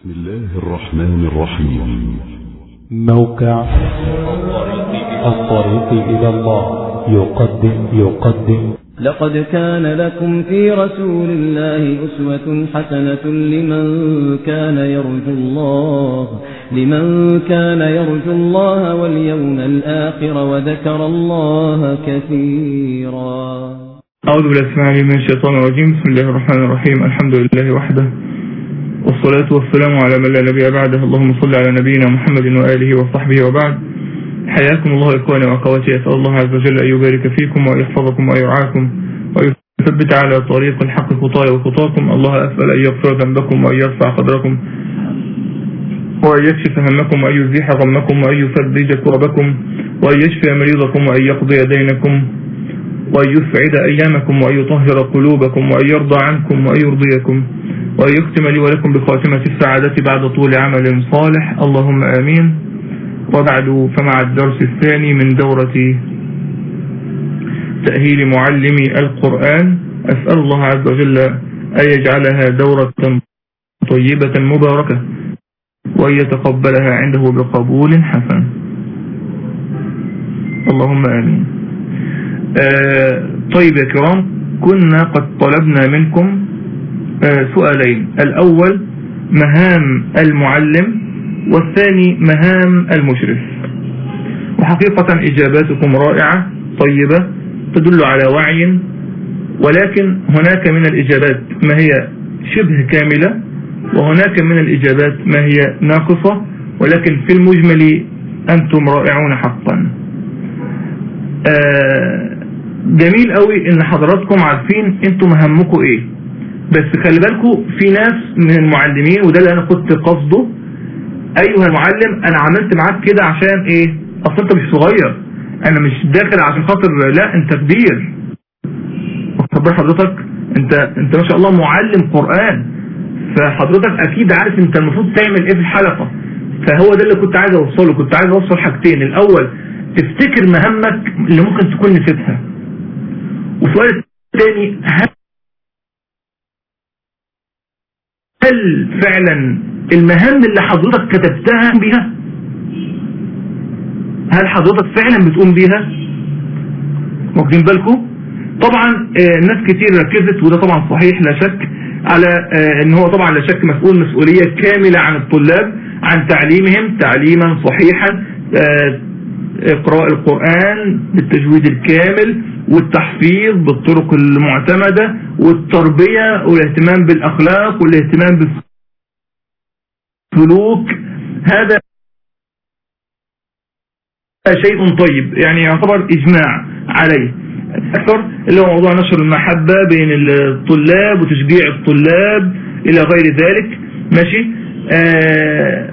بسم الله الرحمن الرحيم موقع الطريق إلى الله يقدم يقدم لقد كان لكم في رسول الله أسوة حسنة لمن كان يرجو الله لمن كان يرجو الله واليوم الآخر وذكر الله كثيرا أعوذ بالله من الشيطان الرجيم بسم الله الرحمن الرحيم الحمد لله وحده والصلاة والسلام على من لا نبي بعده اللهم صل على نبينا محمد وآله وصحبه وبعد حياكم الله إخواني وأخواتي أسأل الله عز وجل أن يبارك فيكم ويحفظكم ويرعاكم ويثبت على طريق الحق خطايا وخطاكم الله أسأل أن يغفر ذنبكم وأن يرفع قدركم وأن يكشف همكم وأن يزيح غمكم وأن يفرج كربكم وأن يشفي مريضكم وأن يقضي دينكم وأن يسعد أيامكم وأن يطهر قلوبكم وأن يرضى عنكم وأن يرضيكم وأن يختم لي ولكم بخاتمة السعادة بعد طول عمل صالح اللهم آمين وبعد فمع الدرس الثاني من دورة تأهيل معلمي القرآن أسأل الله عز وجل أن يجعلها دورة طيبة مباركة وأن يتقبلها عنده بقبول حسن اللهم آمين آه طيب يا كرام كنا قد طلبنا منكم آه سؤالين الأول مهام المعلم والثاني مهام المشرف وحقيقة إجاباتكم رائعة طيبة تدل على وعي ولكن هناك من الإجابات ما هي شبه كاملة وهناك من الإجابات ما هي ناقصة ولكن في المجمل أنتم رائعون حقا آه جميل قوي ان حضراتكم عارفين انتم مهمكم ايه بس خلي بالكم في ناس من المعلمين وده اللي انا كنت قصده ايها المعلم انا عملت معاك كده عشان ايه اصل انت مش صغير انا مش داخل عشان خاطر لا انت كبير واخد حضرتك انت انت ما شاء الله معلم قرآن فحضرتك اكيد عارف انت المفروض تعمل ايه في الحلقة فهو ده اللي كنت عايز اوصله كنت عايز اوصل حاجتين الاول تفتكر مهمك اللي ممكن تكون نسيتها والسؤال الثاني هل هل فعلا المهام اللي حضرتك كتبتها بيها هل حضرتك فعلا بتقوم بيها واخدين بالكم طبعا آه ناس كتير ركزت وده طبعا صحيح لا شك على آه ان هو طبعا لا شك مسؤول مسؤولية كاملة عن الطلاب عن تعليمهم تعليما صحيحا آه اقراء القرآن بالتجويد الكامل والتحفيظ بالطرق المعتمدة والتربية والاهتمام بالاخلاق والاهتمام بالسلوك هذا شيء طيب يعني يعتبر اجماع عليه اكثر اللي هو موضوع نشر المحبة بين الطلاب وتشجيع الطلاب الى غير ذلك ماشي آه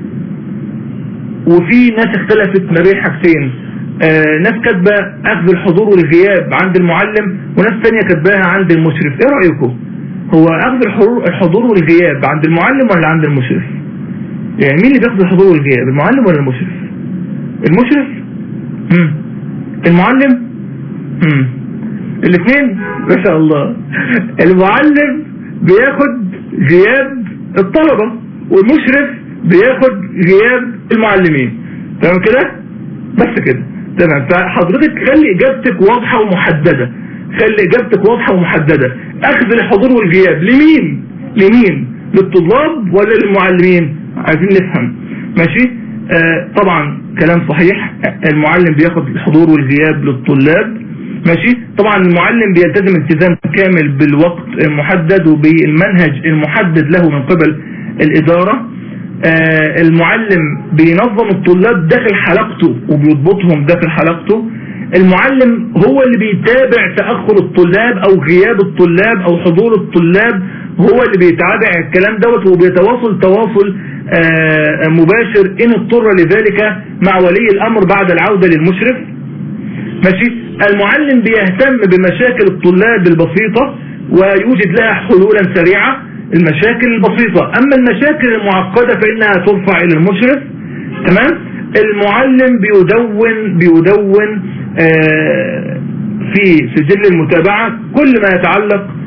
وفي ناس اختلفت ما بين حاجتين آه ناس كاتبه اخذ الحضور والغياب عند المعلم وناس ثانيه كاتباها عند المشرف ايه رايكم هو اخذ الحضور والغياب عند المعلم ولا عند المشرف يعني مين اللي بياخذ الحضور والغياب المعلم ولا المشرف المشرف مم. المعلم مم. الاثنين ما شاء الله المعلم بياخد غياب الطلبة والمشرف بياخد غياب المعلمين تمام كده بس كده تمام فحضرتك خلي اجابتك واضحة ومحددة خلي اجابتك واضحة ومحددة اخذ الحضور والغياب لمين لمين للطلاب ولا للمعلمين عايزين نفهم ماشي آه طبعا كلام صحيح المعلم بياخد الحضور والغياب للطلاب ماشي طبعا المعلم بيلتزم التزام كامل بالوقت المحدد وبالمنهج المحدد له من قبل الادارة آه المعلم بينظم الطلاب داخل حلقته وبيضبطهم داخل حلقته المعلم هو اللي بيتابع تأخر الطلاب او غياب الطلاب او حضور الطلاب هو اللي بيتابع الكلام دوت وبيتواصل تواصل آه مباشر ان اضطر لذلك مع ولي الامر بعد العودة للمشرف ماشي المعلم بيهتم بمشاكل الطلاب البسيطة ويوجد لها حلولا سريعة المشاكل البسيطة اما المشاكل المعقدة فانها ترفع الى المشرف تمام المعلم بيدون بيدون آه في سجل المتابعة كل ما يتعلق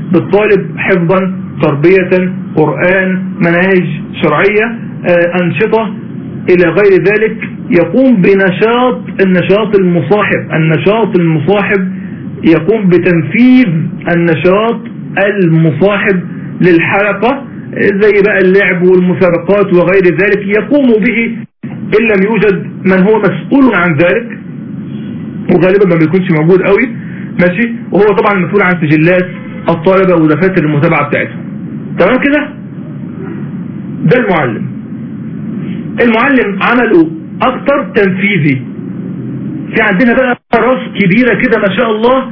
بالطالب حفظا تربية قرآن مناهج شرعية آه، أنشطة إلى غير ذلك يقوم بنشاط النشاط المصاحب النشاط المصاحب يقوم بتنفيذ النشاط المصاحب للحلقة زي بقى اللعب والمسابقات وغير ذلك يقوم به إن لم يوجد من هو مسؤول عن ذلك وغالبا ما بيكونش موجود قوي ماشي وهو طبعا مسؤول عن سجلات الطلبة ودفاتر المتابعة بتاعتهم تمام كده ده المعلم المعلم عمله اكتر تنفيذي في عندنا بقى راس كبيرة كده ما شاء الله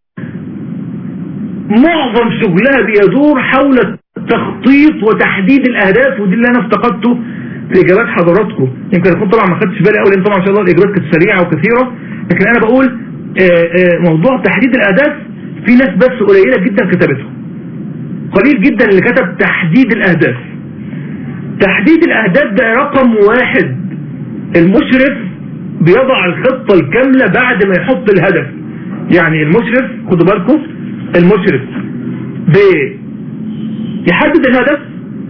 معظم شغلها بيدور حول التخطيط وتحديد الاهداف ودي اللي انا افتقدته في اجابات حضراتكم يمكن اكون طبعا ما خدتش بالي قوي لان طبعا ما شاء الله الاجابات كانت سريعه وكثيره لكن انا بقول آه، آه، موضوع تحديد الاهداف في ناس بس قليله جدا كتبته قليل جدا اللي كتب تحديد الاهداف تحديد الاهداف ده رقم واحد المشرف بيضع الخطة الكاملة بعد ما يحط الهدف يعني المشرف خدوا بالكم المشرف بيحدد الهدف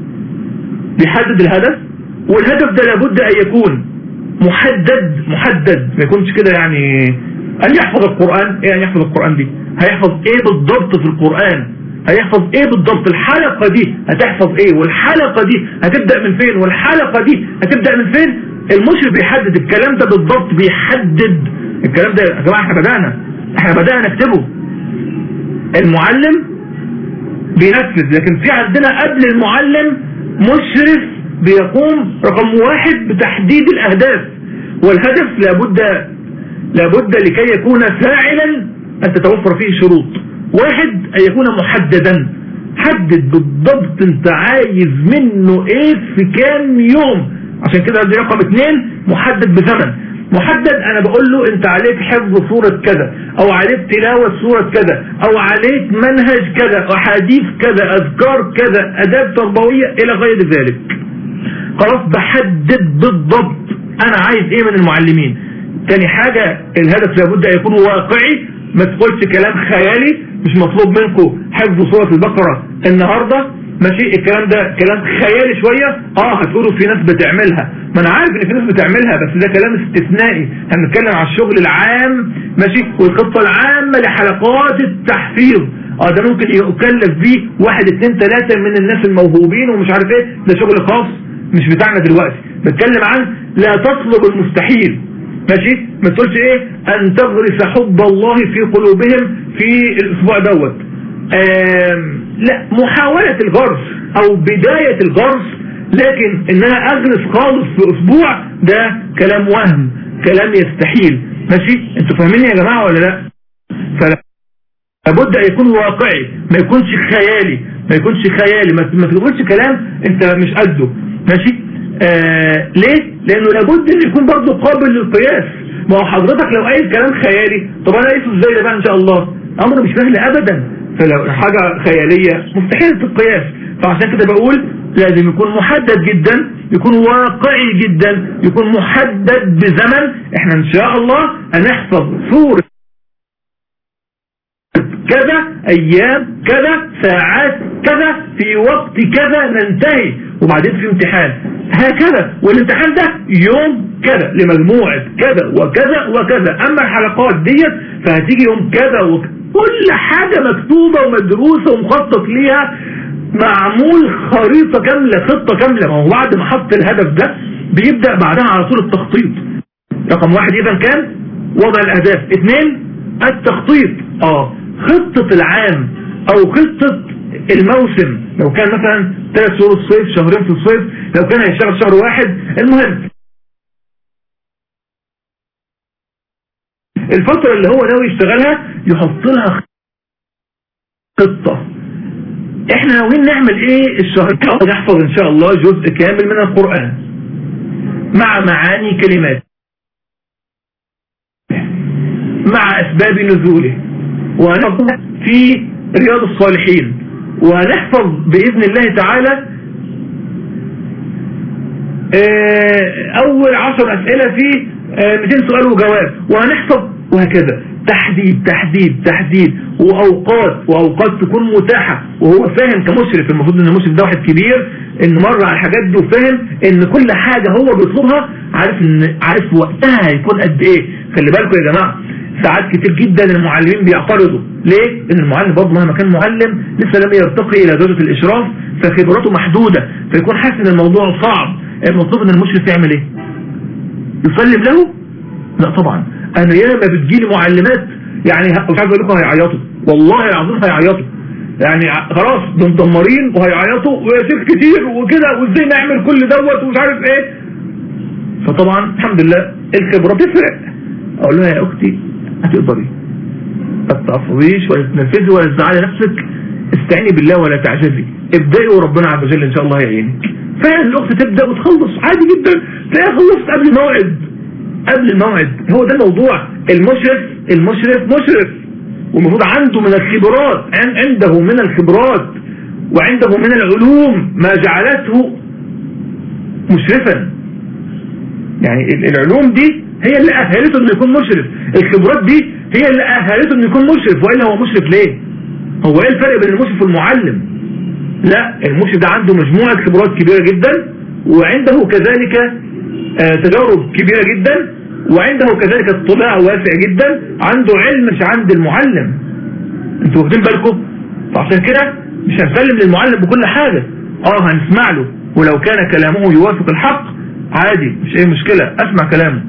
بيحدد الهدف والهدف ده لابد ان يكون محدد محدد ما يكونش كده يعني ان يحفظ القرآن ايه ان يحفظ القرآن دي هيحفظ ايه بالضبط في القرآن هيحفظ ايه بالضبط الحلقة دي هتحفظ ايه والحلقة دي هتبدأ من فين والحلقة دي هتبدأ من فين المشرف بيحدد الكلام ده بالضبط بيحدد الكلام ده يا جماعة احنا بدأنا احنا بدأنا نكتبه المعلم بينفذ لكن في عندنا قبل المعلم مشرف بيقوم رقم واحد بتحديد الاهداف والهدف لابد لابد لكي يكون فاعلا ان تتوفر فيه شروط واحد ان يكون محددا حدد بالضبط انت عايز منه ايه في كام يوم عشان كده دي رقم اثنين محدد بزمن محدد انا بقول له انت عليك حفظ سورة كذا او عليك تلاوة سورة كذا او عليك منهج كذا احاديث كذا اذكار كذا اداب تربوية الى غير ذلك خلاص بحدد بالضبط انا عايز ايه من المعلمين تاني حاجة الهدف لابد ان يكون واقعي ما تقولش كلام خيالي مش مطلوب منكم حفظ سورة البقرة النهاردة ماشي الكلام ده كلام خيالي شوية اه هتقولوا في ناس بتعملها ما انا عارف ان في ناس بتعملها بس ده كلام استثنائي هنتكلم على الشغل العام ماشي والخطة العامة لحلقات التحفيظ اه ده ممكن يكلف بيه واحد اتنين تلاتة من الناس الموهوبين ومش عارف ايه ده شغل خاص مش بتاعنا دلوقتي بتكلم عن لا تطلب المستحيل ماشي ما تقولش ايه ان تغرس حب الله في قلوبهم في الاسبوع دوت لا محاولة الغرس او بداية الغرس لكن ان انا اغرس خالص في اسبوع ده كلام وهم كلام يستحيل ماشي انتوا فاهمين يا جماعة ولا لا فلا لابد ان يكون واقعي ما يكونش خيالي ما يكونش خيالي ما تقولش كلام انت مش قده ماشي آه ليه لانه لابد ان يكون برضه قابل للقياس ما هو حضرتك لو قايل كلام خيالي طب انا قايسه ازاي ده بقى ان شاء الله امر مش سهل ابدا فلو حاجة خيالية مستحيل القياس فعشان كده بقول لازم يكون محدد جدا يكون واقعي جدا يكون محدد بزمن احنا ان شاء الله هنحفظ سورة كذا ايام كذا ساعات كذا في وقت كذا ننتهي وبعدين في امتحان هكذا والامتحان ده يوم كذا لمجموعة كذا وكذا وكذا اما الحلقات ديت فهتيجي يوم كذا وكذا كل حاجة مكتوبة ومدروسة ومخطط ليها معمول خريطة كاملة خطة كاملة ما هو بعد ما حط الهدف ده بيبدأ بعدها على طول التخطيط رقم واحد اذا كان وضع الاهداف اثنين التخطيط اه خطة العام او خطة الموسم لو كان مثلا ثلاث شهور الصيف شهرين في الصيف لو كان هيشتغل شهر واحد المهم الفترة اللي هو ناوي يشتغلها يحط لها خطة احنا ناويين نعمل ايه الشهر نحفظ ان شاء الله جزء كامل من القرآن مع معاني كلمات مع اسباب نزوله ونحفظ في رياض الصالحين ونحفظ بإذن الله تعالى آه، اول عشر اسئلة في 200 آه، سؤال وجواب وهنحفظ وهكذا تحديد تحديد تحديد واوقات واوقات تكون متاحة وهو فاهم كمشرف المفروض ان المشرف ده واحد كبير ان مر على الحاجات دي وفاهم ان كل حاجة هو بيطلبها عارف ان عارف وقتها هيكون قد ايه خلي بالكم يا جماعة ساعات كتير جدا المعلمين بيعترضوا ليه؟ ان المعلم برضه مهما كان معلم لسه لم يرتقي الى درجة الاشراف فخبراته محدودة فيكون حاسس ان الموضوع صعب المطلوب ان المشرف يعمل ايه؟ يسلم له؟ لا طبعا انا ياما بتجيلي معلمات يعني مش عايز اقول لكم هيعيطوا والله العظيم هيعيطوا يعني خلاص دول مدمرين وهيعيطوا وشيخ كتير وكده وازاي نعمل كل دوت ومش عارف ايه فطبعا الحمد لله الخبره تفرق اقول لها يا اختي هتقدري ما تتعصبيش ولا تنفذي ولا تزعلي نفسك استعيني بالله ولا تعجزي ابدأي وربنا عز وجل ان شاء الله هيعينك فعلا الاخت تبدا وتخلص عادي جدا تلاقيها خلصت قبل الموعد قبل الموعد هو ده الموضوع المشرف المشرف مشرف والمفروض عنده من الخبرات عنده من الخبرات وعنده من العلوم ما جعلته مشرفا يعني العلوم دي هي اللي أهلته انه يكون مشرف الخبرات دي هي اللي أهلته انه يكون مشرف وإلا هو مشرف ليه هو ايه الفرق بين المشرف والمعلم لا المشرف ده عنده مجموعة خبرات كبيرة جدا وعنده كذلك آه، تجارب كبيرة جدا وعنده كذلك اطلاع واسع جدا عنده علم مش عند المعلم انتوا واخدين بالكم فعشان كده مش هنسلم للمعلم بكل حاجة اه هنسمع له ولو كان كلامه يوافق الحق عادي مش اي مشكلة اسمع كلامه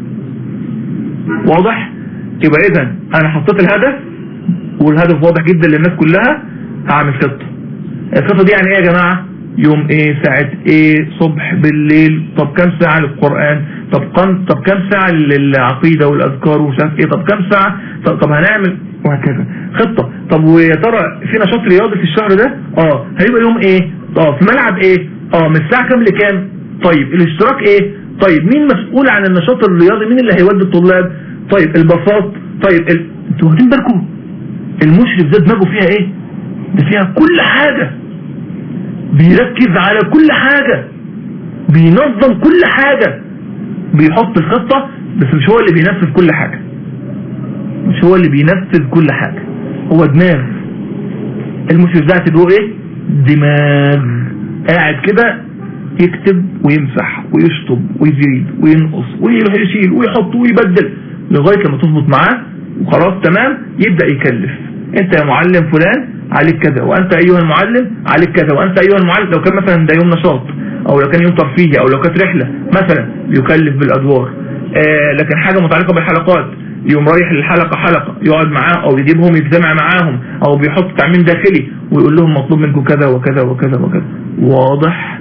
واضح يبقى اذا انا حطيت الهدف والهدف واضح جدا للناس كلها هعمل خطة الخطة دي يعني ايه يا جماعة يوم ايه ساعة ايه صبح بالليل طب كم ساعة للقرآن طب كم طب كم ساعة للعقيدة والاذكار ومش عارف ايه طب كم ساعة طب, طب هنعمل وهكذا خطة طب ويا ترى في نشاط رياضي في الشهر ده اه هيبقى يوم ايه اه في ملعب ايه اه من الساعة كام لكام طيب الاشتراك ايه طيب مين مسؤول عن النشاط الرياضي مين اللي هيودي الطلاب طيب الباصات طيب ال... انتوا واخدين بالكم المشرف ده دماغه فيها ايه ده فيها كل حاجة بيركز على كل حاجة بينظم كل حاجة بيحط الخطة بس مش هو اللي بينفذ كل حاجة مش هو اللي بينفذ كل حاجة هو دماغ المشرف ده اعتبروه ايه دماغ قاعد كده يكتب ويمسح ويشطب ويزيد وينقص ويشيل ويحط ويبدل لغاية لما تظبط معاه وخلاص تمام يبدأ يكلف انت يا معلم فلان عليك كذا وانت ايها المعلم عليك كذا وانت ايها المعلم لو كان مثلا ده يوم نشاط او لو كان يوم ترفيهي او لو كانت رحلة مثلا يكلف بالادوار آه لكن حاجة متعلقة بالحلقات يوم رايح للحلقة حلقة يقعد معاه او يجيبهم يجتمع معاهم او بيحط تعميم داخلي ويقول لهم مطلوب منكم كذا وكذا وكذا وكذا واضح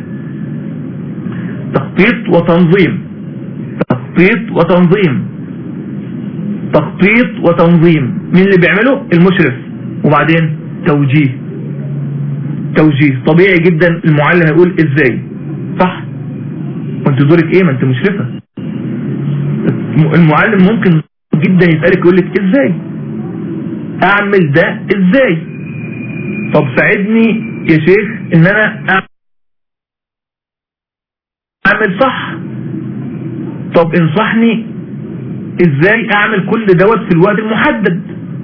تخطيط وتنظيم تخطيط وتنظيم تخطيط وتنظيم مين اللي بيعمله المشرف وبعدين توجيه توجيه طبيعي جدا المعلم هيقول ازاي صح وانت دورك ايه ما انت مشرفة المعلم ممكن جدا يسألك يقول لك ازاي اعمل ده ازاي طب ساعدني يا شيخ ان انا اعمل صح طب انصحني ازاي اعمل كل دوت في الوقت المحدد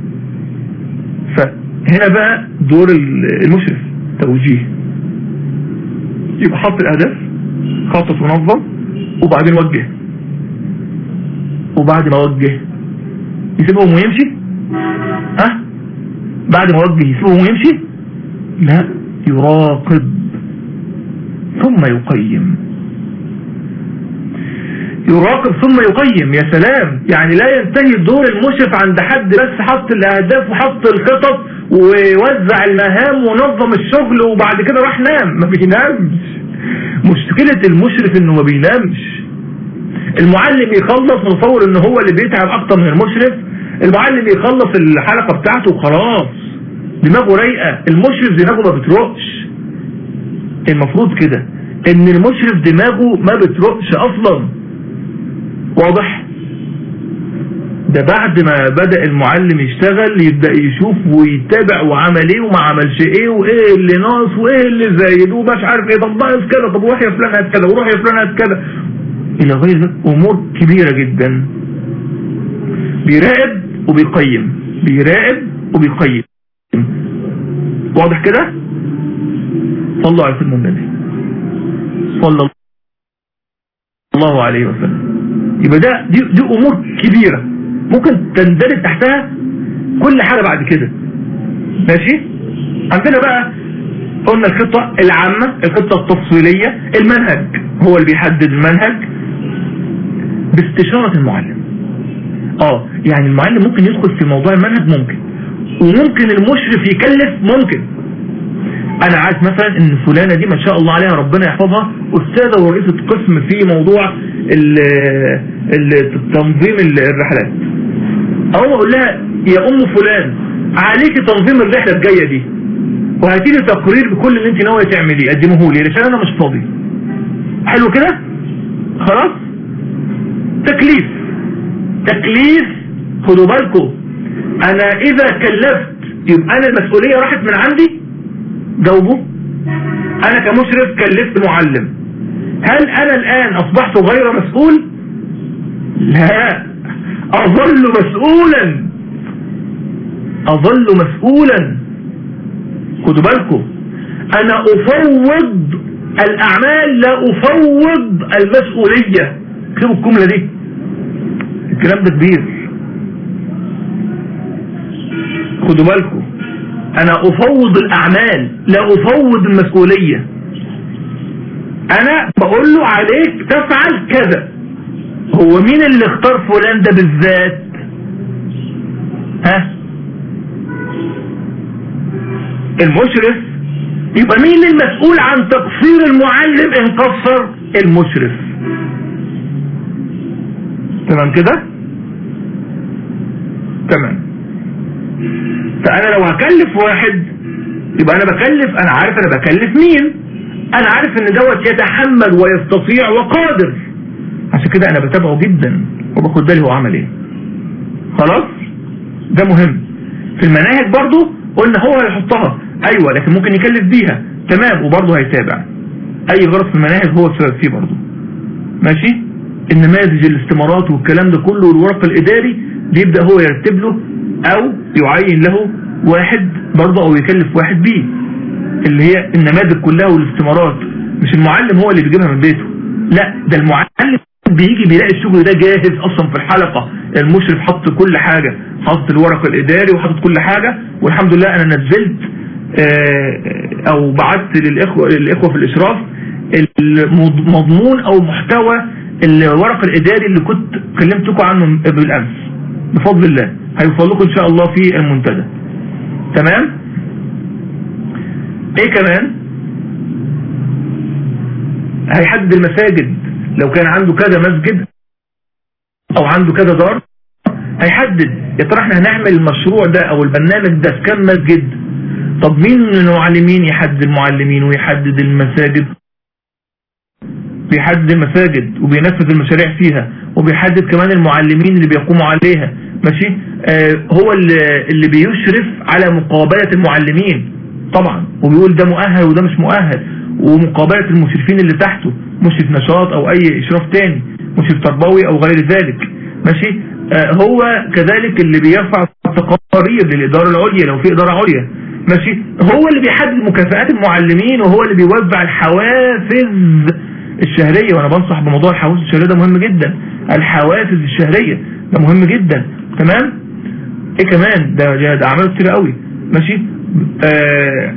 فهنا بقى دور المشرف توجيه يبقى حط الاهداف خطط ونظم وبعدين وجه وبعد ما وجه يسيبهم ويمشي ها أه؟ بعد ما وجه يسيبهم ويمشي لا يراقب ثم يقيم يراقب ثم يقيم يا سلام يعني لا ينتهي دور المشرف عند حد بس حط الاهداف وحط الخطط ووزع المهام ونظم الشغل وبعد كده راح نام ما بينامش مشكلة المشرف انه ما بينامش المعلم يخلص نتصور ان هو اللي بيتعب اكتر من المشرف المعلم يخلص الحلقة بتاعته وخلاص دماغه رايقة المشرف دماغه ما بتروقش المفروض كده ان المشرف دماغه ما بتروقش اصلا واضح ده بعد ما بدأ المعلم يشتغل يبدأ يشوف ويتابع وعمل ايه وما عملش ايه وايه اللي ناقص وايه اللي زايد ومش عارف ايه طب ناقص كذا طب روح يا فلان هات كذا وروح يا فلان هات كذا الى غير ذلك امور كبيرة جدا بيراقب وبيقيم بيراقب وبيقيم واضح كده صلوا على سيدنا النبي صلى الله عليه وسلم يبقى ده دي, دي امور كبيرة ممكن تندرج تحتها كل حاجة بعد كده ماشي عندنا بقى قلنا الخطة العامة الخطة التفصيلية المنهج هو اللي بيحدد المنهج باستشارة المعلم اه يعني المعلم ممكن يدخل في موضوع المنهج ممكن وممكن المشرف يكلف ممكن انا عارف مثلا ان فلانة دي ما شاء الله عليها ربنا يحفظها استاذة ورئيسة قسم في موضوع تنظيم الرحلات اقوم اقول لها يا ام فلان عليك تنظيم الرحلة الجاية دي وهاتي لي تقرير بكل اللي انت ناويه تعمليه قدمه لي عشان انا مش فاضي حلو كده خلاص تكليف تكليف خدوا بالكم انا اذا كلفت يبقى انا المسؤولية راحت من عندي جاوبوا انا كمشرف كلفت معلم هل انا الان اصبحت غير مسؤول لا اظل مسؤولا اظل مسؤولا خدوا بالكم انا افوض الاعمال لا افوض المسؤولية اكتبوا الجملة دي الكلام ده كبير خدوا بالكم انا افوض الاعمال لا افوض المسؤولية انا بقول له عليك تفعل كذا هو مين اللي اختار فلان ده بالذات ها المشرف يبقى مين المسؤول عن تقصير المعلم ان قصر المشرف تمام كده تمام فانا لو هكلف واحد يبقى انا بكلف انا عارف انا بكلف مين انا عارف ان دوت يتحمل ويستطيع وقادر عشان كده انا بتابعه جدا وباخد بالي هو عمل ايه خلاص ده مهم في المناهج برضو قلنا هو هيحطها ايوه لكن ممكن يكلف بيها تمام وبرضه هيتابع اي غلط في المناهج هو السبب فيه برضه ماشي النماذج الاستمارات والكلام ده كله والورق الاداري بيبدأ هو يرتب له او يعين له واحد برضه او يكلف واحد بيه اللي هي النماذج كلها والاستمارات مش المعلم هو اللي بيجيبها من بيته لا ده المعلم بيجي بيلاقي الشغل ده جاهز اصلا في الحلقة المشرف حط كل حاجة حط الورق الاداري وحط كل حاجة والحمد لله انا نزلت آه، او بعثت للاخوة, للإخوة في الاشراف المضمون او محتوى الورق الاداري اللي كنت كلمتكم عنه بالامس بفضل الله هيوصل لكم ان شاء الله في المنتدى تمام ايه كمان هيحدد المساجد لو كان عنده كذا مسجد او عنده كذا دار هيحدد يا ترى احنا هنعمل المشروع ده او البرنامج ده في كم مسجد طب مين من المعلمين يحدد المعلمين ويحدد المساجد بيحدد المساجد وبينفذ المشاريع فيها وبيحدد كمان المعلمين اللي بيقوموا عليها ماشي آه هو اللي, اللي بيشرف على مقابلة المعلمين طبعا وبيقول ده مؤهل وده مش مؤهل ومقابلة المشرفين اللي تحته مشرف نشاط او اي اشراف تاني مشرف تربوي او غير ذلك ماشي آه هو كذلك اللي بيرفع التقارير للإدارة العليا لو في إدارة عليا ماشي هو اللي بيحدد مكافآت المعلمين وهو اللي بيوزع الحوافز الشهرية وانا بنصح بموضوع الحوافز الشهرية ده مهم جدا الحوافز الشهرية ده مهم جدا تمام ايه كمان ده, ده اعمال كتير قوي ماشي آه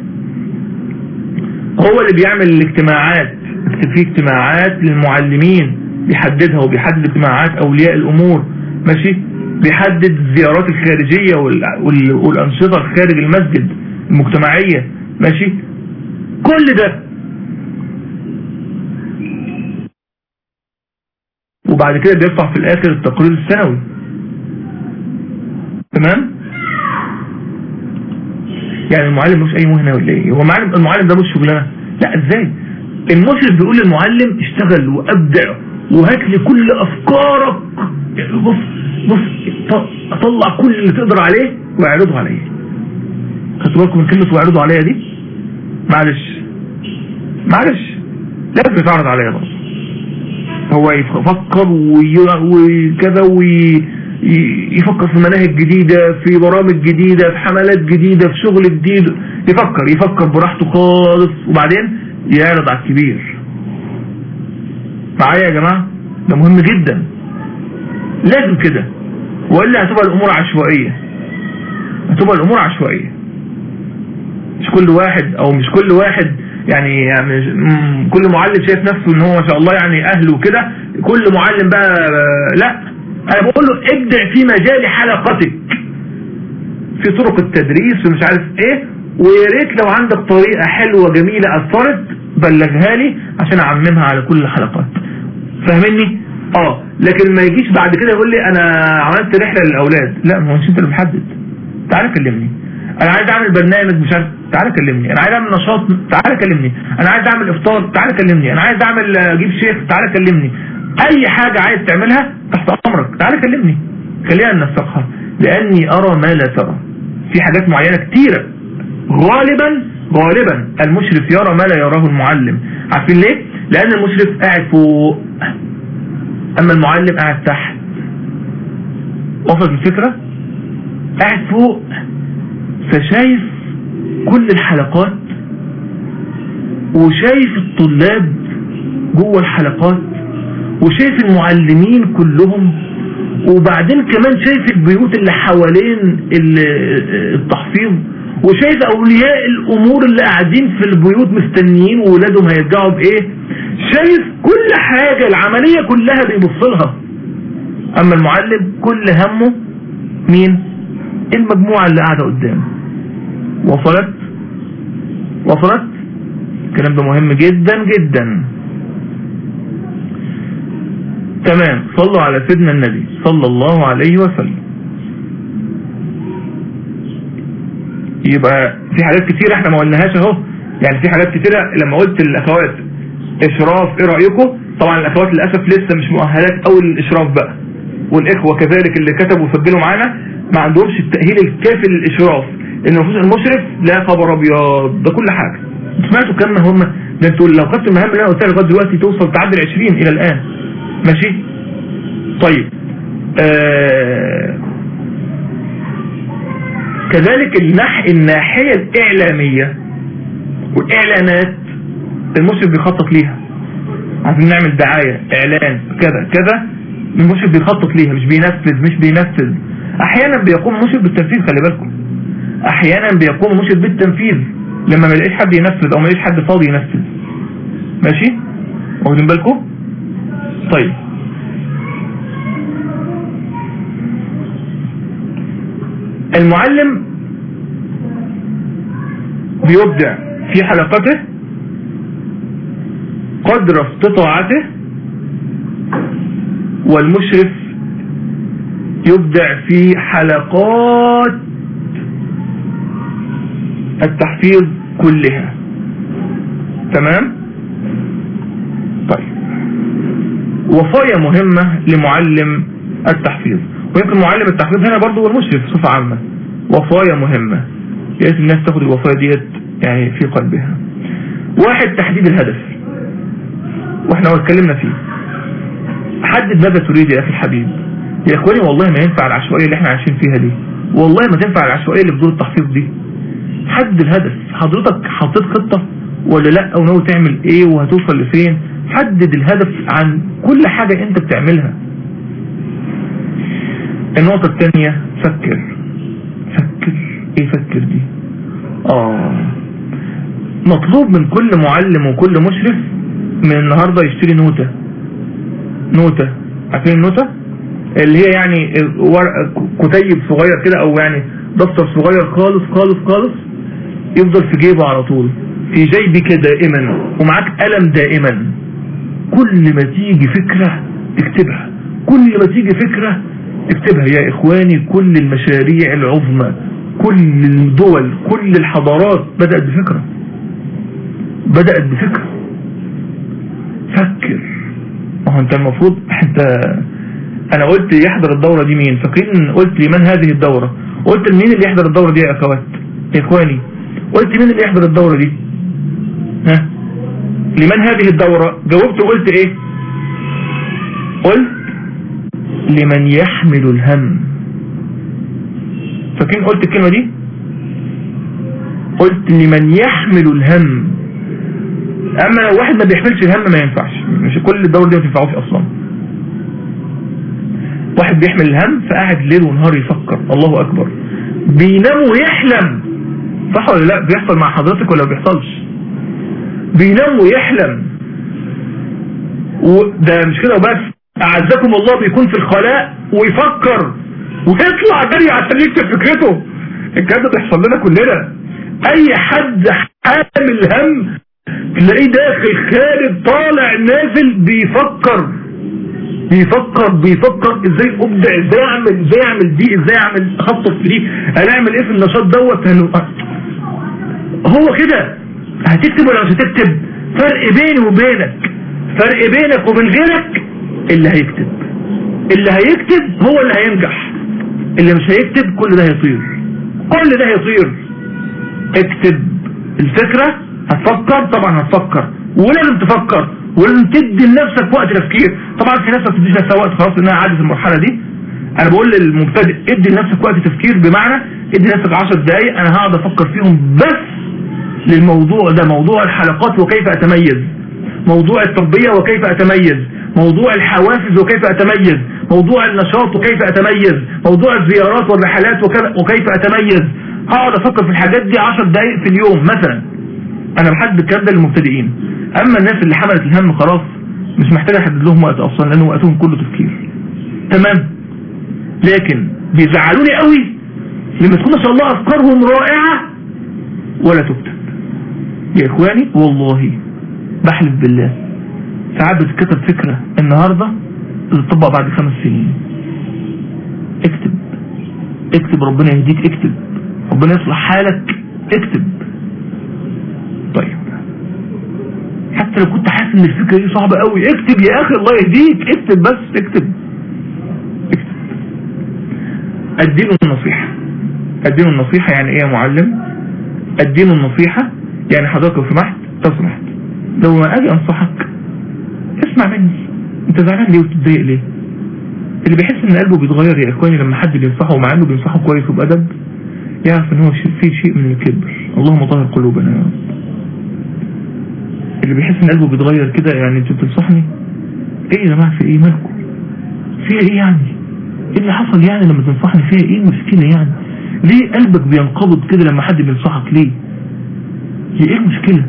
هو اللي بيعمل الاجتماعات في اجتماعات للمعلمين بيحددها وبيحدد اجتماعات اولياء الامور ماشي بيحدد الزيارات الخارجية والانشطة خارج المسجد المجتمعية ماشي كل ده وبعد كده بيرفع في الاخر التقرير السنوي تمام يعني المعلم مش اي مهنة ولا ايه هو المعلم المعلم ده مش شغلانه لا ازاي المشرف بيقول للمعلم اشتغل وابدع وهات لي كل افكارك بص بص اطلع كل اللي تقدر عليه واعرضه عليا خدتوا بالكم من كلمه واعرضه عليا دي معلش معلش لازم يتعرض عليا برضه هو يفكر وكذا ويعني ي- يفكر في مناهج جديدة في برامج جديدة في حملات جديدة في شغل جديد يفكر يفكر براحته خالص وبعدين يعرض على الكبير معايا يا جماعة ده مهم جدا لازم كده وإلا هتبقى الأمور عشوائية هتبقى الأمور عشوائية مش كل واحد او مش كل واحد يعني, يعني مم، كل معلم شايف نفسه ان هو ما شاء الله يعني اهله وكده كل معلم بقى آه، لا انا بقول له ابدع في مجال حلقتك في طرق التدريس ومش عارف ايه ويا ريت لو عندك طريقة حلوة جميلة اثرت بلغها لي عشان اعممها على كل الحلقات فاهمني اه لكن ما يجيش بعد كده يقول لي انا عملت رحلة للاولاد لا ما هو مش انت اللي محدد تعالى كلمني انا عايز اعمل برنامج مش عارف تعالى كلمني انا عايز اعمل نشاط تعالى كلمني انا عايز اعمل افطار تعالى كلمني انا عايز اعمل آه، اجيب شيخ تعالى كلمني اي حاجة عايز تعملها تحت امرك تعالى كلمني خلينا ننسقها لاني ارى ما لا ترى في حاجات معينة كتيرة غالبا غالبا المشرف يرى ما لا يراه المعلم عارفين ليه لان المشرف قاعد فوق اما المعلم قاعد تحت وصلت الفكرة قاعد فوق فشايف كل الحلقات وشايف الطلاب جوه الحلقات وشايف المعلمين كلهم وبعدين كمان شايف البيوت اللي حوالين ال- التحفيظ وشايف اولياء الامور اللي قاعدين في البيوت مستنيين وولادهم هيرجعوا بايه شايف كل حاجة العملية كلها بيبص لها اما المعلم كل همه مين المجموعة اللي قاعدة قدامه وصلت وصلت الكلام ده مهم جدا جدا تمام صلوا على سيدنا النبي صلى الله عليه وسلم يبقى في حاجات كتير احنا ما قلناهاش اهو يعني في حاجات كتيرة لما قلت للاخوات اشراف ايه رأيكم طبعا الاخوات للاسف لسه مش مؤهلات قوي للاشراف بقى والاخوة كذلك اللي كتبوا وسجلوا معانا ما عندهمش التأهيل الكافي للاشراف ان المفروض المشرف لا خبر ابيض ده كل حاجة سمعتوا كم هم ده انتوا لو خدتوا المهام اللي انا قلتها لغايه دلوقتي توصل تعدي ال 20 الى الان ماشي طيب آه كذلك النح الناحية الإعلامية والإعلانات المشرف بيخطط ليها عايزين نعمل دعاية إعلان كذا كذا المشرف بيخطط ليها مش بينفذ مش بينفذ أحيانا بيقوم المشرف بالتنفيذ خلي بالكم أحيانا بيقوم المشرف بالتنفيذ لما ما يلاقيش حد ينفذ أو ما يلاقيش حد فاضي ينفذ ماشي واخدين بالكم طيب المعلم بيبدع في حلقته قدر استطاعته والمشرف يبدع في حلقات التحفيظ كلها تمام طيب وصايا مهمة لمعلم التحفيظ ويمكن معلم التحفيظ هنا برضو والمشرف بصفة عامة وصايا مهمة يا ريت الناس تاخد الوصايا ديت يعني في قلبها واحد تحديد الهدف واحنا اتكلمنا فيه حدد ماذا تريد يا اخي الحبيب يا اخواني والله ما ينفع العشوائية اللي احنا عايشين فيها دي والله ما تنفع العشوائية اللي في دور التحفيظ دي حدد الهدف حضرتك حطيت خطة ولا لا او ناوي تعمل ايه وهتوصل لفين حدد الهدف عن كل حاجة انت بتعملها النقطة الثانية فكر فكر ايه فكر دي اه مطلوب من كل معلم وكل مشرف من النهاردة يشتري نوتة نوتة عارفين النوتة اللي هي يعني ورق كتيب صغير كده او يعني دفتر صغير خالص خالص خالص يفضل في جيبه على طول في جيبك دائما ومعاك قلم دائما كل ما تيجي فكرة تكتبها كل ما تيجي فكرة تكتبها يا إخواني كل المشاريع العظمى كل الدول كل الحضارات بدأت بفكرة بدأت بفكرة فكر ما هو انت المفروض انت انا قلت يحضر الدورة دي مين فاكرين قلت لمن هذه الدورة قلت لمين اللي يحضر الدورة دي يا اخوات يا اخواني قلت مين اللي يحضر الدورة دي ها لمن هذه الدورة جاوبت وقلت ايه قلت لمن يحمل الهم فاكرين قلت الكلمة دي قلت لمن يحمل الهم اما لو واحد ما بيحملش الهم ما ينفعش مش كل الدور دي ما تنفعوش اصلا واحد بيحمل الهم فقاعد ليل ونهار يفكر الله اكبر بينام ويحلم صح ولا لا بيحصل مع حضرتك ولا بيحصلش بينام ويحلم وده مش كده وبس اعزكم الله بيكون في الخلاء ويفكر ويطلع جري عشان يكتب فكرته الكلام ده بيحصل لنا كلنا اي حد حامل هم تلاقيه داخل خارج طالع نازل بيفكر بيفكر بيفكر ازاي ابدع ازاي اعمل ازاي اعمل دي ازاي اعمل اخطط في دي انا اعمل ايه في النشاط دوت هو كده هتكتب ولا مش هتكتب فرق بيني وبينك فرق بينك وبين غيرك اللي هيكتب اللي هيكتب هو اللي هينجح اللي مش هيكتب كل ده هيطير كل ده هيطير اكتب الفكرة هتفكر طبعا هتفكر ولازم تفكر ولازم تدي لنفسك وقت تفكير طبعا في ناس ما بتديش نفسها وقت خلاص انها عدت المرحله دي انا بقول للمبتدئ ادي لنفسك وقت تفكير بمعنى ادي لنفسك 10 دقائق انا هقعد افكر فيهم بس للموضوع ده موضوع الحلقات وكيف اتميز موضوع التربيه وكيف اتميز موضوع الحوافز وكيف اتميز موضوع النشاط وكيف اتميز موضوع الزيارات والرحلات وكيف اتميز هقعد افكر في الحاجات دي 10 دقائق في اليوم مثلا انا بحدد الكلام ده للمبتدئين اما الناس اللي حملت الهم خلاص مش محتاج احدد لهم وقت اصلا لان وقتهم كله تفكير تمام لكن بيزعلوني قوي لما تكون ما شاء الله افكارهم رائعة ولا تكتب يا اخواني والله بحلف بالله ساعات بتتكتب فكرة النهاردة تطبق بعد خمس سنين اكتب اكتب ربنا يهديك اكتب ربنا يصلح حالك اكتب طيب حتى لو كنت حاسس ان الفكرة دي صعبة قوي اكتب يا اخي الله يهديك اكتب بس اكتب اكتب اديله النصيحة اديله النصيحة يعني ايه يا معلم اديله النصيحة يعني حضرتك لو سمحت لو سمحت لو ما اجي انصحك اسمع مني انت زعلان ليه وتتضايق ليه اللي بيحس ان قلبه بيتغير يا اخواني لما حد بينصحه ومع انه بينصحه كويس وبأدب يعرف ان هو فيه شيء من الكبر اللهم طهر قلوبنا يا رب اللي بيحس ان قلبه بيتغير كده يعني انت بتنصحني ايه يا جماعه في ايه مالكم فيها ايه يعني ايه اللي حصل يعني لما تنصحني فيها ايه المشكله يعني ليه قلبك بينقبض كده لما حد بينصحك ليه هي ايه المشكله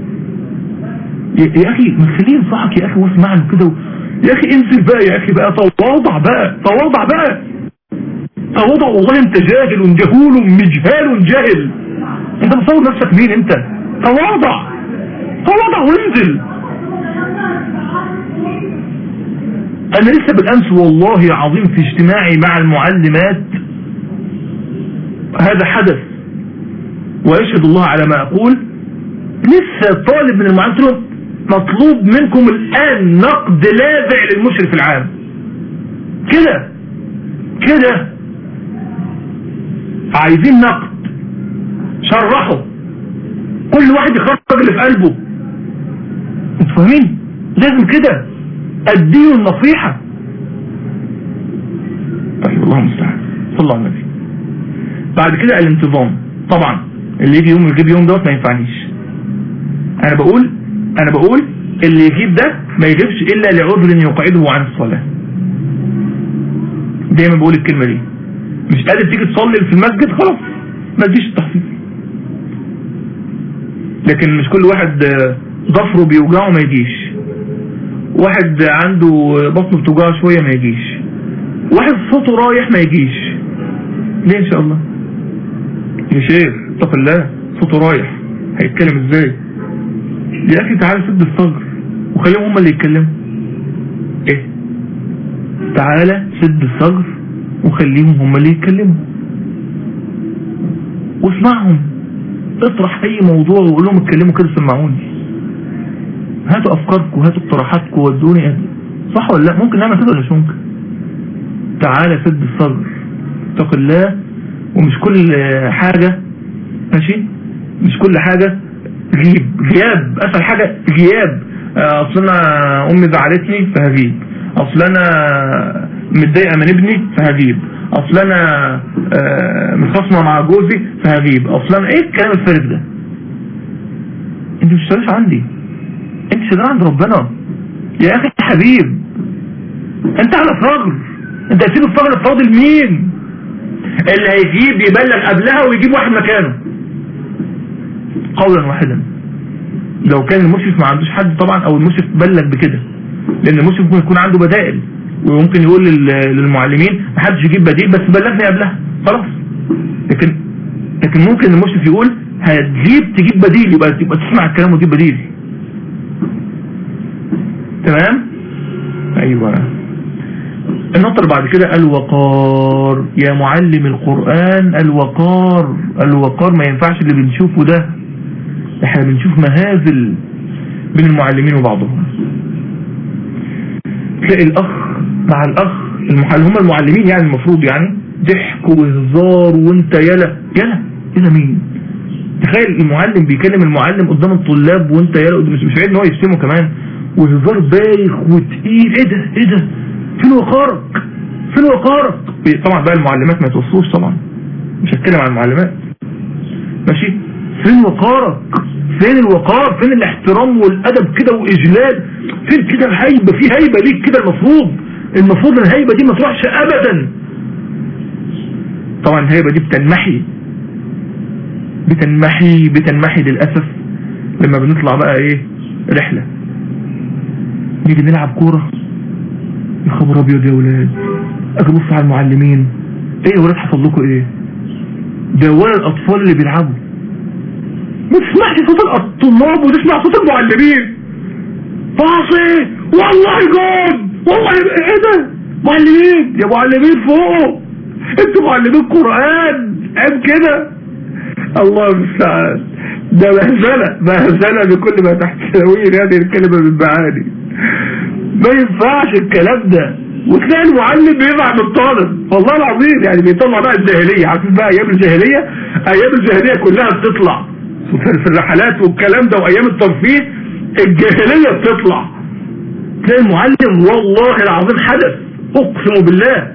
يا اخي ما تخليه ينصحك يا اخي واسمع له كده يا اخي انزل بقى يا اخي بقى تواضع بقى تواضع بقى تواضع والله انت جاهل جهول مجهال جاهل انت مصور نفسك مين انت تواضع تواضع وانزل انا لسه بالامس والله عظيم في اجتماعي مع المعلمات هذا حدث ويشهد الله على ما اقول لسه طالب من المعلمات مطلوب منكم الان نقد لاذع للمشرف العام كده كده عايزين نقد شرحوا كل واحد يخرج اللي في قلبه انتوا فاهمين لازم كده اديه النصيحة طيب الله المستعان صلى الله عليه النبي بعد كده الانتظام طبعا اللي يجي يوم يجيب يوم دوت ما ينفعنيش انا بقول انا بقول اللي يجيب ده ما يجيبش الا لعذر يقعده عن الصلاة دايما بقول الكلمة دي مش قادر تيجي تصلي في المسجد خلاص ما تجيش التحفيظ لكن مش كل واحد ظفره بيوجعه ما يجيش واحد عنده بطنه بتوجعه شوية ما يجيش واحد صوته رايح ما يجيش ليه ان شاء الله يا شيخ اتق الله صوته رايح هيتكلم ازاي يا اخي تعالى سد الصدر وخليهم هم اللي يتكلموا ايه تعالى سد الصدر وخليهم هم اللي يتكلموا واسمعهم اطرح اي موضوع وقول لهم اتكلموا كده سمعوني هاتوا افكاركم هاتوا اقتراحاتكم ودوني صح ولا لا ممكن نعمل كده ولا مش ممكن تعالى سد الصدر اتق الله ومش كل حاجة ماشي مش كل حاجة غيب غياب اسهل حاجة غياب اصل انا امي زعلتني فهغيب اصل انا متضايقه من ابني فهجيب اصل انا آه، مخاصمه مع جوزي فهجيب اصل انا ايه الكلام الفارغ ده انت مش شغالش عندي انت شغال عند ربنا يا اخي حبيب انت على ثغر انت هتسيب الثغر الفاضل مين اللي هيجيب يبلغ قبلها ويجيب واحد مكانه قولا واحدا لو كان المشرف ما عندوش حد طبعا او المشرف بلغ بكده لان المشرف ممكن يكون عنده بدائل وممكن يقول لل- للمعلمين ما حدش يجيب بديل بس بلغني قبلها خلاص لكن لكن ممكن المشرف يقول هتجيب تجيب بديل يبقى تبقى تسمع الكلام وتجيب بديل تمام ايوه النقطة اللي بعد كده الوقار يا معلم القرآن الوقار الوقار ما ينفعش اللي بنشوفه ده احنا بنشوف مهازل بين المعلمين وبعضهم تلاقي الاخ مع الاخ المحل هم المعلمين يعني المفروض يعني ضحك وهزار وانت يلا يلا يلا مين تخيل المعلم بيكلم المعلم قدام الطلاب وانت يلا مش مش عيب ان هو يشتمه كمان وهزار بايخ وتقيل ايه ده ايه ده فين وقارك فين وقارك طبعا بقى المعلمات ما يتوصوش طبعا مش هتكلم عن المعلمات ماشي فين وقارك فين الوقار فين الاحترام والادب كده واجلال فين كده الهيبه في هيبه ليك كده المفروض المفروض الهيبه دي ما تروحش ابدا طبعا الهيبه دي بتنمحي بتنمحي بتنمحي للاسف لما بنطلع بقى ايه رحله نيجي نلعب كوره يا خبر ابيض يا ولاد اجي ابص على المعلمين ايه يا ولاد حصل لكم ايه ده ولا الاطفال اللي بيلعبوا ما تسمعش صوت الطلاب وتسمع صوت المعلمين باصي والله جون والله ايه ده معلمين يا معلمين فوق انتوا معلمين قرآن عيب كده الله المستعان ده مهزلة مهزلة بكل ما تحتويه هذه الكلمة من معاني ما ينفعش الكلام ده وتلاقي المعلم بيزعل من الطالب والله العظيم يعني بيطلع بقى الجاهلية عارفين بقى ايام الجاهلية ايام الجاهلية كلها بتطلع في الرحلات والكلام ده وايام الترفيه الجاهلية بتطلع تلاقي المعلم والله العظيم حدث اقسم بالله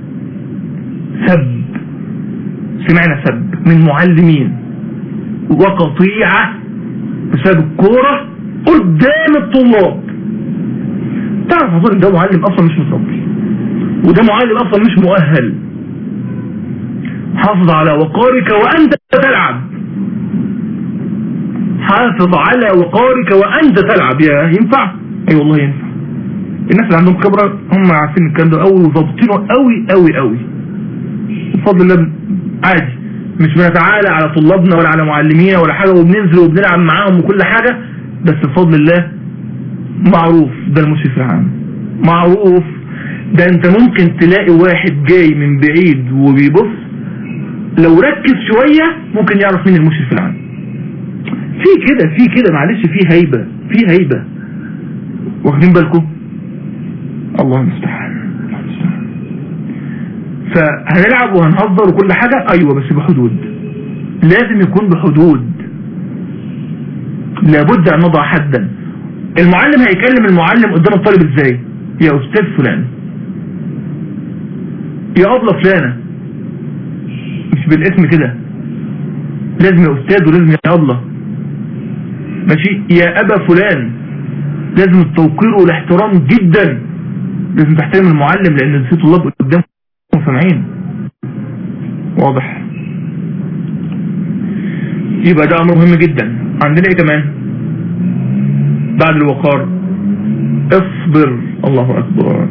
سب سمعنا سب من معلمين وقطيعة بسبب الكورة قدام الطلاب تعرف اظن ده معلم اصلا مش متربي وده معلم اصلا مش مؤهل حافظ على وقارك وانت تلعب حافظ على وقارك وانت تلعب يا ينفع اي أيوة والله ينفع الناس اللي عندهم خبرة هم عارفين الكلام ده قوي وظابطينه قوي قوي قوي بفضل الله عادي مش بنتعالى على طلابنا ولا على معلمينا ولا حاجة وبننزل وبنلعب معاهم وكل حاجة بس بفضل الله معروف ده المشرف العام معروف ده انت ممكن تلاقي واحد جاي من بعيد وبيبص لو ركز شوية ممكن يعرف مين المشرف العام في كده في كده معلش في هيبة في هيبة واخدين بالكم الله المستعان الله المستعان فهنلعب وهنهزر وكل حاجة ايوه بس بحدود لازم يكون بحدود لابد ان نضع حدا المعلم هيكلم المعلم قدام الطالب ازاي يا استاذ فلان يا ابله فلانة مش بالاسم كده لازم يا استاذ ولازم يا ابله ماشي يا ابا فلان لازم التوقير والاحترام جدا لازم تحترم المعلم لان في طلاب قدامه سامعين واضح يبقى ده امر مهم جدا عندنا ايه كمان بعد الوقار اصبر الله اكبر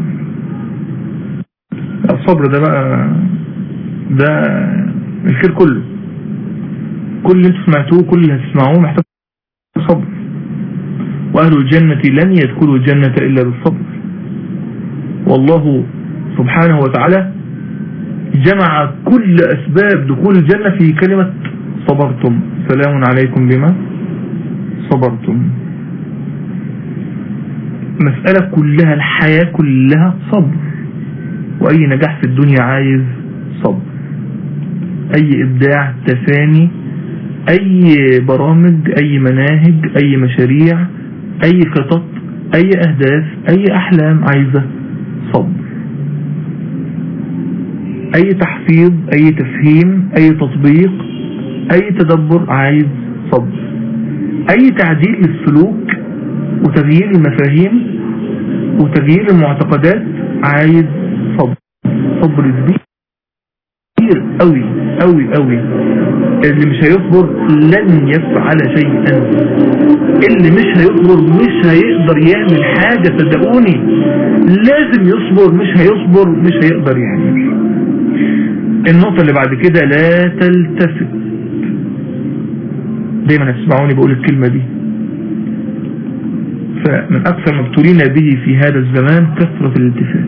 الصبر ده بقى ده الخير كله كل اللي انتوا سمعتوه كل اللي هتسمعوه محتاج صبر واهل الجنة لن يدخلوا الجنة الا بالصبر والله سبحانه وتعالى جمع كل اسباب دخول الجنة في كلمة صبرتم سلام عليكم بما صبرتم مسألة كلها الحياة كلها صبر وأي نجاح في الدنيا عايز صبر أي إبداع تفاني أي برامج أي مناهج أي مشاريع أي خطط أي أهداف أي أحلام عايزة صبر اي تحفيظ اي تفهيم اي تطبيق اي تدبر عايز صبر اي تعديل للسلوك وتغيير المفاهيم وتغيير المعتقدات عايز صبر صبر كبير قوي قوي قوي اللي مش هيصبر لن يفعل شيئا اللي مش هيصبر مش هيقدر يعمل حاجة صدقوني لازم يصبر مش هيصبر مش هيقدر يعمل النقطة اللي بعد كده لا تلتفت دايما اسمعوني بقول الكلمة دي فمن أكثر ما ابتلينا به في هذا الزمان كثرة الالتفات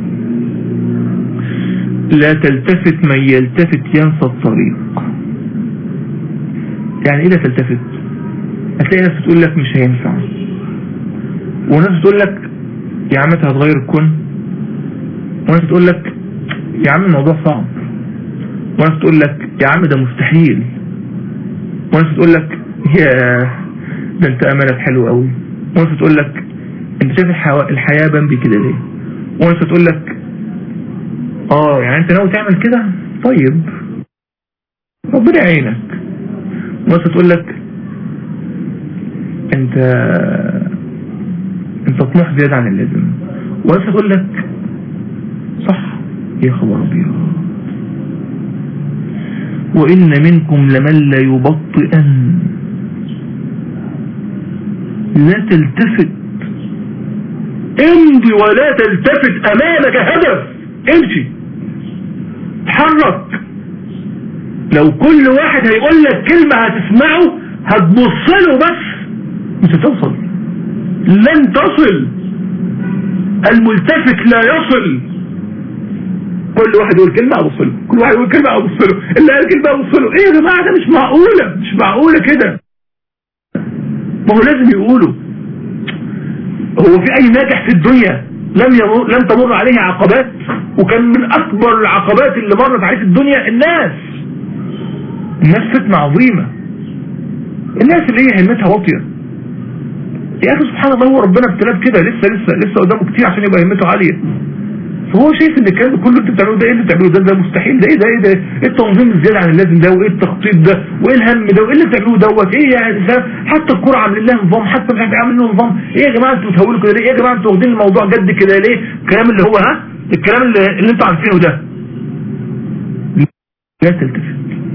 لا تلتفت من يلتفت ينسى الطريق يعني ايه لا تلتفت هتلاقي ناس بتقول لك مش هينفع وناس بتقول لك يا عم انت هتغير الكون وناس بتقول لك يا عم الموضوع صعب وناس بتقول لك يا عم ده مستحيل وناس بتقول لك يا ده انت املك حلو قوي وناس بتقول لك انت شايف الحياة بمبي كده ليه وناس بتقول لك اه يعني انت ناوي تعمل كده طيب ربنا يعينك وناس بتقول لك انت انت طموح زيادة عن اللازم وناس بتقول لك صح يا خبر ابيض وإن منكم لمن لا يبطئن لا تلتفت امضي ولا تلتفت امامك هدف امشي اتحرك لو كل واحد هيقول لك كلمة هتسمعه هتبص له بس مش هتوصل لن تصل الملتفت لا يصل كل واحد يقول كلمة ابص له كل واحد يقول كلمة ابص له اللي قال كلمة ابص له ايه يا جماعة ده مش معقولة مش معقولة كده ما هو لازم يقولوا هو في اي ناجح في الدنيا لم يمر لم تمر عليه عقبات وكان من اكبر العقبات اللي مرت عليه في الدنيا الناس الناس فتنة عظيمة الناس اللي هي همتها واطية يا اخي سبحان الله هو ربنا ابتلاه كده لسه لسه لسه قدامه كتير عشان يبقى همته عالية فهو شايف ان الكلام كله انت بتعمله ده ايه اللي بتعمله ده ده مستحيل ده ايه ده ايه ده ايه التنظيم الزياده عن اللازم ده وايه التخطيط ده وايه الهم ده وايه اللي بتعملوه دوت ايه يعني حتى الكوره عاملين لها نظام حتى مش عارف عاملين له نظام ايه يا جماعه انتوا بتهولوا كده ليه ايه يا جماعه انتوا واخدين الموضوع جد كده ليه الكلام اللي هو ها الكلام اللي, اللي انتوا عارفينه ده لا تلتفت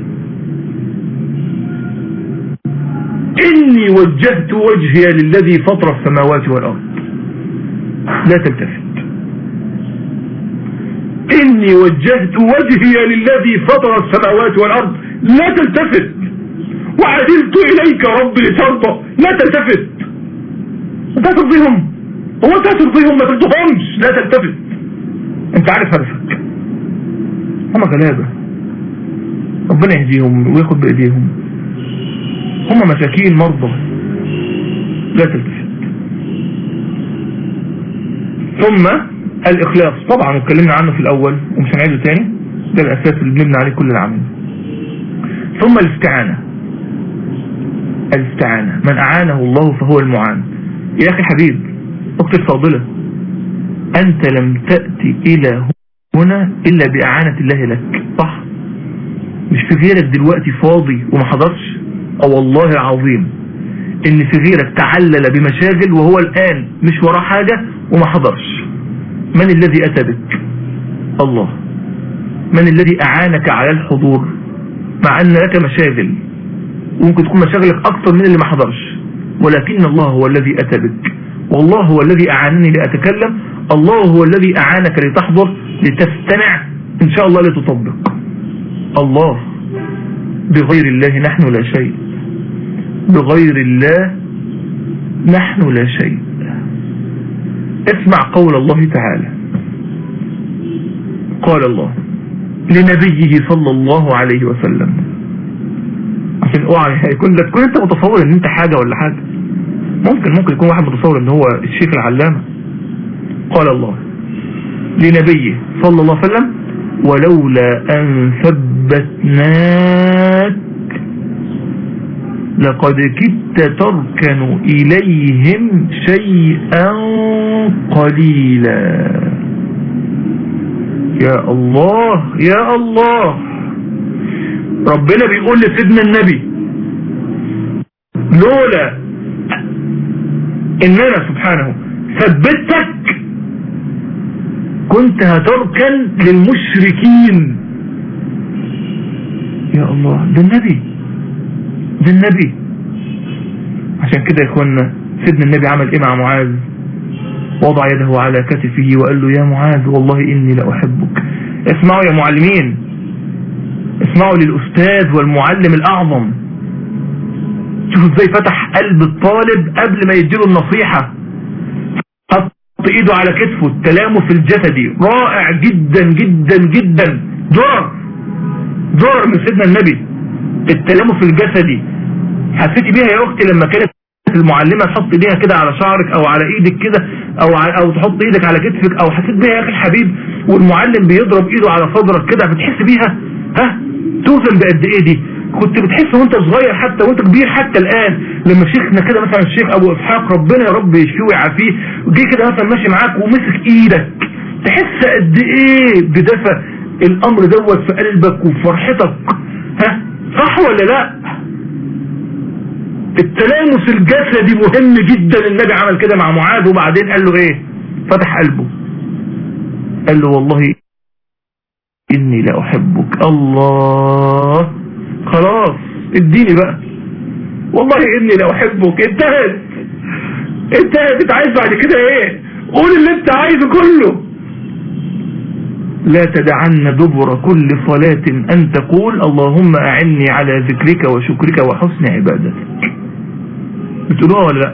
إني وجهت وجهي للذي فطر السماوات والأرض لا تلتفت إني وجهت وجهي للذي فطر السماوات والأرض لا تلتفت وعدلت إليك ربي لترضى لا تلتفت انت ترضيهم هو انت ترضيهم ما ترضيهمش لا تلتفت انت عارف هدفك هم غلابة ربنا يهديهم وياخد بإيديهم هم مساكين مرضى لا تلتفت ثم الإخلاص طبعا اتكلمنا عنه في الأول ومش هنعيده تاني ده الأساس اللي بنبني عليه كل العمل ثم الاستعانة الاستعانة من أعانه الله فهو المعان يا أخي حبيب أختي الفاضلة أنت لم تأتي إلى هنا إلا بإعانة الله لك صح مش في غيرك دلوقتي فاضي وما حضرش أو والله العظيم إن في غيرك تعلل بمشاغل وهو الآن مش وراه حاجة وما حضرش من الذي أتى بك الله من الذي أعانك على الحضور مع أن لك مشاغل وممكن تكون مشاغلك أكثر من اللي ما حضرش ولكن الله هو الذي أتى بك والله هو الذي أعانني لأتكلم الله هو الذي أعانك لتحضر لتستمع إن شاء الله لتطبق الله بغير الله نحن لا شيء بغير الله نحن لا شيء اسمع قول الله تعالى قال الله لنبيه صلى الله عليه وسلم عشان اوعى يكون لا تكون انت متصور ان انت حاجة ولا حاجة ممكن ممكن يكون واحد متصور ان هو الشيخ العلامة قال الله لنبيه صلى الله عليه وسلم ولولا ان ثبتناك لقد كدت تركن إليهم شيئا قليلا يا الله يا الله ربنا بيقول لسيدنا النبي لولا اننا سبحانه ثبتك كنت هتركن للمشركين يا الله ده النبي ده النبي عشان كده يا اخوانا سيدنا النبي عمل ايه مع معاذ وضع يده على كتفه وقال له يا معاذ والله اني لاحبك اسمعوا يا معلمين اسمعوا للاستاذ والمعلم الاعظم شوفوا ازاي فتح قلب الطالب قبل ما يديله النصيحة حط ايده على كتفه التلامس الجسدي رائع جدا جدا جدا درر درر من سيدنا النبي التلامس الجسدي حسيتي بيها يا اختي لما كانت المعلمة تحط ايديها كده على شعرك او على ايدك كده او او تحط ايدك على كتفك او حسيت بيها يا اخي الحبيب والمعلم بيضرب ايده على صدرك كده بتحس بيها ها توزن بقد ايه دي كنت بتحس وانت صغير حتى وانت كبير حتى الان لما شيخنا كده مثلا الشيخ ابو اسحاق ربنا يا رب يشفيه ويعافيه جه كده مثلا ماشي معاك ومسك ايدك تحس قد ايه بدفى الامر دوت في قلبك وفرحتك ها صح ولا لا التلامس الجسدي مهم جدا النبي عمل كده مع معاذ وبعدين قال له ايه فتح قلبه قال له والله اني لا احبك الله خلاص اديني بقى والله اني لا احبك انتهت انتهت انت عايز بعد كده ايه قول اللي انت عايزه كله لا تدعن دبر كل صلاة أن تقول اللهم أعني على ذكرك وشكرك وحسن عبادتك بتقولوها ولا لا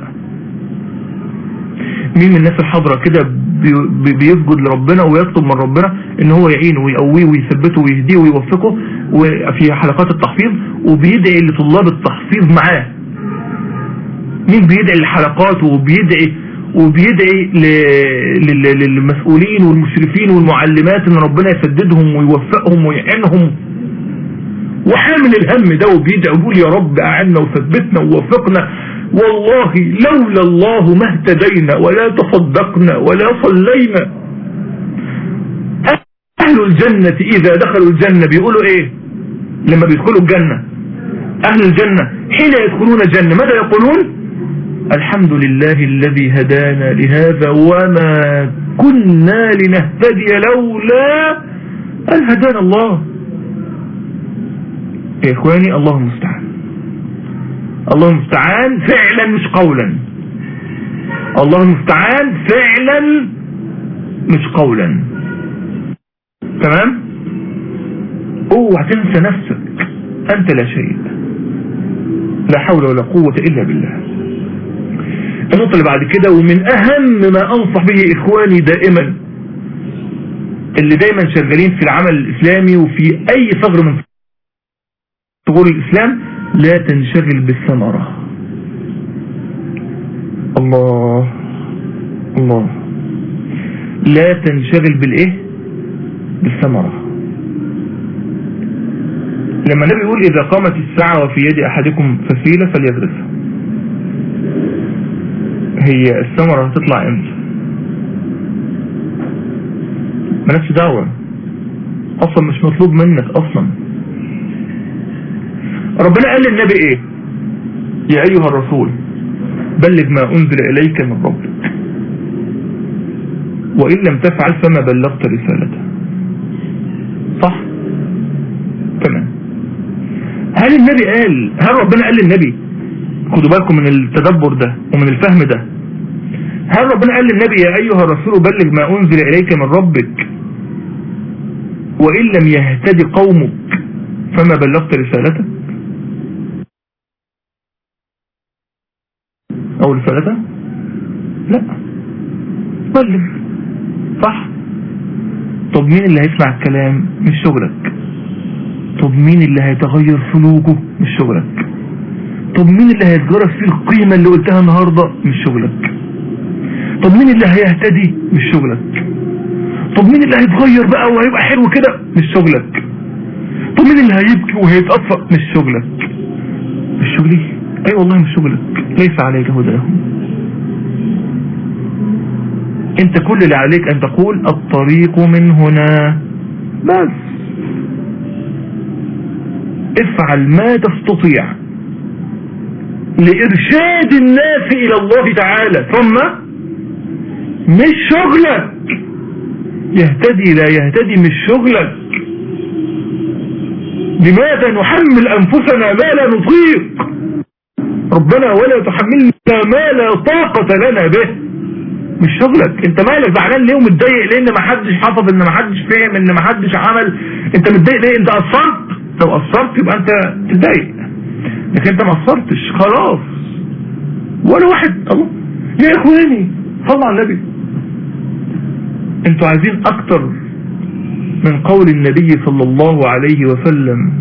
مين من الناس الحاضرة كده بيسجد لربنا ويطلب من ربنا ان هو يعينه ويقويه ويثبته ويهديه ويوفقه وفي حلقات التحفيظ وبيدعي لطلاب التحفيظ معاه مين بيدعي للحلقات وبيدعي وبيدعي للمسؤولين والمشرفين والمعلمات ان ربنا يسددهم ويوفقهم ويعينهم وحامل الهم ده وبيدعي ويقول يا رب اعنا وثبتنا ووفقنا والله لولا الله ما اهتدينا ولا تصدقنا ولا صلينا اهل الجنة اذا دخلوا الجنة بيقولوا ايه لما بيدخلوا الجنة اهل الجنة حين يدخلون الجنة ماذا يقولون الحمد لله الذي هدانا لهذا وما كنا لنهتدي لولا أن هدانا الله يا إخواني الله المستعان الله المستعان فعلا مش قولا الله المستعان فعلا مش قولا تمام اوعى تنسى نفسك انت لا شيء لا حول ولا قوة الا بالله النقطة اللي بعد كده ومن اهم ما انصح به اخواني دائما اللي دايما شغالين في العمل الاسلامي وفي اي ثغر من ثغور الاسلام لا تنشغل بالثمرة الله الله لا تنشغل بالايه بالثمرة لما النبي يقول اذا قامت الساعة وفي يد احدكم فسيلة فليغرسها هي الثمرة هتطلع امتى مالكش دعوة اصلا مش مطلوب منك اصلا ربنا قال للنبي ايه يا ايها الرسول بلغ ما انزل اليك من ربك وان لم تفعل فما بلغت رسالته صح تمام هل النبي قال هل ربنا قال للنبي خدوا بالكم من التدبر ده ومن الفهم ده هل ربنا قال للنبي يا ايها الرسول بلغ ما انزل اليك من ربك وان لم يهتدي قومك فما بلغت رسالته او رسالته لا بلغ صح طب مين اللي هيسمع الكلام مش شغلك طب مين اللي هيتغير سلوكه مش شغلك طب مين اللي هيتجرس فيه القيمة اللي قلتها النهاردة مش شغلك طب مين اللي هيهتدي مش شغلك طب مين اللي هيتغير بقى وهيبقى حلو كده مش شغلك طب مين اللي هيبكي وهيتأثر مش شغلك مش شغلي اي والله مش شغلك ليس عليك هداهم انت كل اللي عليك ان تقول الطريق من هنا بس افعل ما تستطيع لإرشاد الناس إلى الله تعالى ثم مش شغلك يهتدي لا يهتدي مش شغلك لماذا نحمل أنفسنا ما لا نطيق ربنا ولا تحملنا ما لا طاقة لنا به مش شغلك انت مالك زعلان ليه ومتضايق ليه ان ما حدش حفظ ان ما حدش فهم ان ما حدش عمل انت متضايق ليه انت قصرت لو قصرت يبقى انت تتضايق لكن انت ما قصرتش خلاص ولا واحد الله يا اخواني صلوا على النبي انتوا عايزين اكتر من قول النبي صلى الله عليه وسلم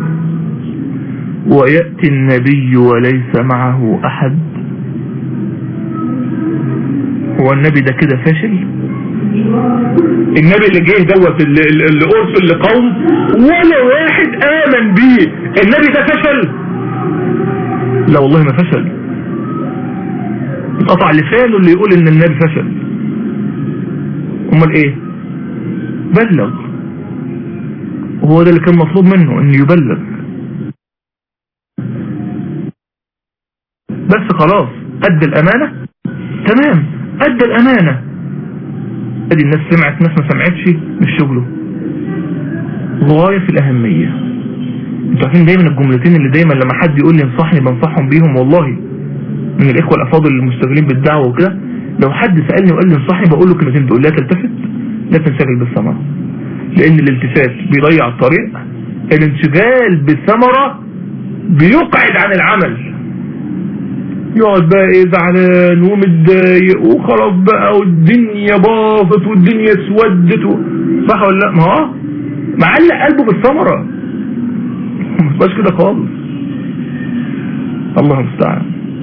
ويأتي النبي وليس معه احد هو النبي ده كده فاشل النبي اللي جه دوت اللي, اللي ارسل لقوم ولا واحد امن بيه النبي ده فشل لا والله ما فشل قطع لسانه اللي يقول ان النبي فشل امال ايه بلغ وهو ده اللي كان مطلوب منه انه يبلغ بس خلاص ادى الامانة تمام ادى الامانة ادي الناس سمعت ناس ما سمعتش مش شغله غاية في الاهمية انتوا عارفين دايما الجملتين اللي دايما لما حد يقول لي انصحني بنصحهم بيهم والله من الاخوة الافاضل المستغلين بالدعوة وكده لو حد سألني وقال لي انصحني بقول له كلمتين دول لا تلتفت لا تنشغل بالثمرة لان الالتفات بيضيع الطريق الانشغال بالثمرة بيقعد عن العمل يقعد بقى ايه زعلان ومتضايق وخلاص بقى والدنيا باظت والدنيا اسودت و... صح ولا لا ما هو معلق قلبه بالثمرة ما تبقاش كده خالص الله المستعان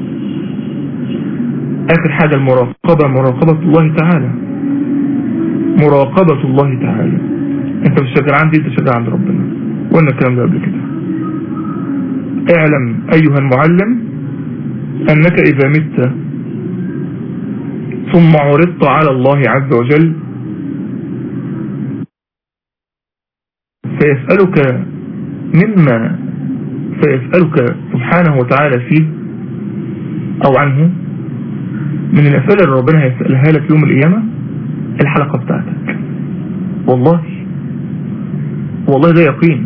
اخر حاجة المراقبة مراقبة الله تعالى مراقبة الله تعالى انت مش شغال عندي انت شغال عند ربنا قلنا الكلام ده قبل كده اعلم ايها المعلم انك اذا مت ثم عرضت على الله عز وجل فيسألك مما فيسألك سبحانه وتعالى فيه او عنه من الاسئلة اللي ربنا هيسألها لك يوم القيامة الحلقة بتاعتك والله والله ده يقين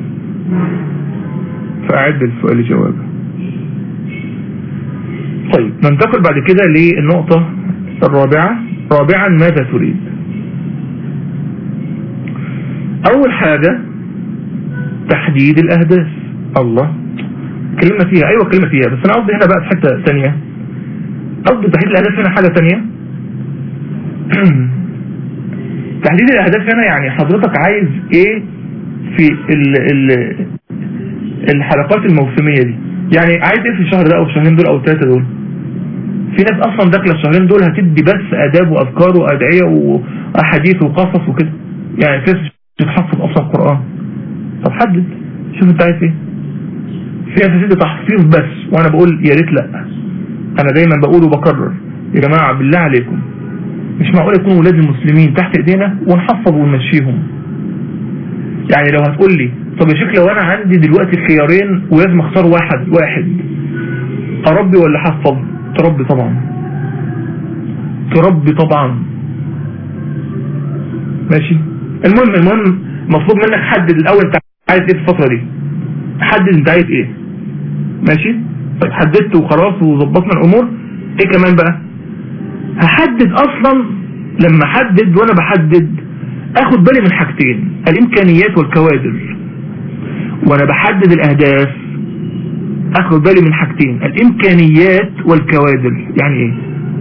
فأعد السؤال جوابه طيب ننتقل بعد كده للنقطة الرابعة رابعا ماذا تريد اول حاجة تحديد الاهداف الله كلمة فيها ايوه كلمة فيها بس انا قصدي هنا بقى في حتة ثانية قصدي تحديد الاهداف هنا حاجة ثانية تحديد الاهداف هنا يعني حضرتك عايز ايه في ال ال الحلقات الموسمية دي يعني عايز ايه في الشهر ده او الشهرين دول او الثلاثة دول في ناس اصلا داخله الشهرين دول هتدي بس اداب واذكار وادعية واحاديث وقصص وكده يعني في ناس تتحفظ اصلا القرآن طب حدد شوف انت عايز ايه في ناس هتدي تحفيظ بس وانا بقول يا ريت لا انا دايما بقول وبكرر يا جماعة بالله عليكم مش معقول يكونوا ولاد المسلمين تحت ايدينا ونحفظ ونمشيهم يعني لو هتقول لي طب يا شيخ لو انا عندي دلوقتي خيارين ولازم اختار واحد واحد اربي ولا احفظ تربي طبعا تربي طبعا ماشي المهم المهم مطلوب منك حدد الاول انت عايز ايه في الفترة دي حدد انت عايز ايه ماشي طيب حددت وخلاص وظبطنا الامور ايه كمان بقى هحدد اصلا لما احدد وانا بحدد اخد بالي من حاجتين الامكانيات والكوادر وانا بحدد الاهداف اخد بالي من حاجتين الامكانيات والكوادر يعني ايه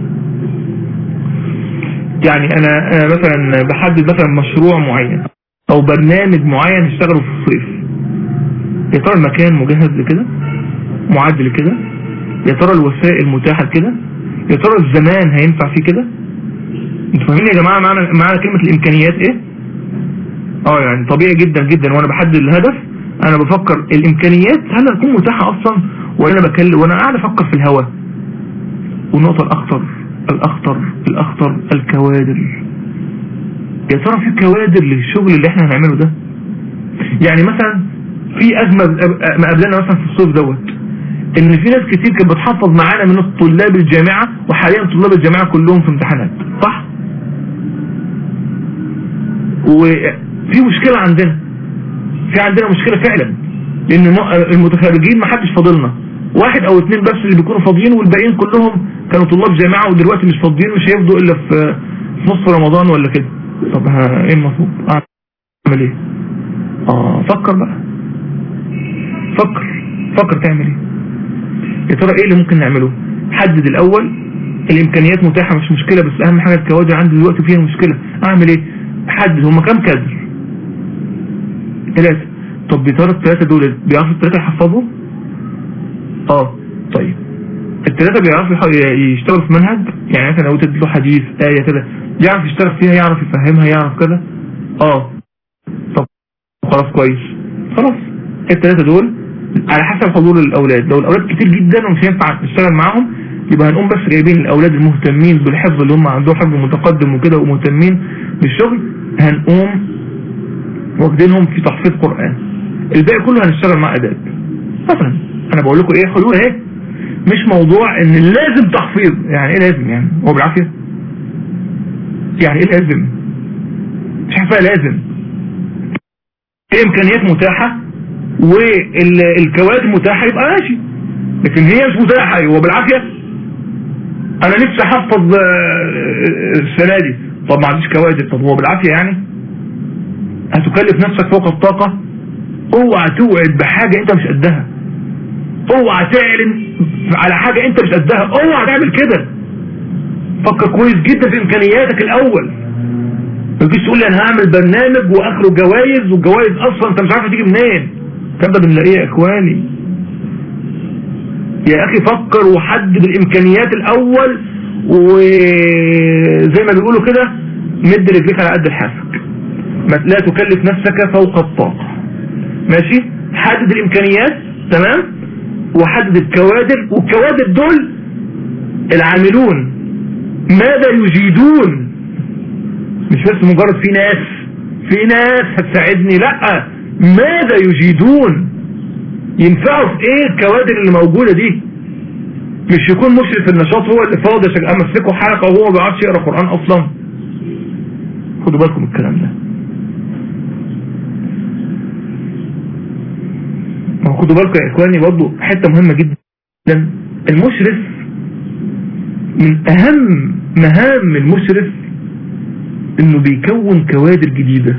يعني انا, أنا مثلا بحدد مثلا مشروع معين او برنامج معين اشتغله في الصيف يا ترى المكان مجهز لكده معد لكده يا ترى الوسائل متاحة لكده يا ترى الزمان هينفع فيه كده انتوا فاهمين يا جماعة معنى, معنى كلمة الامكانيات ايه اه يعني طبيعي جدا جدا وانا بحدد الهدف انا بفكر الامكانيات هل هتكون متاحة اصلا وانا بكلم وانا قاعد افكر في الهواء والنقطة الاخطر الاخطر الاخطر الكوادر يا ترى في كوادر للشغل اللي احنا هنعمله ده يعني مثلا في ازمه ما قابلنا مثلا في الصيف دوت ان في ناس كتير كانت بتحفظ معانا من الطلاب الجامعه وحاليا طلاب الجامعه كلهم في امتحانات صح وفي مشكله عندنا في عندنا مشكله فعلا لان المتخرجين ما حدش فاضلنا واحد او اثنين بس اللي بيكونوا فاضيين والباقيين كلهم كانوا طلاب جامعه ودلوقتي مش فاضيين مش هيفضوا الا في نصف رمضان ولا كده طب ايه المفروض اعمل ايه اه فكر بقى فكر فكر تعمل ايه يا ترى ايه اللي ممكن نعمله حدد الاول الامكانيات متاحة مش مشكلة بس اهم حاجة الكوادر عندي دلوقتي فيها مشكلة اعمل ايه حدد هما كام كادر ثلاثة طب يا ترى الثلاثة دول بيعرفوا الثلاثة يحفظوا اه طيب الثلاثة بيعرفوا يشتغلوا في منهج يعني مثلا لو تديله حديث آية كده يعرف يشتغل فيها يعرف يفهمها يعرف كده اه طب خلاص كويس خلاص الثلاثة دول على حسب حضور الاولاد لو الاولاد كتير جدا ومش هينفع نشتغل معاهم يبقى هنقوم بس جايبين الاولاد المهتمين بالحفظ اللي هم عندهم حفظ متقدم وكده ومهتمين بالشغل هنقوم واخدينهم في تحفيظ قرآن الباقي كله هنشتغل مع اداب مثلا انا بقول لكم ايه حلول اهي مش موضوع ان لازم تحفيظ يعني ايه لازم يعني هو بالعافيه يعني ايه لازم مش عارفه لازم ايه امكانيات متاحه والكوادر متاحة يبقى ماشي لكن هي مش متاحة هو بالعافية انا نفسي احفظ السنة دي طب ما عنديش كوادر طب هو بالعافية يعني هتكلف نفسك فوق الطاقة اوعى توعد بحاجة انت مش قدها اوعى تعلن على حاجة انت مش قدها اوعى تعمل كده فكر كويس جدا في امكانياتك الاول ما تجيش تقول لي انا هعمل برنامج واخره جوائز والجوائز اصلا انت مش عارف تيجي منين كم ده بنلاقيه يا اخواني يا اخي فكر وحدد الامكانيات الاول وزي ما بيقولوا كده مد رجليك على قد لحافك لا تكلف نفسك فوق الطاقة ماشي حدد الامكانيات تمام وحدد الكوادر والكوادر دول العاملون ماذا يجيدون مش بس مجرد في ناس في ناس هتساعدني لا ماذا يجيدون ينفعوا في ايه الكوادر اللي موجودة دي مش يكون مشرف النشاط هو اللي فاضي عشان امسكه حلقة وهو ما بيعرفش يقرا قرآن اصلا خدوا بالكم الكلام ده خدوا بالكم يا اخواني برضه حتة مهمة جدا المشرف من اهم مهام المشرف انه بيكون كوادر جديدة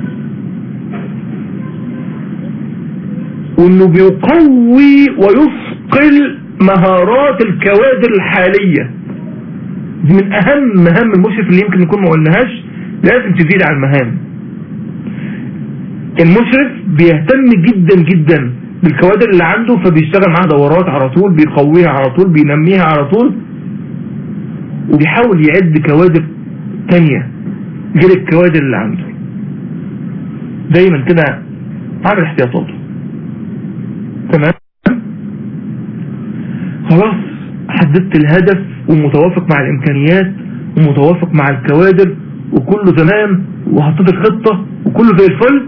وانه بيقوي ويثقل مهارات الكوادر الحالية دي من اهم مهام المشرف اللي يمكن نكون ما قلناهاش لازم تزيد على المهام المشرف بيهتم جدا جدا بالكوادر اللي عنده فبيشتغل معاها دورات على طول بيقويها على طول بينميها على طول وبيحاول يعد كوادر تانية غير الكوادر اللي عنده دايما كده عامل احتياطاته تمام خلاص حددت الهدف ومتوافق مع الامكانيات ومتوافق مع الكوادر وكله تمام وحطيت الخطة وكله زي الفل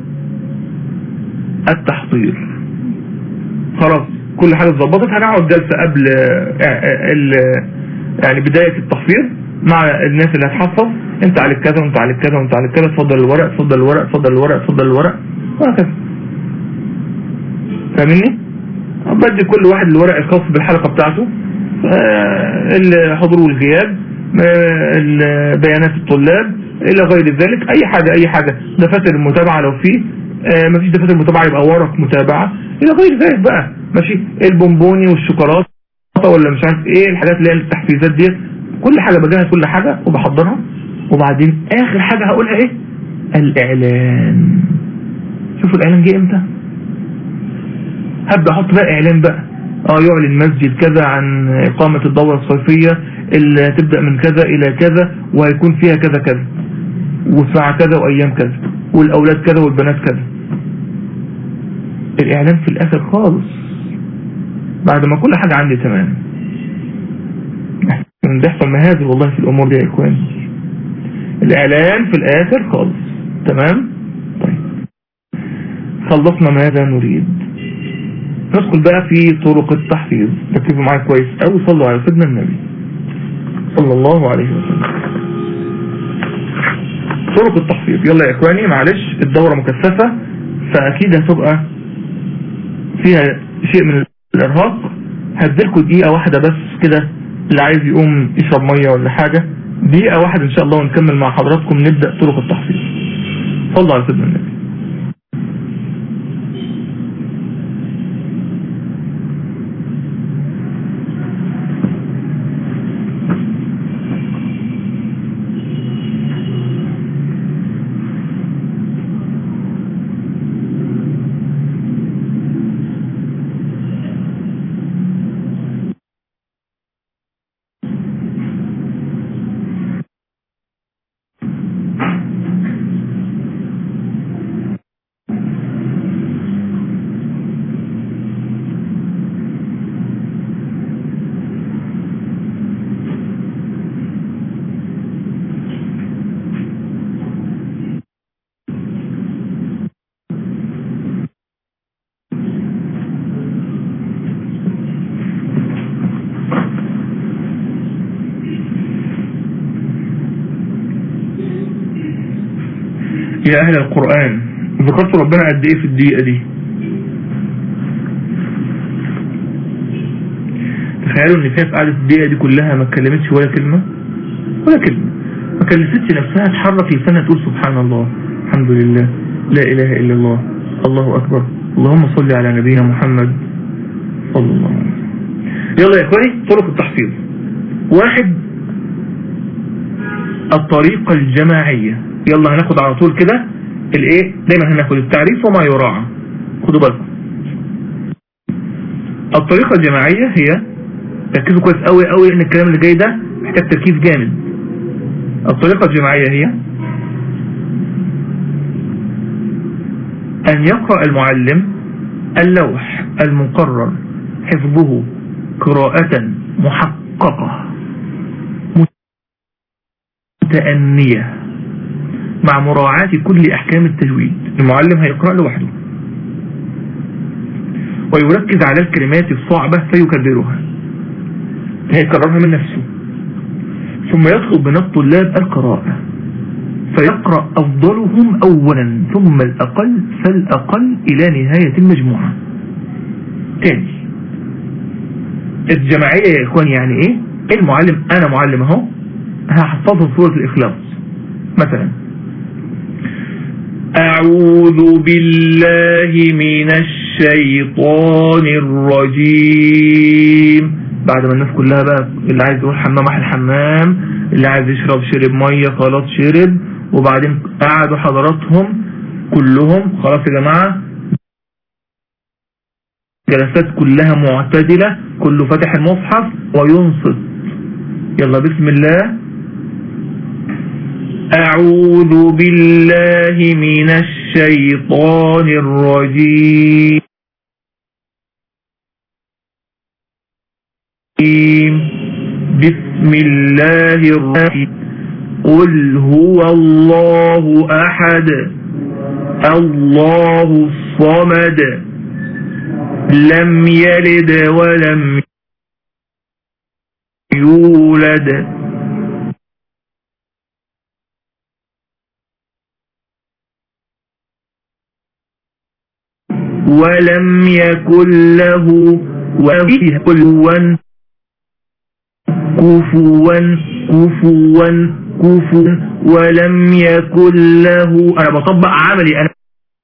التحضير خلاص كل حاجة اتظبطت هنقعد جلسة قبل ال يعني بداية التحضير مع الناس اللي هتحفظ انت عليك كذا وانت عليك كذا وانت عليك كذا اتفضل الورق اتفضل الورق اتفضل الورق اتفضل الورق وهكذا فاهمني؟ بدي كل واحد الورق الخاص بالحلقة بتاعته الحضور والغياب بيانات الطلاب الى غير ذلك اي حاجة اي حاجة دفاتر المتابعة لو في مفيش دفاتر متابعة يبقى ورق متابعة الى غير ذلك بقى ماشي البونبوني والشوكولاتة ولا مش عارف ايه الحاجات اللي هي التحفيزات ديت كل حاجة بجهز كل حاجة وبحضرها وبعدين اخر حاجة هقولها ايه الاعلان شوفوا الاعلان جه امتى هبدأ احط بقى اعلان بقى اه يعلن مسجد كذا عن اقامة الدورة الصيفية اللي تبدأ من كذا الى كذا وهيكون فيها كذا كذا والساعة كذا وايام كذا والاولاد كذا والبنات كذا الاعلان في الاخر خالص بعد ما كل حاجة عندي تمام بيحصل مهازل والله في الامور دي يا اخواني الاعلان في الاخر خالص تمام طيب خلصنا ماذا نريد ندخل بقى في طرق التحفيظ ركزوا معايا كويس أو صلوا على سيدنا النبي صلى الله عليه وسلم طرق التحفيظ يلا يا اخواني معلش الدورة مكثفة فاكيد هتبقى فيها شيء من الارهاق هديلكوا دقيقة واحدة بس كده اللي عايز يقوم يشرب مية ولا حاجة دقيقة واحدة ان شاء الله ونكمل مع حضراتكم نبدأ طرق التحفيظ صلوا على سيدنا النبي يا أهل القرآن ذكرت ربنا قد إيه في الدقيقة دي تخيلوا ان فيها في قعدة الدقيقة دي كلها ما اتكلمتش ولا كلمة ولا كلمة ما كلفتش نفسها تحرك لسانها تقول سبحان الله الحمد لله لا إله إلا الله الله أكبر اللهم صل على نبينا محمد صلى الله عليه وسلم يلا يا إخواني طرق التحفيظ واحد الطريقة الجماعية يلا هناخد على طول كده الايه دايما هناخد التعريف وما يراعى خدوا بالكم الطريقة الجماعية هي ركزوا كويس قوي قوي ان الكلام اللي جاي ده محتاج تركيز جامد الطريقة الجماعية هي ان يقرأ المعلم اللوح المقرر حفظه قراءة محققة متأنية مع مراعاة كل أحكام التجويد المعلم هيقرأ لوحده ويركز على الكلمات الصعبة فيكررها هيكررها من نفسه ثم يطلب من الطلاب القراءة فيقرأ أفضلهم أولا ثم الأقل فالأقل إلى نهاية المجموعة تاني الجماعية يا إخوان يعني إيه المعلم أنا معلم أهو هحفظه سورة الإخلاص مثلا أعوذ بالله من الشيطان الرجيم بعد ما الناس كلها بقى اللي عايز يروح حمام راح الحمام اللي عايز يشرب شرب مية خلاص شرب وبعدين قعدوا حضراتهم كلهم خلاص يا جماعة جلسات كلها معتدلة كله فاتح المصحف وينصت يلا بسم الله أعوذ بالله من الشيطان الرجيم بسم الله الرحيم قل هو الله أحد الله الصمد لم يلد ولم يولد ولم يكن له وهي كفوا كفوا كفوا كفوا ولم يكن له انا بطبق عملي انا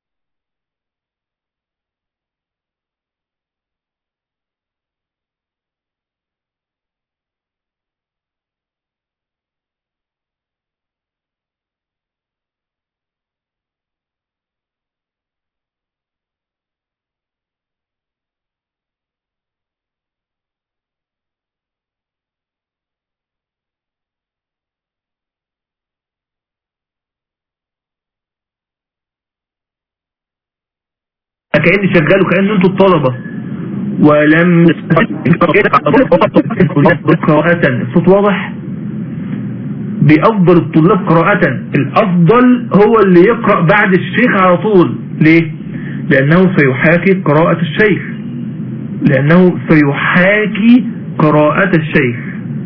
كأني شغال وكأن انتوا الطلبة ولم قراءة الصوت واضح بأفضل الطلاب قراءة الأفضل هو اللي يقرأ بعد الشيخ على طول ليه؟ لأنه سيحاكي قراءة الشيخ لأنه سيحاكي قراءة الشيخ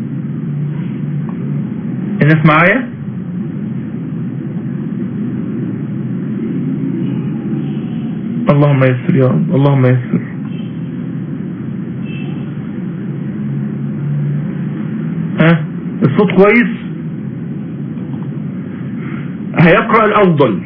الناس معايا اللهم يسر يا رب اللهم يسر ها الصوت كويس هيقرأ الأفضل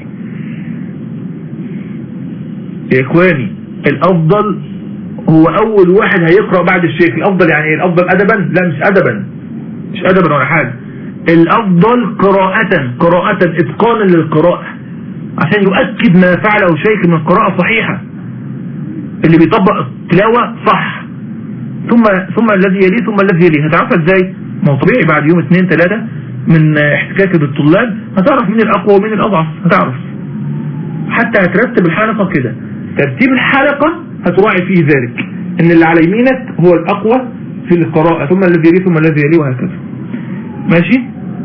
يا إخواني الأفضل هو أول واحد هيقرأ بعد الشيخ الأفضل يعني ايه الأفضل أدبا لا مش أدبا مش أدبا ولا حاجة الأفضل قراءة قراءة إتقانا للقراءة عشان يؤكد ما فعله شيخ من القراءة صحيحة اللي بيطبق التلاوة صح ثم ثم الذي يليه ثم الذي يليه هتعرفها ازاي ما هو طبيعي بعد يوم اثنين ثلاثة من احتكاك بالطلاب هتعرف مين الأقوى ومين الأضعف هتعرف حتى هترتب الحلقة كده ترتيب الحلقة هتراعي فيه ذلك ان اللي على يمينك هو الأقوى في القراءة ثم الذي يليه ثم الذي يليه وهكذا ماشي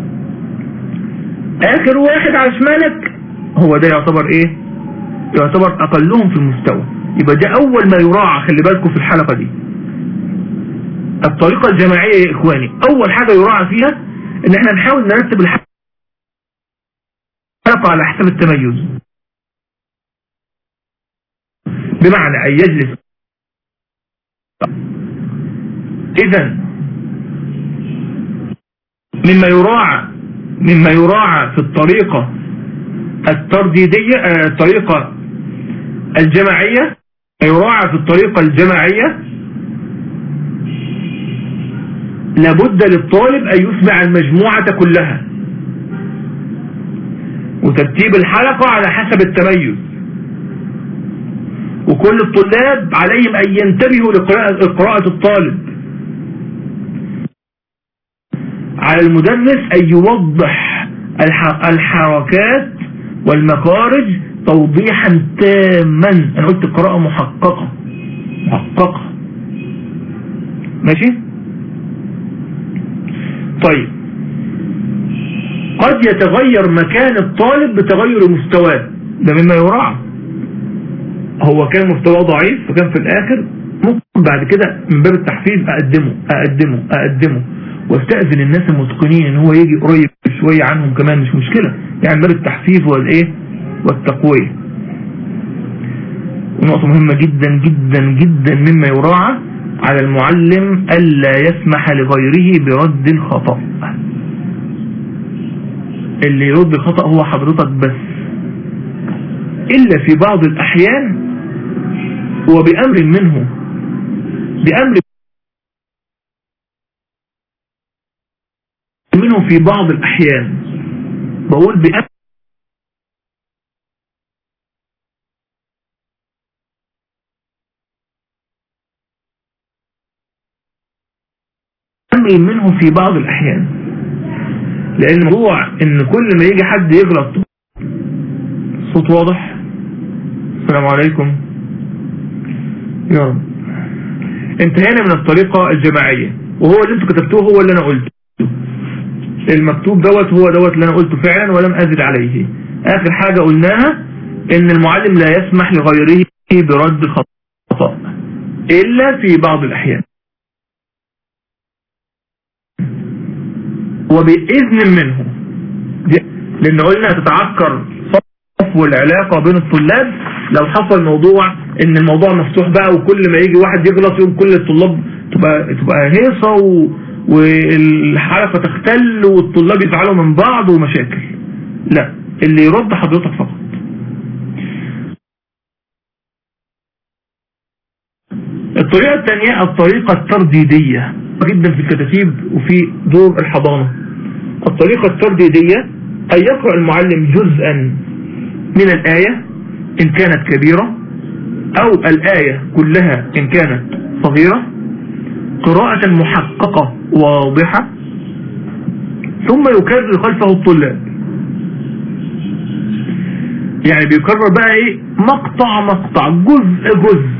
آخر واحد على شمالك هو ده يعتبر ايه يعتبر أقلهم في المستوى يبقى ده أول ما يراعى خلي بالكم في الحلقة دي الطريقة الجماعية يا إخواني أول حاجة يراعى فيها ان احنا نحاول نرتب الحلقة على حسب التميز بمعنى أن يجلس إذا مما يراعى مما يراعى في الطريقة الترديدية الطريقة الجماعية يراعى في الطريقة الجماعية لابد للطالب أن يسمع المجموعة كلها وترتيب الحلقة على حسب التميز وكل الطلاب عليهم أن ينتبهوا لقراءة الطالب على المدرس أن يوضح الحركات والمخارج توضيحا تاما أنا قلت قراءة محققة محققة ماشي طيب قد يتغير مكان الطالب بتغير مستواه ده مما يراعى هو كان مستواه ضعيف فكان في الآخر ممكن بعد كده من باب التحفيز أقدمه أقدمه أقدمه واستأذن الناس المتقنين ان هو يجي قريب شوية عنهم كمان مش مشكلة يعني باب التحفيز والايه والتقوية ونقطة مهمة جدا جدا جدا مما يراعى على المعلم ألا يسمح لغيره برد الخطأ اللي يرد الخطأ هو حضرتك بس إلا في بعض الأحيان وبأمر منه بأمر منه في بعض الأحيان بقول بأمر منه في بعض الأحيان لأن الموضوع إن كل ما يجي حد يغلط صوت واضح السلام عليكم يا رب انتهينا من الطريقة الجماعية وهو اللي انتوا كتبتوه هو اللي انا قلته المكتوب دوت هو دوت اللي انا قلته فعلا ولم ازد عليه اخر حاجة قلناها ان المعلم لا يسمح لغيره برد الخطأ الا في بعض الاحيان وبإذن منه لان قلنا تتعكر صفو العلاقة بين الطلاب لو حصل موضوع ان الموضوع مفتوح بقى وكل ما يجي واحد يغلط يوم كل الطلاب تبقى تبقى هيصة و... والحركة تختل والطلاب يزعلوا من بعض ومشاكل لا اللي يرد حضرتك فقط الطريقة الثانية الطريقة الترديدية جدا في الكتاتيب وفي دور الحضانة الطريقة الترديدية أن يقرأ المعلم جزءا من الآية إن كانت كبيرة أو الآية كلها إن كانت صغيرة قراءة محققة واضحة ثم يكرر خلفه الطلاب يعني بيكرر بقى ايه مقطع مقطع جزء جزء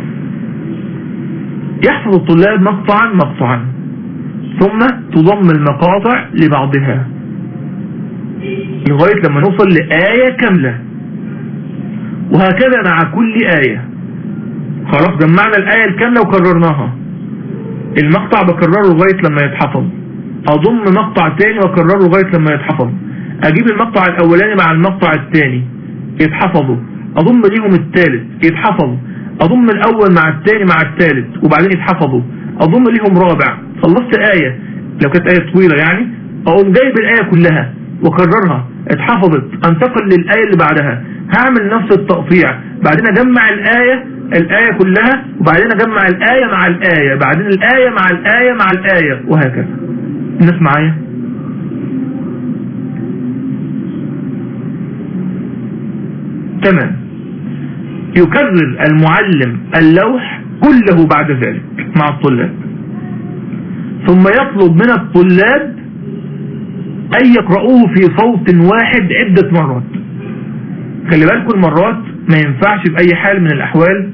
يحفظ الطلاب مقطعا مقطعا ثم تضم المقاطع لبعضها لغاية لما نوصل لآية كاملة وهكذا مع كل آية خلاص جمعنا الآية الكاملة وكررناها المقطع بكرره لغاية لما يتحفظ أضم مقطع تاني وأكرره لغاية لما يتحفظ أجيب المقطع الأولاني مع المقطع الثاني يتحفظوا أضم ليهم الثالث يتحفظ أضم الأول مع الثاني مع الثالث وبعدين يتحفظوا أضم ليهم رابع خلصت آية لو كانت آية طويلة يعني أقوم جايب الآية كلها وكررها اتحفظت انتقل للآية اللي بعدها هعمل نفس التقطيع بعدين اجمع الآية الآية كلها وبعدين اجمع الآية مع الآية بعدين الآية مع الآية مع الآية وهكذا الناس معايا تمام يكرر المعلم اللوح كله بعد ذلك مع الطلاب ثم يطلب من الطلاب أن يقرؤوه في صوت واحد عدة مرات خلي بالكم المرات ما ينفعش بأي حال من الأحوال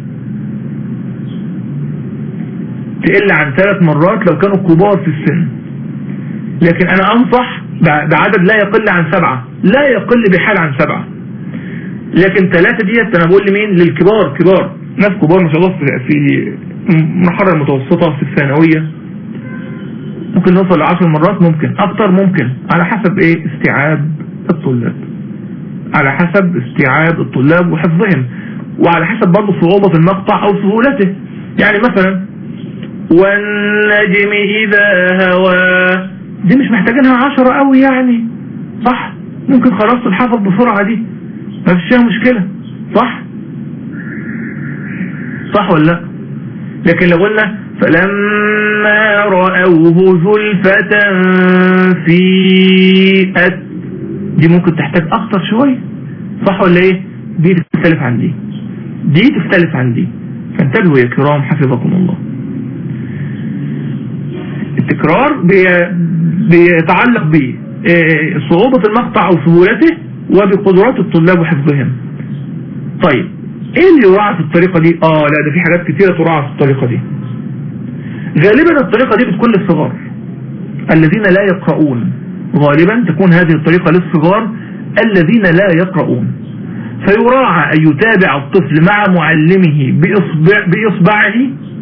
تقل عن ثلاث مرات لو كانوا كبار في السن لكن أنا أنصح بعدد لا يقل عن سبعة لا يقل بحال عن سبعة لكن ثلاثة ديت أنا بقول لمين للكبار كبار ناس كبار ما شاء الله في مرحلة المتوسطة في الثانوية ممكن نوصل لعشر مرات ممكن اكتر ممكن على حسب ايه استيعاب الطلاب على حسب استيعاب الطلاب وحفظهم وعلى حسب برضه صعوبة المقطع او سهولته يعني مثلا والنجم اذا هوى دي مش محتاجينها عشرة قوي يعني صح ممكن خلاص الحفظ بسرعة دي ما فيش فيها مشكلة صح صح ولا لا لكن لو قلنا فلما رأوه زلفة سيئت دي ممكن تحتاج اكتر شوية صح ولا ايه دي تختلف عن دي دي تختلف عن دي فانتبهوا يا كرام حفظكم الله التكرار بيتعلق بصعوبة آه، المقطع وسهولته وبقدرات الطلاب وحفظهم طيب ايه اللي يراعى في الطريقة دي اه لا ده في حاجات كتيرة تراعى في الطريقة دي غالبا الطريقة دي بتكون للصغار الذين لا يقرؤون غالبا تكون هذه الطريقة للصغار الذين لا يقرؤون فيراعى أن يتابع الطفل مع معلمه بإصبع بإصبعه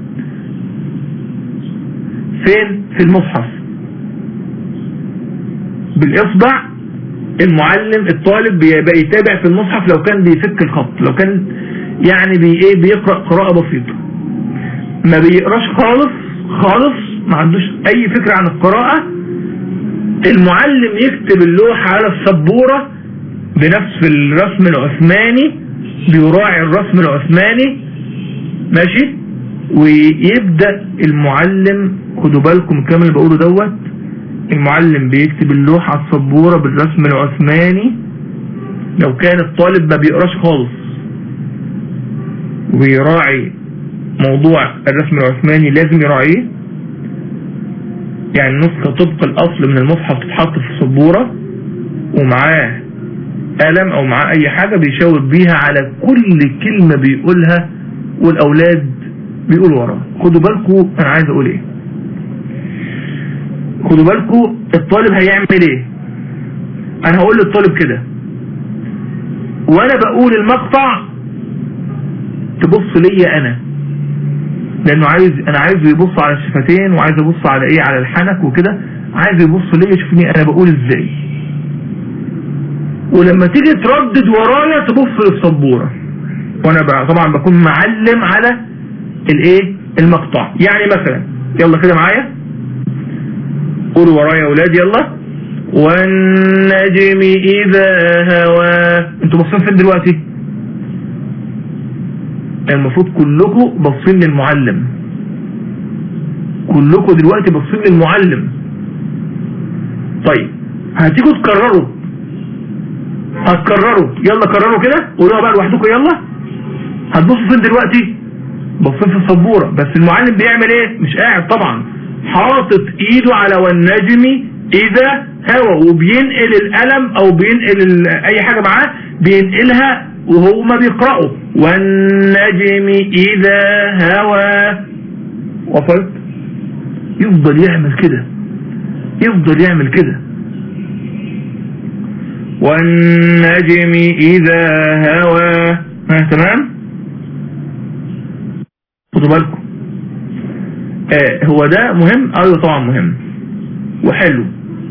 فين في المصحف بالإصبع المعلم الطالب بيبقى يتابع في المصحف لو كان بيفك الخط لو كان يعني بي ايه بيقرأ قراءة بسيطة ما بيقراش خالص خالص ما عندوش اي فكرة عن القراءة المعلم يكتب اللوحة على السبورة بنفس الرسم العثماني بيراعي الرسم العثماني ماشي ويبدأ المعلم خدوا بالكم الكلام اللي بقوله دوت المعلم بيكتب اللوحة على السبورة بالرسم العثماني لو كان الطالب ما بيقراش خالص ويراعي موضوع الرسم العثماني لازم يراعيه يعني نسخة طبق الأصل من المصحف تتحط في السبورة ومعاه قلم أو معاه أي حاجة بيشاور بيها على كل كلمة بيقولها والأولاد بيقولوا وراه خدوا بالكم أنا عايز أقول إيه خدوا بالكم الطالب هيعمل إيه أنا هقول للطالب كده وأنا بقول المقطع تبص ليا أنا لانه عايز انا عايزه يبص على الشفتين وعايز يبص على ايه على الحنك وكده عايز يبص ليا يشوفني انا بقول ازاي ولما تيجي تردد ورايا تبص للسبوره وانا طبعا بكون معلم على الايه المقطع يعني مثلا يلا كده معايا قولوا ورايا يا اولاد يلا والنجم اذا هوى انتوا باصين فين دلوقتي المفروض كلكم باصين للمعلم كلكم دلوقتي باصين للمعلم طيب هتيجوا تكرروا هتكرروا يلا كرروا كده قولوها بقى لوحدكم يلا هتبصوا فين دلوقتي باصين في السبوره بس المعلم بيعمل ايه مش قاعد طبعا حاطط ايده على والنجم اذا هوى وبينقل القلم او بينقل اي حاجه معاه بينقلها وهما بيقرأوا والنجم إذا هوى وصلت يفضل يعمل كده يفضل يعمل كده والنجم إذا هوى ها تمام خدوا بالكم آه هو ده مهم ايوه طبعا مهم وحلو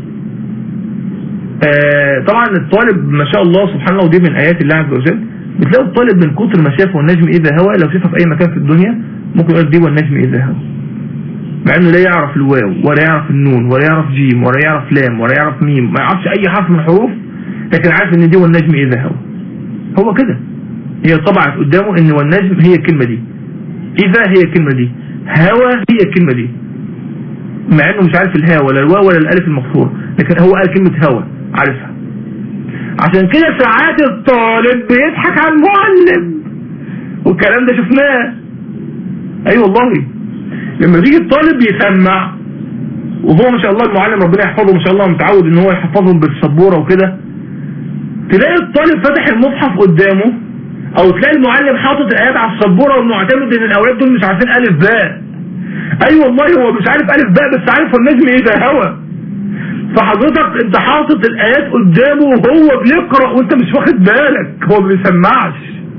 آه طبعا الطالب ما شاء الله سبحان الله ودي من ايات الله عز وجل بتلاقوا الطالب من كتر ما شافه والنجم اذا هوى لو شافها في اي مكان في الدنيا ممكن يقول دي والنجم اذا هوى مع انه لا يعرف الواو ولا يعرف النون ولا يعرف جيم ولا يعرف لام ولا يعرف ميم ما يعرفش اي حرف من الحروف لكن عارف ان دي والنجم اذا هوى هو كده هي طبعت قدامه ان والنجم هي الكلمة دي اذا هي الكلمة دي هوى هي الكلمة دي مع انه مش عارف الهاء ولا الواو ولا الالف المقصورة لكن هو قال كلمة هوى عارفها عشان كده ساعات الطالب بيضحك على المعلم والكلام ده شفناه اي أيوة والله لما بيجي الطالب بيسمع وهو ما شاء الله المعلم ربنا يحفظه ما شاء الله متعود ان هو يحفظهم بالسبوره وكده تلاقي الطالب فاتح المصحف قدامه او تلاقي المعلم حاطط الايات على السبوره ومعتمد ان الاولاد دول مش عارفين الف باء اي أيوة والله هو مش عارف الف باء بس عارف النجم ايه ده هوا فحضرتك انت حاطط الايات قدامه وهو بيقرا وانت مش واخد بالك هو ما بيسمعش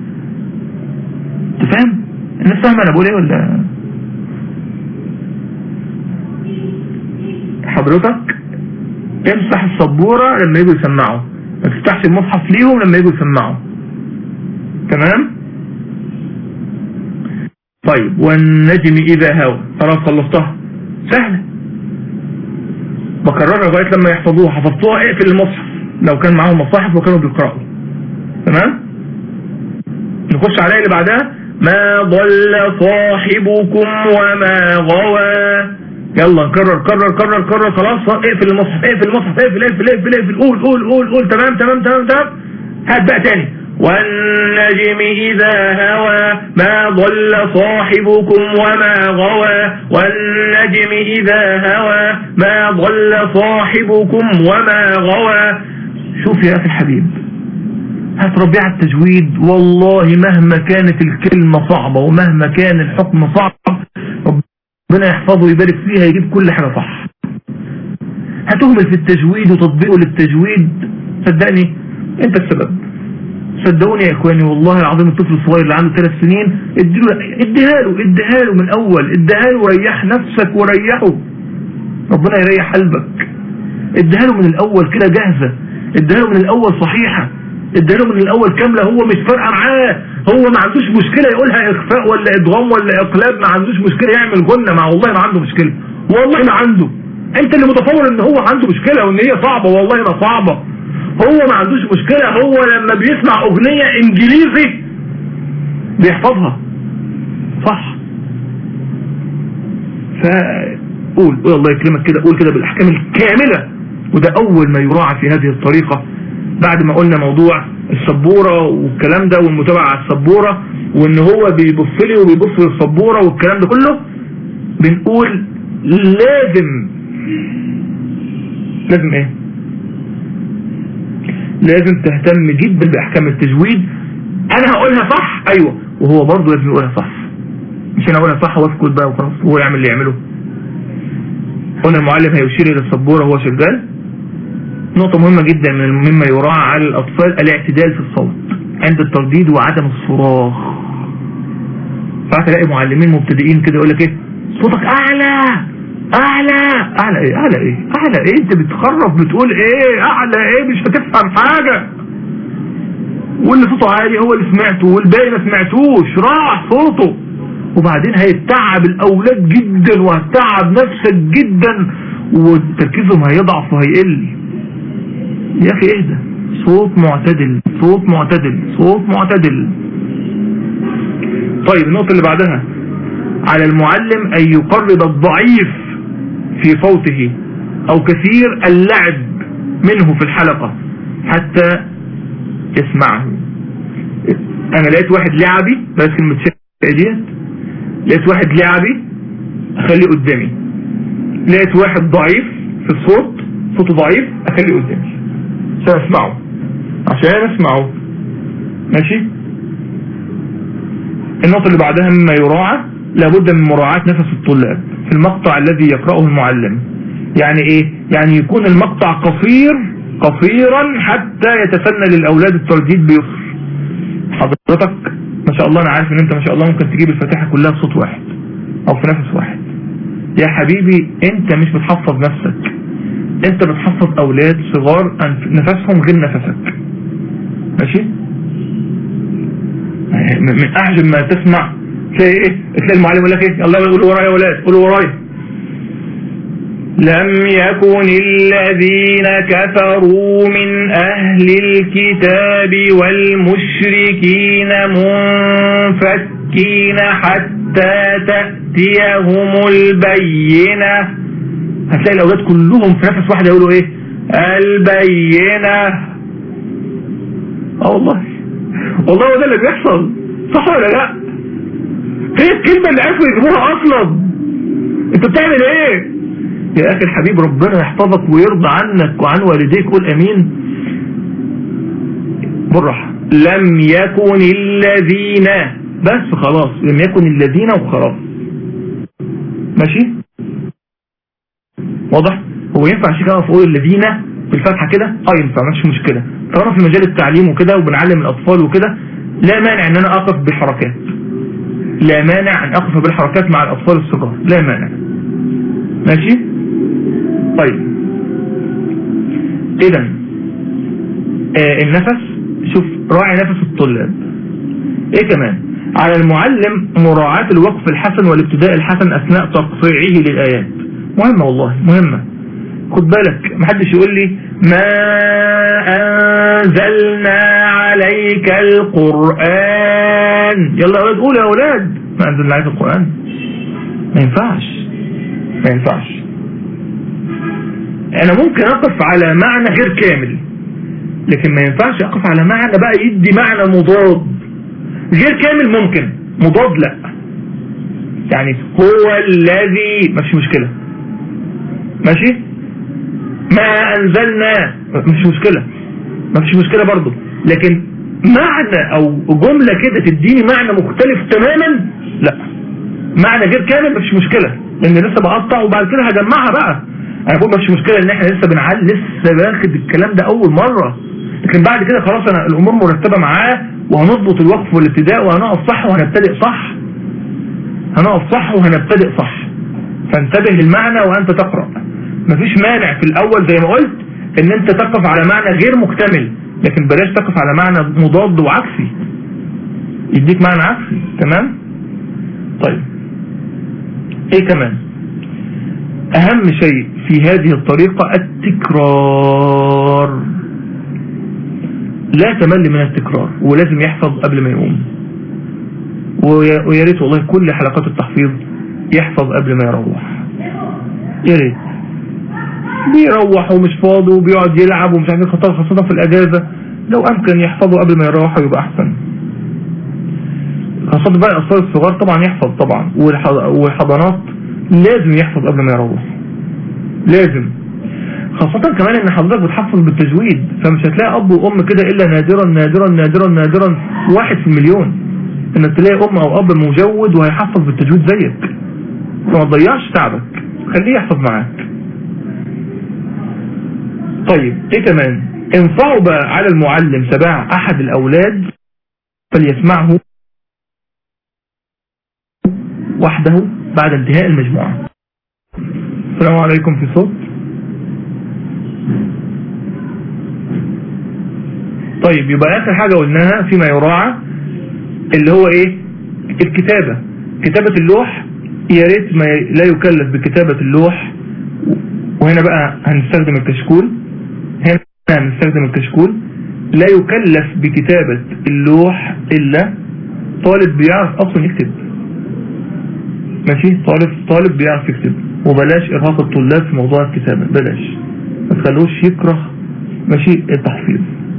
انت فاهم الناس فاهمه انا بقول ايه ولا حضرتك امسح السبوره لما يجوا يسمعوا ما تفتحش المصحف ليهم لما يجوا يسمعوا تمام طيب والنجم اذا هوى خلاص خلصتها سهله بكررها لغايه لما يحفظوها حفظتوها اقفل المصحف لو كان معاهم مصاحف وكانوا بيقرأوا تمام نخش على اللي بعدها ما ضل صاحبكم وما غوى يلا نكرر كرر كرر كرر خلاص اقفل المصحف اقفل المصحف اقفل اقفل اقفل اقفل قول قول قول قول تمام تمام تمام تمام هات بقى تاني والنجم إذا هوى ما ضل صاحبكم وما غوى والنجم إذا هوى ما ضل صاحبكم وما غوى شوف يا أخي الحبيب هتربي على التجويد والله مهما كانت الكلمة صعبة ومهما كان الحكم صعب ربنا يحفظه ويبارك فيها يجيب كل حاجة صح هتهمل في التجويد وتطبيقه للتجويد صدقني انت السبب صدقوني يا اخواني والله العظيم الطفل الصغير اللي عنده ثلاث سنين اديها له اديها له من اول اديها له وريح نفسك وريحه ربنا يريح قلبك اديها له من الاول كده جاهزة اديها له من الاول صحيحة اديها له من الاول كاملة هو مش فارقة معاه هو ما عندوش مشكلة يقولها اخفاء ولا ادغام ولا اقلاب ما عندوش مشكلة يعمل جنة مع والله ما عنده مشكلة والله ما عنده انت اللي متصور ان هو عنده مشكلة وان هي صعبة والله ما صعبة هو ما عندوش مشكلة هو لما بيسمع اغنية انجليزي بيحفظها صح فقول قول الله يكرمك كده قول كده بالاحكام الكاملة وده اول ما يراعى في هذه الطريقة بعد ما قلنا موضوع السبورة والكلام ده والمتابعة على السبورة وان هو بيبص لي وبيبص للسبورة والكلام ده كله بنقول لازم لازم ايه لازم تهتم جدا باحكام التجويد انا هقولها صح ايوه وهو برضه لازم يقولها صح مش انا اقولها صح واسكت بقى وخلاص وهو يعمل اللي يعمله قلنا المعلم هيشير الى السبوره وهو شغال نقطة مهمة جدا من مما يراعى على الأطفال الاعتدال في الصوت عند الترديد وعدم الصراخ فعلا تلاقي معلمين مبتدئين كده يقول لك ايه صوتك اعلى اعلى اعلى ايه اعلى ايه اعلى ايه انت بتخرف بتقول ايه اعلى ايه مش هتفهم حاجة واللي صوته عالي هو اللي سمعته والباقي ما سمعتوش راح صوته وبعدين هيتعب الاولاد جدا وهتعب نفسك جدا وتركيزهم هيضعف وهيقل يا اخي اهدى صوت معتدل صوت معتدل صوت معتدل طيب النقطة اللي بعدها على المعلم ان يقرب الضعيف في صوته او كثير اللعب منه في الحلقة حتى يسمعه انا لقيت واحد لعبي بس كلمة ديت لقيت واحد لعبي اخليه قدامي لقيت واحد ضعيف في الصوت صوته ضعيف اخليه قدامي عشان اسمعه عشان اسمعه ماشي النقطة اللي بعدها مما يراعى لابد من مراعاة نفس الطلاب في المقطع الذي يقرأه المعلم يعني ايه يعني يكون المقطع قصير قصيرا حتى يتسنى للأولاد الترديد بيسر حضرتك ما شاء الله أنا عارف إن أنت ما شاء الله ممكن تجيب الفاتحة كلها بصوت واحد أو في نفس واحد يا حبيبي أنت مش بتحفظ نفسك أنت بتحفظ أولاد صغار نفسهم غير نفسك ماشي من أعجب ما تسمع تلاقي إيه تلاقي المعلم يقول لك إيه الله يقول ورايا يا ولاد قولوا ورايا لم يكن الذين كفروا من أهل الكتاب والمشركين منفكين حتى تأتيهم البينة هتلاقي الأولاد كلهم في نفس واحد يقولوا إيه البينة اه والله والله ده اللي بيحصل صح ولا لا هي الكلمة اللي عرفوا يجيبوها أصلا انت بتعمل ايه يا أخي الحبيب ربنا يحفظك ويرضى عنك وعن والديك قول أمين بالراحة لم يكن الذين بس خلاص لم يكن الذين وخلاص ماشي واضح هو ينفع شيء كده فوق الذين في الفتحة كده اه ينفع مش مشكلة طالما في مجال التعليم وكده وبنعلم الأطفال وكده لا مانع ان انا اقف بالحركات لا مانع ان اقف بالحركات مع الأطفال الصغار لا مانع ماشي طيب اذا آه النفس شوف راعي نفس الطلاب ايه كمان على المعلم مراعاة الوقف الحسن والابتداء الحسن اثناء تقطيعه للآيات مهمة والله مهمة خد بالك محدش يقول لي ما انزلنا عليك القرآن يلا يا اولاد قول يا اولاد ما انزلنا عليك القرآن ما ينفعش ما ينفعش انا ممكن اقف على معنى غير كامل لكن ما ينفعش اقف على معنى بقى يدي معنى مضاد غير كامل ممكن مضاد لا يعني هو الذي ما فيش مشكلة ماشي ما انزلنا ما فيش مشكلة ما فيش مشكلة برضو لكن معنى او جملة كده تديني معنى مختلف تماما لا معنى غير كامل ما فيش مشكلة لان لسه بقطع وبعد كده هجمعها بقى انا بقول مش مشكلة ان احنا لسه بنعلم لسه باخد الكلام ده اول مرة لكن بعد كده خلاص انا الامور مرتبة معاه وهنضبط الوقف والابتداء وهنقف صح وهنبتدئ صح هنقف صح وهنبتدئ صح فانتبه للمعنى وانت تقرأ مفيش مانع في الاول زي ما قلت ان انت تقف على معنى غير مكتمل لكن بلاش تقف على معنى مضاد وعكسي يديك معنى عكسي تمام طيب ايه كمان اهم شيء في هذه الطريقة التكرار لا تمل من التكرار ولازم يحفظ قبل ما يقوم ويا ريت والله كل حلقات التحفيظ يحفظ قبل ما يروح يا ريت بيروح ومش فاضي وبيقعد يلعب ومش عارف خطر خاصة في الأجازة لو أمكن يحفظه قبل ما يروح يبقى أحسن خاصة بقى الأطفال الصغار طبعا يحفظ طبعا والحضانات لازم يحفظ قبل ما يروح لازم خاصة كمان ان حضرتك بتحفظ بالتجويد فمش هتلاقي اب وام كده الا نادرا نادرا نادرا نادرا واحد في المليون انك تلاقي ام او اب مجود وهيحفظ بالتجويد زيك فما تضيعش تعبك خليه يحفظ معاك طيب ايه كمان انفعوا بقى على المعلم سباع احد الاولاد فليسمعه وحده بعد انتهاء المجموعة السلام عليكم في صوت طيب يبقى اخر حاجة قلناها فيما يراعى اللي هو ايه الكتابة كتابة اللوح يا ريت ما لا يكلف بكتابة اللوح وهنا بقى هنستخدم الكشكول هنا هنستخدم الكشكول لا يكلف بكتابة اللوح إلا طالب بيعرف أصلا يكتب ماشي طالب طالب بيعرف يكتب وبلاش إرهاق الطلاب في موضوع الكتابة بلاش ما تخلوش يكره ماشي التحفيظ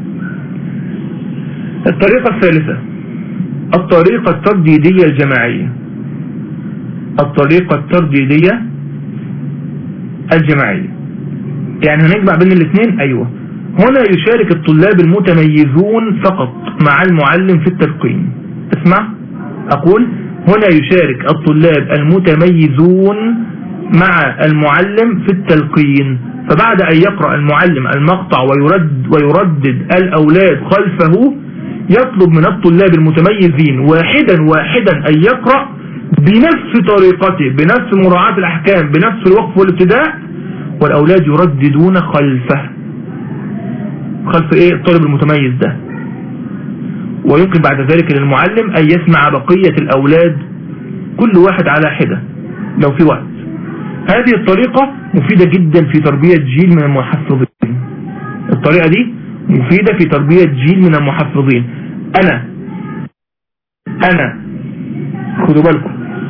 الطريقة الثالثة الطريقة الترديدية الجماعية الطريقة الترديدية الجماعية يعني هنجمع بين الاثنين ايوه هنا يشارك الطلاب المتميزون فقط مع المعلم في التلقين اسمع اقول هنا يشارك الطلاب المتميزون مع المعلم في التلقين فبعد أن يقرأ المعلم المقطع ويرد ويردد الأولاد خلفه يطلب من الطلاب المتميزين واحدا واحدا أن يقرأ بنفس طريقته بنفس مراعاة الأحكام بنفس الوقف والابتداء والأولاد يرددون خلفه خلف إيه الطالب المتميز ده ويمكن بعد ذلك للمعلم أن يسمع بقية الأولاد كل واحد على حدة لو في وقت هذه الطريقة مفيدة جدا في تربية جيل من المحفظين الطريقة دي مفيدة في تربية جيل من المحفظين أنا أنا خدوا بالكم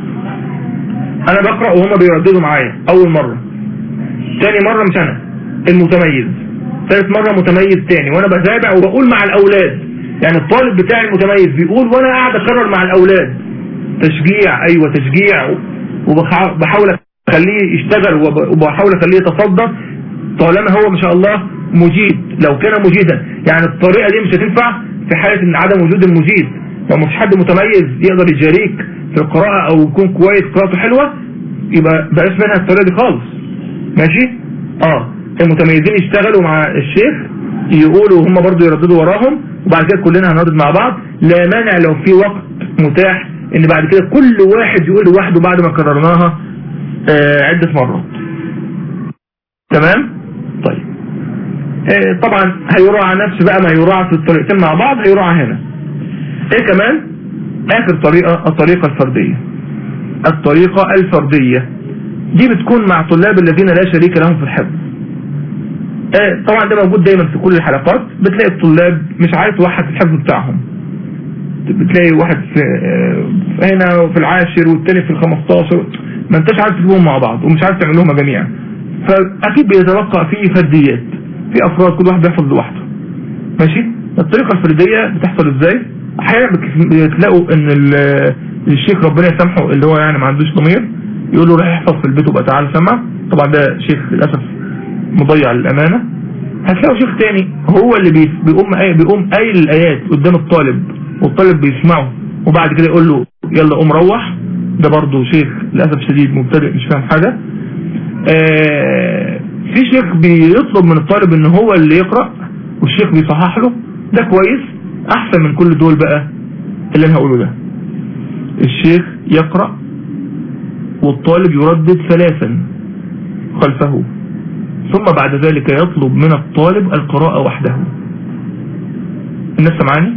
أنا بقرأ وهم بيرددوا معايا أول مرة تاني مرة مش أنا المتميز ثالث مرة متميز تاني وأنا بتابع وبقول مع الأولاد يعني الطالب بتاعي المتميز بيقول وأنا قاعد أكرر مع الأولاد تشجيع أيوة تشجيع وبحاول أخليه يشتغل وبحاول أخليه يتصدر طالما هو ما شاء الله مجيد لو كان مجيدا يعني الطريقة دي مش هتنفع في حالة ان عدم وجود المجيد لو مش حد متميز يقدر يجاريك في القراءة او يكون كويس قراءته حلوة يبقى بلاش منها الطريقة دي خالص ماشي اه المتميزين يشتغلوا مع الشيخ يقولوا هم برضو يرددوا وراهم وبعد كده كلنا هنردد مع بعض لا مانع لو في وقت متاح ان بعد كده كل واحد يقول لوحده بعد ما كررناها آه عدة مرات تمام طيب آه طبعا هيراعى نفس بقى ما يراعى في الطريقتين مع بعض هيراعى هنا ايه كمان اخر طريقة الطريقة الفردية الطريقة الفردية دي بتكون مع طلاب الذين لا شريك لهم في الحفظ آه طبعا ده موجود دايما في كل الحلقات بتلاقي الطلاب مش عارف توحد في الحفظ بتاعهم بتلاقي واحد في هنا في العاشر والتاني في الخمستاشر ما انتش عارف تجيبهم مع بعض ومش عارف تعمل لهم جميعا فاكيد بيتوقع في فرديات في افراد كل واحد بيحفظ لوحده ماشي الطريقة الفردية بتحصل ازاي احيانا بتلاقوا ان الشيخ ربنا يسامحه اللي هو يعني ما عندوش ضمير يقول له روح احفظ في البيت وبقى تعالى سمع طبعا ده شيخ للاسف مضيع للامانه هتلاقوا شيخ تاني هو اللي بيقوم بيقوم قايل الايات قدام الطالب والطالب بيسمعه وبعد كده يقول له يلا قوم روح ده برضه شيخ للاسف شديد مبتدئ مش فاهم حاجه آه في شيخ بيطلب من الطالب ان هو اللي يقرأ والشيخ بيصحح له ده كويس احسن من كل دول بقى اللي انا هقوله ده الشيخ يقرأ والطالب يردد ثلاثا خلفه ثم بعد ذلك يطلب من الطالب القراءة وحده الناس سمعاني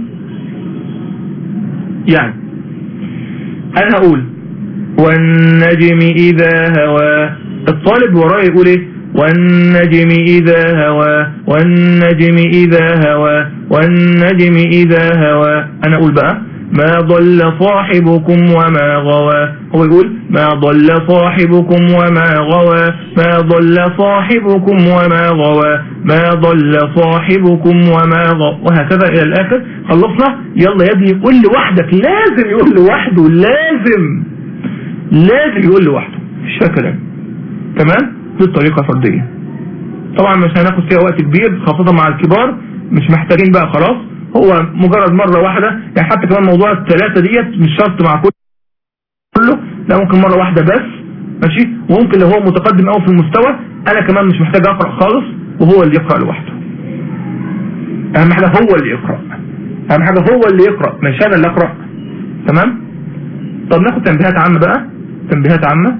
يعني انا هقول والنجم اذا هوى الطالب ورايا يقول ايه والنجم إذا هوى والنجم إذا هوى والنجم إذا هوى أنا أقول بقى ما ضل صاحبكم وما غوى هو يقول ما ضل صاحبكم وما غوى ما ضل صاحبكم وما غوى ما ضل صاحبكم وما غوى وهكذا إلى الآخر خلصنا يلا يا ابني قول لوحدك لازم يقول لوحده لازم لازم يقول لوحده مش كلام تمام دي الطريقة فردية طبعا مش هناخد فيها وقت كبير خاصة مع الكبار مش محتاجين بقى خلاص هو مجرد مرة واحدة يعني حتى كمان موضوع الثلاثة ديت مش شرط مع كله لا ممكن مرة واحدة بس ماشي وممكن لو هو متقدم قوي في المستوى انا كمان مش محتاج اقرأ خالص وهو اللي يقرأ لوحده اهم حاجة هو اللي يقرأ اهم حاجة هو اللي يقرأ مش انا اللي اقرأ تمام طب ناخد تنبيهات عامة بقى تنبيهات عامة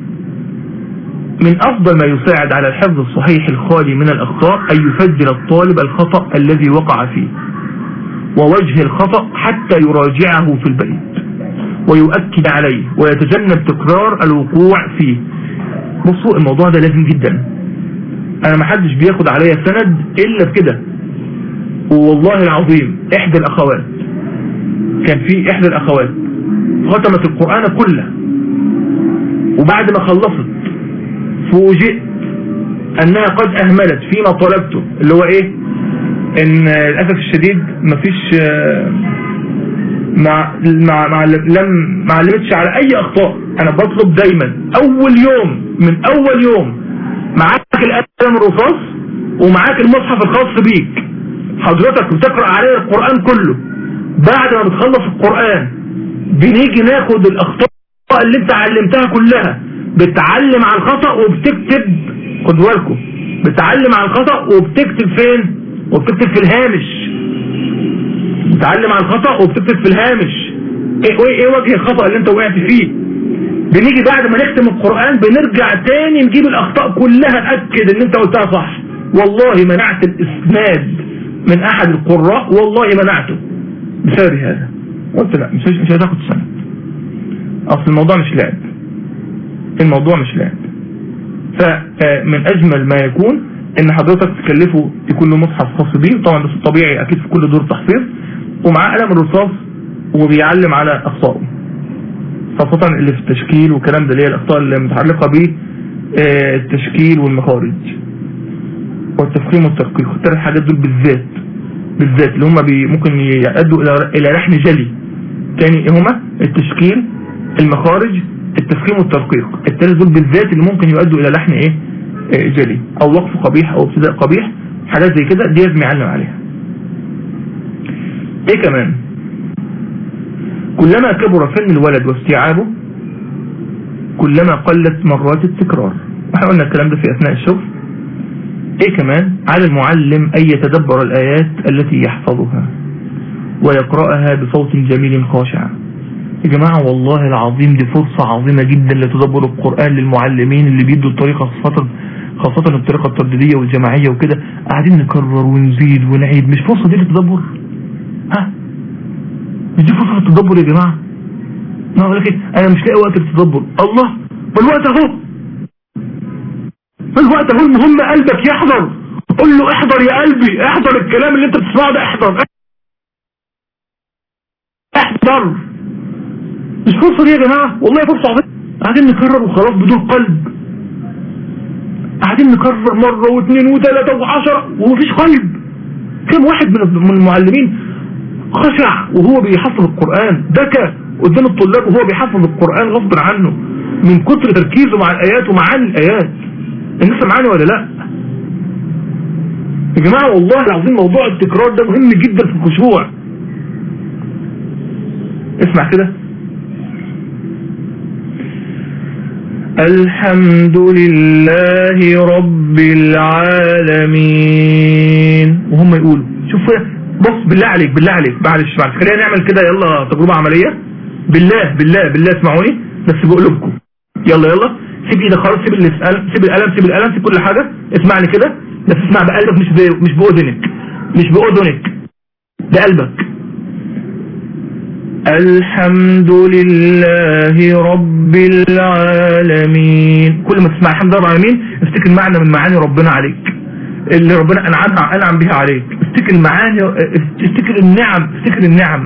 من أفضل ما يساعد على الحفظ الصحيح الخالي من الأخطاء أن يفجر الطالب الخطأ الذي وقع فيه ووجه الخطأ حتى يراجعه في البيت ويؤكد عليه ويتجنب تكرار الوقوع فيه بصوا الموضوع ده لازم جدا أنا ما حدش بياخد عليا سند إلا بكده والله العظيم إحدى الأخوات كان في إحدى الأخوات ختمت القرآن كله وبعد ما خلصت فوجئت انها قد اهملت فيما طلبته اللي هو ايه ان للاسف الشديد مفيش مع مع مع لم ما علمتش على اي اخطاء انا بطلب دايما اول يوم من اول يوم معاك القلم الرصاص ومعاك المصحف الخاص بيك حضرتك بتقرا عليه القران كله بعد ما بتخلص القران بنيجي ناخد الاخطاء اللي انت علمتها كلها بتعلم على الخطأ وبتكتب خدوا بالكم بتعلم على الخطأ وبتكتب فين وبتكتب في الهامش بتعلم على الخطأ وبتكتب في الهامش ايه, ايه وجه الخطأ اللي انت وقعت فيه بنيجي بعد ما نختم القرآن بنرجع تاني نجيب الاخطاء كلها نأكد ان انت قلتها صح والله منعت الاسناد من احد القراء والله منعته بسبب هذا قلت لا مش مش هتاخد سنة اصل الموضوع مش لعب الموضوع مش لعب فمن اجمل ما يكون ان حضرتك تكلفه يكون له مصحف خاص بيه طبعا ده طبيعي اكيد في كل دور تحفيظ ومعاه قلم الرصاص وبيعلم على اخطائه خاصة اللي في التشكيل والكلام ده اللي هي الاخطاء اللي متعلقة بالتشكيل والمخارج والتفخيم والترقيق الثلاث حاجات دول بالذات بالذات اللي هم بي ممكن يؤدوا الى الى لحن جلي تاني هما التشكيل المخارج التفخيم والترقيق الثلاث دول بالذات اللي ممكن يؤدوا الى لحن ايه جلي او وقف قبيح او ابتداء قبيح حاجات زي كده دي لازم يعلم عليها ايه كمان كلما كبر فن الولد واستيعابه كلما قلت مرات التكرار احنا قلنا الكلام ده في اثناء الشغل ايه كمان على المعلم ان يتدبر الايات التي يحفظها ويقرأها بصوت جميل خاشع يا جماعة والله العظيم دي فرصة عظيمة جدا لتدبر القرآن للمعلمين اللي بيدوا الطريقة خاصة خاصة الطريقة الترددية والجماعية وكده قاعدين نكرر ونزيد ونعيد مش فرصة دي للتدبر ها مش دي فرصة للتدبر يا جماعة ما اقول لك انا مش لاقي وقت للتدبر الله والوقت اهو الوقت اهو المهم قلبك يحضر قول له احضر يا قلبي احضر الكلام اللي انت بتسمعه ده احضر احضر مش فرصة دي يا جماعة والله فرصة عظيمة قاعدين نكرر وخلاص بدون قلب قاعدين نكرر مرة واثنين وثلاثة وعشرة ومفيش قلب كم واحد من المعلمين خشع وهو بيحفظ القرآن بكى قدام الطلاب وهو بيحفظ القرآن غصب عنه من كتر تركيزه مع الآيات ومعاني الآيات الناس معاني ولا لا يا جماعة والله العظيم موضوع التكرار ده مهم جدا في الخشوع اسمع كده الحمد لله رب العالمين وهم يقولوا شوف بص بالله عليك بالله عليك معلش معلش خلينا نعمل كده يلا تجربة عملية بالله بالله بالله اسمعوني بس بقلوبكم يلا يلا سيب ايدك خلاص سيب القلم سيب القلم سيب القلم سيب كل حاجة اسمعني كده بس اسمع بقلبك مش مش بأذنك مش بأذنك بقلبك الحمد لله رب العالمين كل ما تسمع الحمد لله العالمين افتكر معنى من معاني ربنا عليك اللي ربنا انعم انعم بها عليك افتكر المعاني افتكر النعم افتكر النعم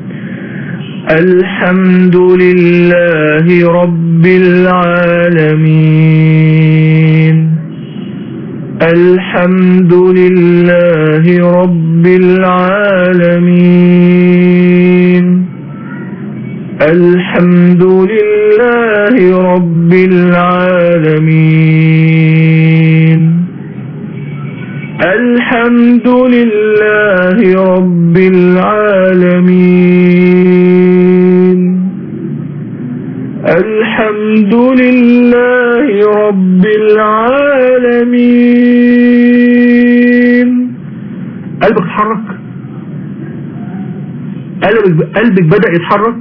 الحمد لله رب العالمين الحمد لله رب العالمين الحمد لله رب العالمين الحمد لله رب العالمين الحمد لله رب العالمين قلبك اتحرك قلبك قلبك بدأ يتحرك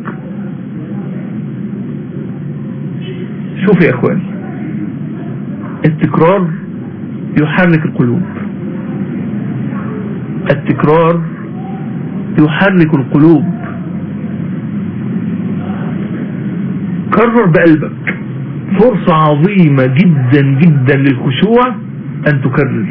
شوف يا اخواني التكرار يحرك القلوب التكرار يحرك القلوب كرر بقلبك فرصة عظيمة جدا جدا للخشوع ان تكرر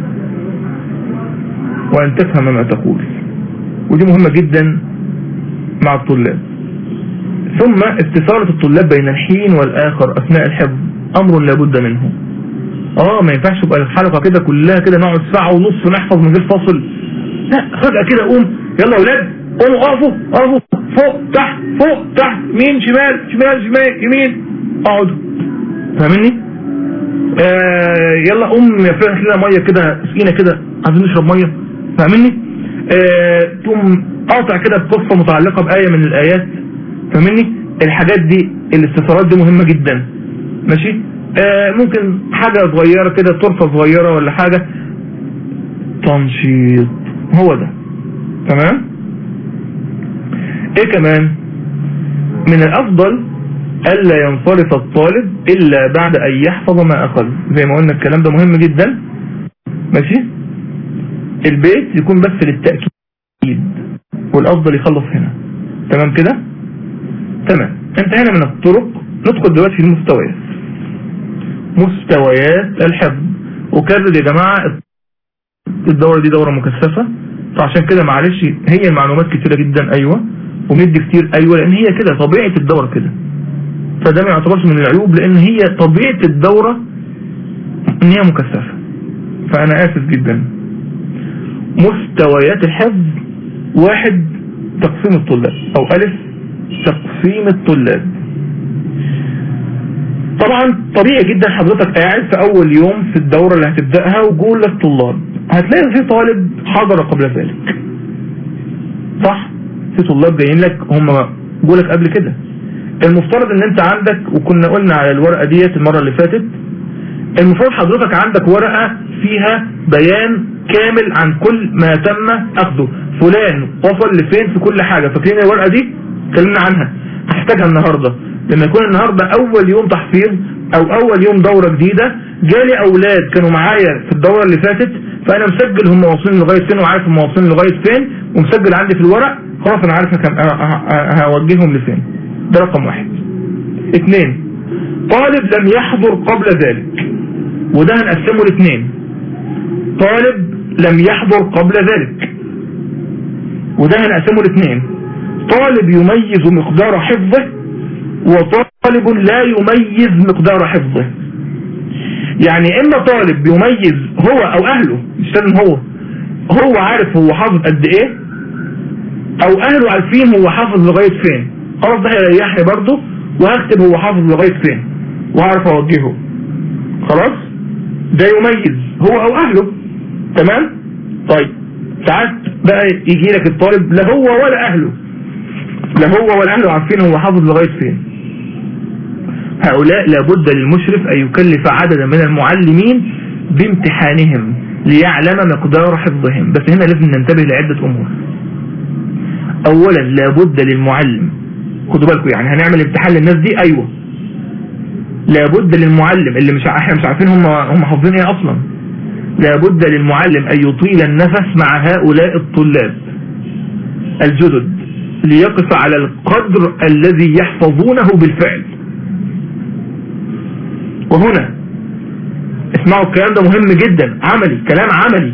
وان تفهم ما تقول ودي مهمة جدا مع الطلاب ثم استثارة الطلاب بين الحين والآخر أثناء الحفظ أمر لابد منه اه ما ينفعش تبقى الحلقة كده كلها كده نقعد ساعة ونص نحفظ من غير فاصل لا فجأة كده قوم يلا يا ولاد قوموا اقفوا اقفوا فوق تحت فوق تحت يمين شمال شمال شمال يمين اقعدوا فاهمني آه يلا قوم يا فلان كده ميه كده سقينا كده عايزين نشرب ميه فاهمني آه تقوم قاطع كده بقصة متعلقة بآية من الآيات فاهمني الحاجات دي الاستفسارات دي مهمة جدا ماشي آه ممكن حاجة صغيرة كده طرفة صغيرة ولا حاجة تنشيط هو ده تمام ايه كمان من الافضل الا ينصرف الطالب الا بعد ان يحفظ ما اخذ زي ما قلنا الكلام ده مهم جدا ماشي البيت يكون بس للتأكيد والافضل يخلص هنا تمام كده تمام انتهينا من الطرق ندخل دلوقتي في المستويات مستويات الحفظ وكرر يا جماعة الدورة دي دورة مكثفة فعشان كده معلش هي المعلومات كتيرة جدا ايوه ومدي كتير ايوه لان هي كده طبيعة الدورة كده فده ما يعتبرش من العيوب لان هي طبيعة الدورة ان هي مكثفة فانا اسف جدا مستويات الحفظ واحد تقسيم الطلاب او الف تقسيم الطلاب طبعا طبيعي جدا حضرتك قاعد في اول يوم في الدورة اللي هتبدأها وجول لك طلاب هتلاقي في طالب حضر قبل ذلك صح في طلاب جايين لك هم جولك قبل كده المفترض ان انت عندك وكنا قلنا على الورقة ديت المرة اللي فاتت المفروض حضرتك عندك ورقة فيها بيان كامل عن كل ما تم اخذه فلان وصل لفين في كل حاجة فاكرين الورقة دي اتكلمنا عنها هحتاجها النهاردة لما يكون النهاردة اول يوم تحفيظ او اول يوم دورة جديدة جالي اولاد كانوا معايا في الدورة اللي فاتت فانا مسجل هم واصلين لغاية فين وعارف هم واصلين لغاية فين ومسجل عندي في الورق خلاص انا عارف هوجههم لفين ده رقم واحد اثنين طالب لم يحضر قبل ذلك وده هنقسمه لاثنين طالب لم يحضر قبل ذلك وده هنقسمه لاثنين طالب يميز مقدار حفظه وطالب لا يميز مقدار حفظه يعني اما طالب بيميز هو او اهله مش لازم هو هو عارف هو حافظ قد ايه او اهله عارفين هو حافظ لغاية فين خلاص ده هيريحني برضه وهكتب هو حافظ لغاية فين وهعرف اوجهه خلاص ده يميز هو او اهله تمام طيب ساعات بقى يجي لك الطالب لا هو ولا اهله لا هو ولا اهله عارفين هو حافظ لغاية فين هؤلاء لابد للمشرف ان يكلف عددا من المعلمين بامتحانهم ليعلم مقدار حفظهم بس هنا لازم ننتبه لعدة امور اولا لابد للمعلم خدوا بالكم يعني هنعمل امتحان للناس دي ايوه لابد للمعلم اللي مش احنا مش عارفين هم هم حافظين ايه اصلا لابد للمعلم ان يطيل النفس مع هؤلاء الطلاب الجدد ليقف على القدر الذي يحفظونه بالفعل وهنا اسمعوا الكلام ده مهم جدا عملي كلام عملي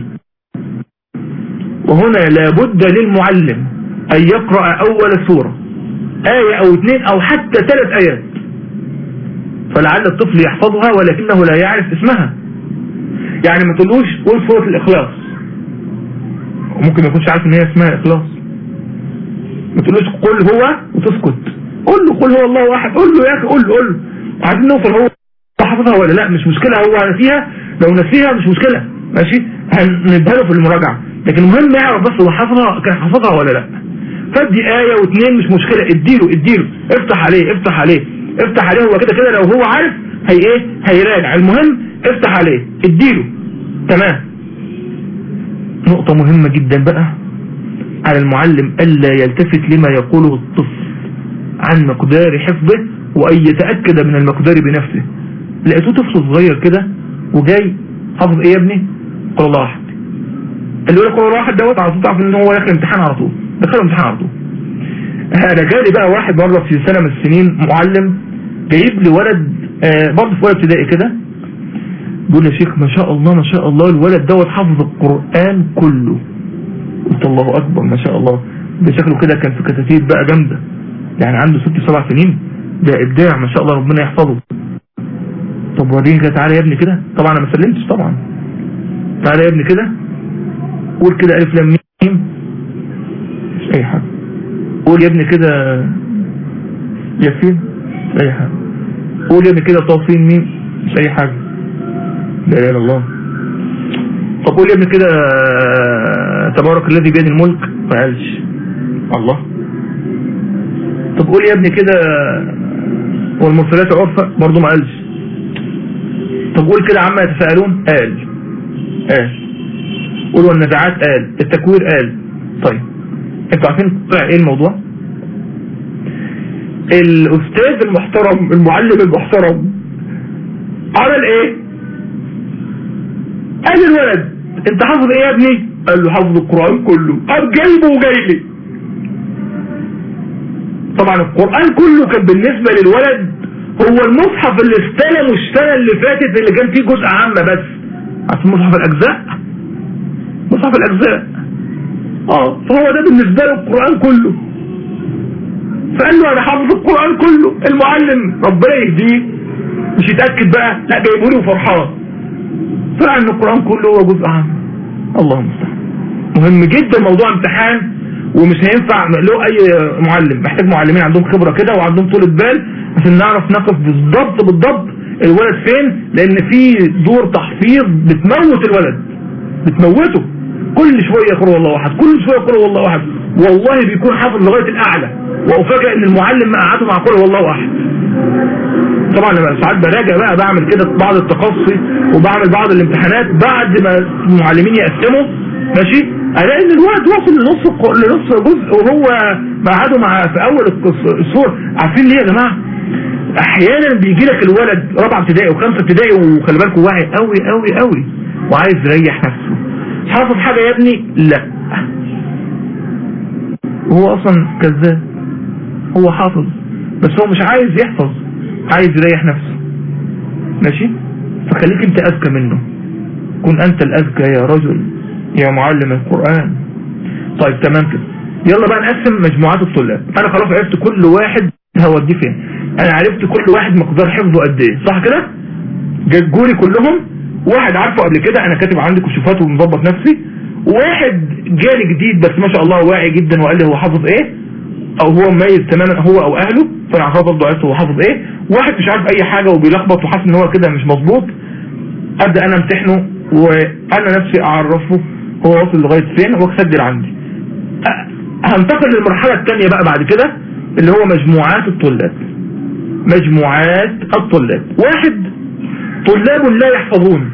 وهنا لابد للمعلم ان يقرأ اول سورة آية او اثنين او حتى ثلاث ايات فلعل الطفل يحفظها ولكنه لا يعرف اسمها يعني ما تقولوش قول سورة الاخلاص وممكن ما يكونش عارف ان هي اسمها اخلاص ما تقولوش قل هو وتسكت قول له قل هو الله واحد قول له يا اخي قول له قول له عايزين نوصل هو حافظها ولا لا مش مشكلة هو نسيها لو نسيها مش مشكلة ماشي هنديها له في المراجعة لكن المهم يعرف بس هو حافظها كان حافظها ولا لا فدي آية واثنين مش مشكلة اديله اديله افتح عليه افتح عليه افتح عليه هو كده كده لو هو عارف هي ايه هيراجع المهم افتح عليه اديله تمام نقطة مهمة جدا بقى على المعلم ألا يلتفت لما يقوله الطفل عن مقدار حفظه وأن يتأكد من المقدار بنفسه لقيته طفل صغير كده وجاي حافظ ايه يا ابني قول الله واحد اللي يقول قول الله واحد دوت على طول تعرف ان هو داخل امتحان على طول دخل امتحان على طول انا جالي بقى واحد مرة في سنة من السنين معلم جايب لي ولد آه برضه في اولى ابتدائي كده بيقول يا شيخ ما شاء الله ما شاء الله الولد دوت حافظ القرآن كله قلت الله اكبر ما شاء الله ده شكله كده كان في كتاتيب بقى جامدة يعني عنده ست سبع سنين ده ابداع ما شاء الله ربنا يحفظه طب وريني كده تعالى يا ابني كده طبعا انا ما سلمتش طبعا تعالى يا ابني كده قول كده الف لام ميم مش اي حاجه قول يا ابني كده ياسين مش اي حاجه قول يا ابني كده طاسين ميم مش اي حاجه لا اله الا الله طب قول يا ابني كده تبارك الذي بيد الملك ما قالش الله طب قول يا ابني كده والمرسلات عرفة برضه ما قالش طب قول كده عما يتساءلون قال قال قول والنزعات قال التكوير قال طيب انتوا عارفين طلع ايه الموضوع الاستاذ المحترم المعلم المحترم عمل ايه قال الولد انت حافظ ايه يا ابني قال له حافظ القرآن كله قام جايبه وجاي لي طبعا القرآن كله كان بالنسبة للولد هو المصحف اللي استلمه السنة اللي فاتت اللي كان فيه جزء عامة بس عارف مصحف الأجزاء مصحف الأجزاء اه فهو ده بالنسبة له القرآن كله فقال له انا حافظ القرآن كله المعلم ربنا يهديه مش يتأكد بقى لا جايبه لي وفرحان طلع ان القرآن كله هو جزء عام اللهم المستعان مهم جدا موضوع امتحان ومش هينفع له اي معلم محتاج معلمين عندهم خبرة كده وعندهم طولة بال عشان نعرف نقف بالضبط بالضبط الولد فين لان في دور تحفيظ بتموت الولد بتموته كل شوية يقول والله واحد كل شوية يقول والله واحد والله بيكون حافظ لغاية الاعلى وافاجئ ان المعلم ما قعده مع قول والله واحد طبعا لما ساعات براجع بقى بعمل كده بعض التقصي وبعمل بعض الامتحانات بعد ما المعلمين يقسموا ماشي الاقي ان الولد واصل لنص لنص جزء وهو مقعده مع في اول الصور عارفين ليه يا جماعه احيانا بيجي لك الولد رابعه ابتدائي وخمسه ابتدائي وخلي بالكم واعي قوي قوي قوي وعايز يريح نفسه حافظ حاجه يا ابني لا هو اصلا كذاب هو حافظ بس هو مش عايز يحفظ عايز يريح نفسه ماشي فخليك انت اذكى منه كن انت الاذكى يا رجل يا معلم القرآن طيب تمام كده يلا بقى نقسم مجموعات الطلاب انا خلاص عرفت كل واحد هوديه فين انا عرفت كل واحد مقدار حفظه قد ايه صح كده جولي كلهم واحد عارفه قبل كده انا كاتب عندي كشوفات ومظبط نفسي واحد جالي جديد بس ما شاء الله واعي جدا وقال لي هو حافظ ايه او هو مميز تماما هو او اهله فانا عارف برضه عرفت هو حافظ ايه واحد مش عارف اي حاجة وبيلخبط وحاسس ان هو كده مش مظبوط ابدا انا امتحنه وانا نفسي اعرفه هو واصل لغاية فين واسجل عندي هنتقل للمرحلة الثانية بقى بعد كده اللي هو مجموعات الطلاب مجموعات الطلاب واحد طلاب لا يحفظون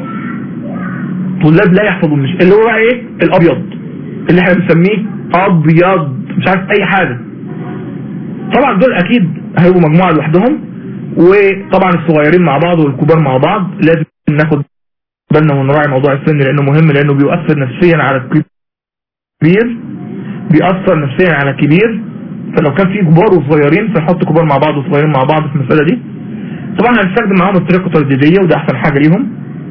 طلاب لا يحفظون مش اللي هو بقى ايه الابيض اللي احنا بنسميه ابيض مش عارف اي حاجة طبعا دول اكيد هيبقوا مجموعة لوحدهم وطبعا الصغيرين مع بعض والكبار مع بعض لازم ناخد بالنا ونراعي موضوع السن لانه مهم لانه بيؤثر نفسيا على الكبير بيأثر نفسيا على الكبير فلو كان في كبار وصغيرين فنحط كبار مع بعض وصغيرين مع بعض في المسألة دي طبعا هنستخدم معاهم الطريقة الترديدية وده احسن حاجة ليهم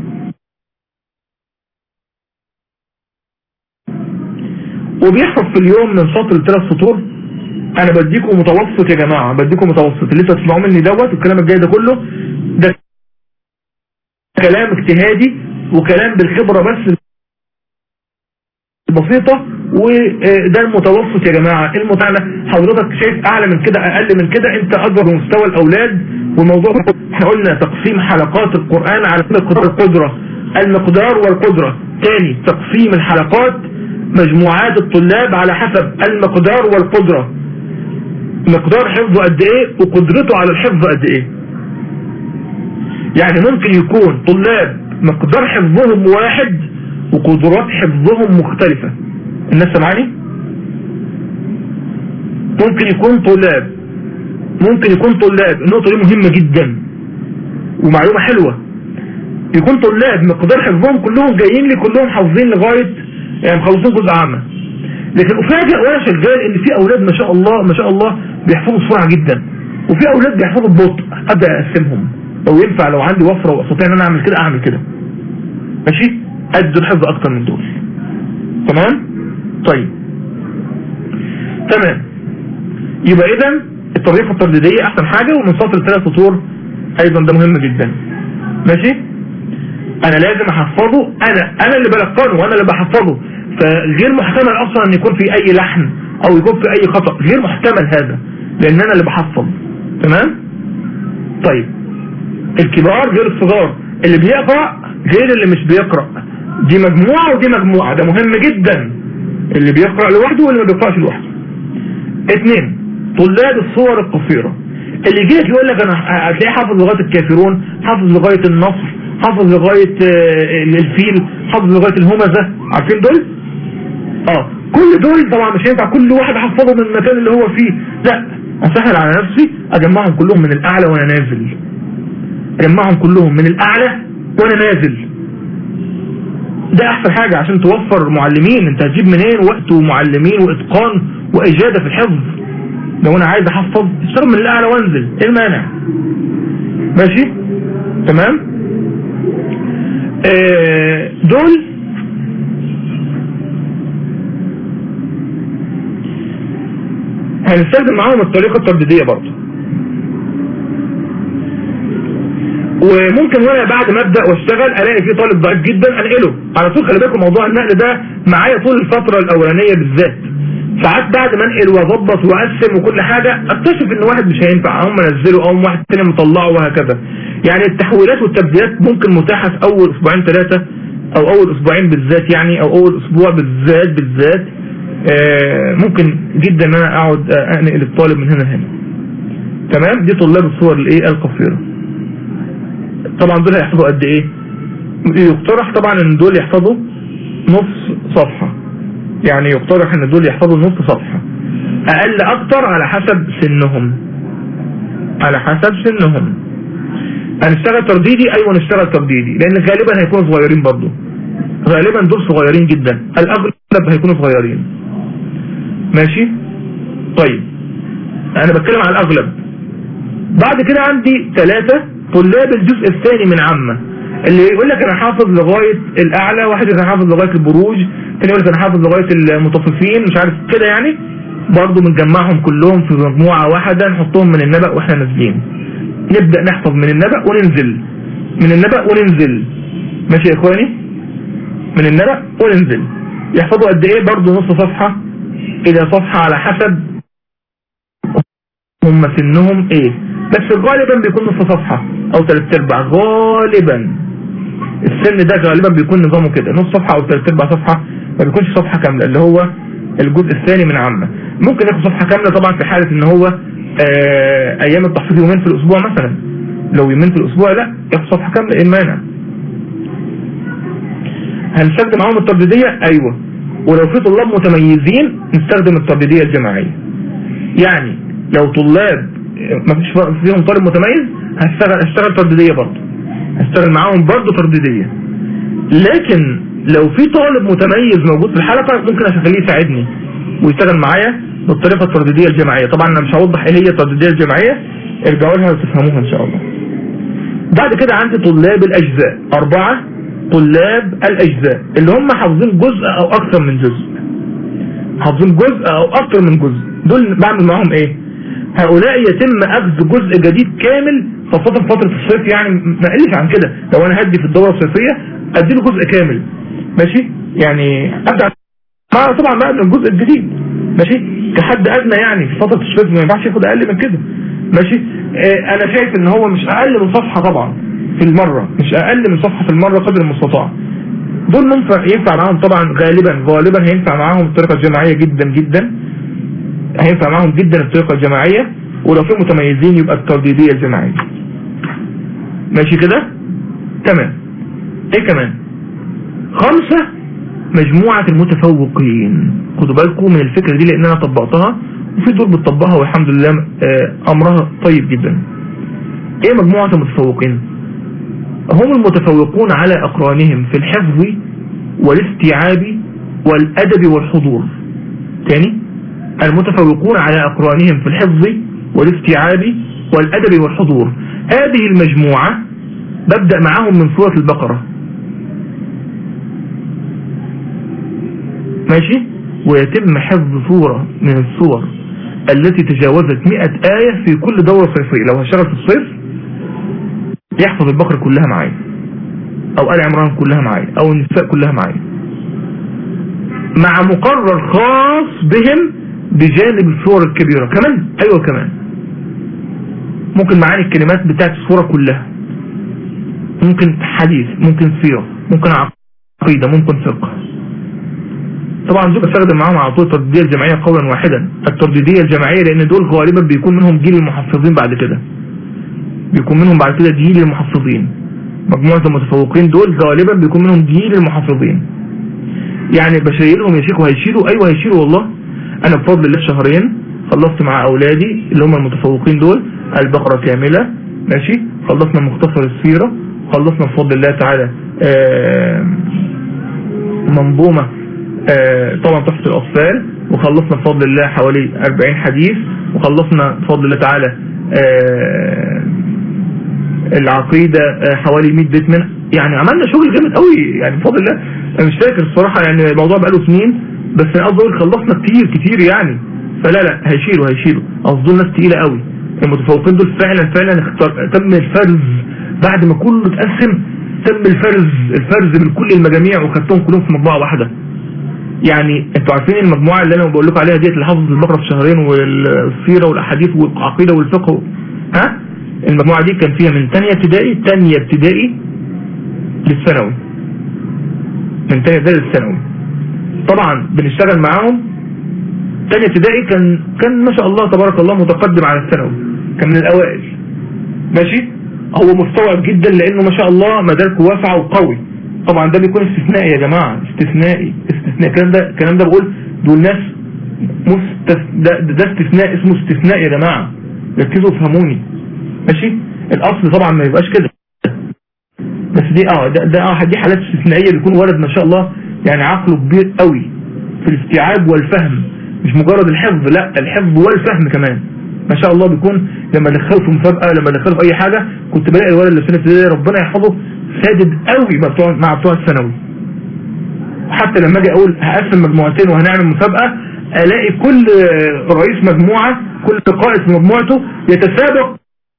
وبيحفظ في اليوم من سطر لثلاث سطور انا بديكم متوسط يا جماعة بديكم متوسط اللي انتوا تسمعوا مني دوت الكلام الجاي ده كله ده كلام اجتهادي وكلام بالخبرة بس البسيطة وده المتوسط يا جماعة المتعنى حضرتك شايف اعلى من كده اقل من كده انت اكبر مستوى الاولاد والموضوع احنا قلنا تقسيم حلقات القرآن على القدرة المقدار والقدرة تاني تقسيم الحلقات مجموعات الطلاب على حسب المقدار والقدرة مقدار حفظه قد ايه وقدرته على الحفظ قد ايه يعني ممكن يكون طلاب مقدار حفظهم واحد وقدرات حفظهم مختلفة الناس سمعني ممكن يكون طلاب ممكن يكون طلاب النقطة دي مهمة جدا ومعلومة حلوة يكون طلاب مقدار حفظهم كلهم جايين لي كلهم حافظين لغاية يعني مخلصين جزء عامة لكن افاجئ وانا شغال ان في اولاد ما شاء الله ما شاء الله بيحفظوا بسرعة جدا وفي اولاد بيحفظوا ببطء ابدا اقسمهم لو ينفع لو عندي وفرة واستطيع ان انا اعمل كده اعمل كده ماشي ادي الحفظ اكتر من دول تمام طيب تمام يبقى اذا الطريقة الترديدية احسن حاجة ومن سطر ثلاث سطور ايضا ده مهم جدا ماشي انا لازم احفظه انا انا اللي بلقنه وانا اللي بحفظه فغير محتمل اصلا ان يكون في اي لحن او يكون في اي خطأ غير محتمل هذا لان انا اللي بحفظ تمام طيب الكبار غير الصغار اللي بيقرأ غير اللي مش بيقرأ دي مجموعة ودي مجموعة ده مهم جدا اللي بيقرأ لوحده واللي ما بيقرأش لوحده اثنين طلاب الصور القصيرة اللي يجي لك يقول لك انا هتلاقيه حافظ لغايه الكافرون حافظ لغايه النصر حافظ لغايه آه، الفيل حافظ لغايه الهمزه عارفين دول اه كل دول طبعا مش هينفع كل واحد احفظه من المكان اللي هو فيه لا اسهل على نفسي اجمعهم كلهم من الاعلى وانا نازل اجمعهم كلهم من الاعلى وانا نازل ده احسن حاجة عشان توفر معلمين انت هتجيب منين وقت ومعلمين واتقان واجادة في الحفظ لو انا عايز احفظ اشتغل من الاعلى وانزل ايه المانع ماشي تمام آه دول هنستخدم معاهم الطريقة الترددية برضه وممكن وانا بعد ما ابدا واشتغل الاقي في طالب ضعيف جدا انقله على طول خلي بالكم موضوع النقل ده معايا طول الفتره الاولانيه بالذات ساعات بعد ما انقل واظبط واقسم وكل حاجه اكتشف ان واحد مش هينفع اقوم انزله او واحد تاني مطلعه وهكذا يعني التحويلات والتبديلات ممكن متاحه في اول اسبوعين ثلاثه او اول اسبوعين بالذات يعني او اول اسبوع بالذات بالذات آه ممكن جدا ان انا اقعد انقل الطالب من هنا لهنا تمام دي طلاب الصور الايه القصيره طبعا دول هيحفظوا قد ايه يقترح طبعا ان دول يحفظوا نص صفحة يعني يقترح ان دول يحفظوا نص صفحة اقل اكتر على حسب سنهم على حسب سنهم هنشتغل ترديدي ايوه نشتغل ترديدي لان غالبا هيكونوا صغيرين برضو غالبا دول صغيرين جدا الاغلب هيكونوا صغيرين ماشي طيب انا بتكلم على الاغلب بعد كده عندي ثلاثة طلاب الجزء الثاني من عامة اللي يقول لك انا حافظ لغاية الاعلى واحد يقول انا حافظ لغاية البروج تاني يقول لك انا حافظ لغاية المطففين مش عارف كده يعني برضه بنجمعهم كلهم في مجموعة واحدة نحطهم من النبأ واحنا نازلين نبدأ نحفظ من النبأ وننزل من النبأ وننزل ماشي يا اخواني من النبأ وننزل يحفظوا قد ايه برضه نص صفحة الى صفحة على حسب هم سنهم ايه بس غالبا بيكون نص صفحة او ثلاث ارباع غالبا السن ده غالبا بيكون نظامه كده نص صفحة او ثلاث ارباع صفحة ما بيكونش صفحة كاملة اللي هو الجزء الثاني من عامة ممكن ياخد صفحة كاملة طبعا في حالة ان هو آه ايام التحفيظ يومين في الاسبوع مثلا لو يومين في الاسبوع لا ياخد صفحة كاملة ايه المانع هنستخدم معاهم الترددية ايوه ولو في طلاب متميزين نستخدم الترددية الجماعية يعني لو طلاب ما فيش فيهم طالب متميز هشتغل اشتغل ترددية برضه هشتغل معاهم برضه ترددية لكن لو في طالب متميز موجود في الحلقة ممكن اخليه يساعدني ويشتغل معايا بالطريقة الترددية الجماعية طبعا انا مش هوضح ايه هي الترددية الجماعية ارجعوا لها وتفهموها ان شاء الله بعد كده عندي طلاب الاجزاء اربعة طلاب الاجزاء اللي هم حافظين جزء او اكثر من جزء حافظين جزء او اكثر من جزء دول بعمل معاهم ايه هؤلاء يتم اخذ جزء جديد كامل خاصة فترة الصيف يعني ما قلش عن كده لو انا هدي في الدورة الصيفية اديله جزء كامل ماشي يعني ابدأ مع طبعا بقى من الجزء الجديد ماشي كحد ادنى يعني في فترة الصيف ما ينفعش ياخد اقل من كده ماشي اه انا شايف ان هو مش اقل من صفحة طبعا في المرة مش اقل من صفحة في المرة قدر المستطاع دول منفع ينفع معاهم طبعا غالبا غالبا هينفع معاهم الطريقة الجماعية جدا جدا هينفع معاهم جدا الطريقة الجماعية ولو في متميزين يبقى الترديدية الجماعية ماشي كده تمام ايه كمان خمسة مجموعة المتفوقين خدوا بالكم من الفكرة دي لان انا طبقتها وفي دول بتطبقها والحمد لله امرها طيب جدا ايه مجموعة المتفوقين هم المتفوقون على اقرانهم في الحفظ والاستيعاب والادب والحضور تاني المتفوقون على اقرانهم في الحفظ والاستيعاب والادب والحضور هذه المجموعة ببدأ معاهم من سورة البقرة ماشي ويتم حفظ سورة من السور التي تجاوزت 100 آية في كل دورة صيفية لو هشتغل في الصيف يحفظ البقرة كلها معايا او آل عمران كلها معايا او النساء كلها معايا مع مقرر خاص بهم بجانب الصور الكبيرة كمان ايوه كمان ممكن معاني الكلمات بتاعت الصورة كلها ممكن حديث ممكن سيرة ممكن عقيدة ممكن فقه طبعا دول بستخدم معاهم على طول التردديه الجماعيه قولا واحدا التردديه الجماعيه لان دول غالبا بيكون منهم جيل المحفظين بعد كده بيكون منهم بعد كده جيل المحفظين مجموعه المتفوقين دول غالبا بيكون منهم جيل المحفظين يعني بشيلهم يا شيخ وهيشيلوا ايوه هيشيلوا والله انا بفضل الله شهرين خلصت مع اولادي اللي هم المتفوقين دول البقره كامله ماشي خلصنا مختصر السيره خلصنا بفضل الله تعالى آه منظومه آه طبعا تحت الاطفال وخلصنا بفضل الله حوالي 40 حديث وخلصنا بفضل الله تعالى آه العقيدة آه حوالي 100 بيت من يعني عملنا شغل جامد قوي يعني بفضل الله انا مش فاكر الصراحة يعني الموضوع بقاله سنين بس انا قصدي اقول خلصنا كتير كتير يعني فلا لا هيشيلوا هيشيلوا قصدي ناس تقيلة قوي المتفوقين دول فعلا فعلا اختار تم الفرز بعد ما كله اتقسم تم الفرز الفرز من كل المجاميع وخدتهم كلهم في مجموعة واحدة يعني انتوا عارفين المجموعة اللي انا بقول لكم عليها ديت اللي حافظ البقرة في شهرين والسيرة والاحاديث والعقيدة والفقه ها المجموعة دي كان فيها من تانية ابتدائي تانية ابتدائي للثانوي من تانية ابتدائي للثانوي طبعا بنشتغل معاهم تانية ابتدائي كان كان ما شاء الله تبارك الله متقدم على الثانوي كان من الاوائل ماشي هو مستوعب جدا لانه ما شاء الله مداركه واسعة وقوي طبعا ده بيكون استثنائي يا جماعة استثنائي استثنائي الكلام ده الكلام ده بقول دول ناس مستث... ده, ده استثناء اسمه استثناء يا جماعة ركزوا وفهموني ماشي الاصل طبعا ما يبقاش كده بس دي اه ده, ده اه دي حالات استثنائيه بيكون ولد ما شاء الله يعني عقله كبير قوي في الاستيعاب والفهم مش مجرد الحفظ لا الحفظ والفهم كمان ما شاء الله بيكون لما دخله في مسابقه لما دخله في اي حاجه كنت بلاقي الولد اللي في سنه ابتدائي ربنا يحفظه سادد قوي مع بتوع مع بتوع الثانوي وحتى لما اجي اقول هقسم مجموعتين وهنعمل مسابقه الاقي كل رئيس مجموعه كل قائد في مجموعته يتسابق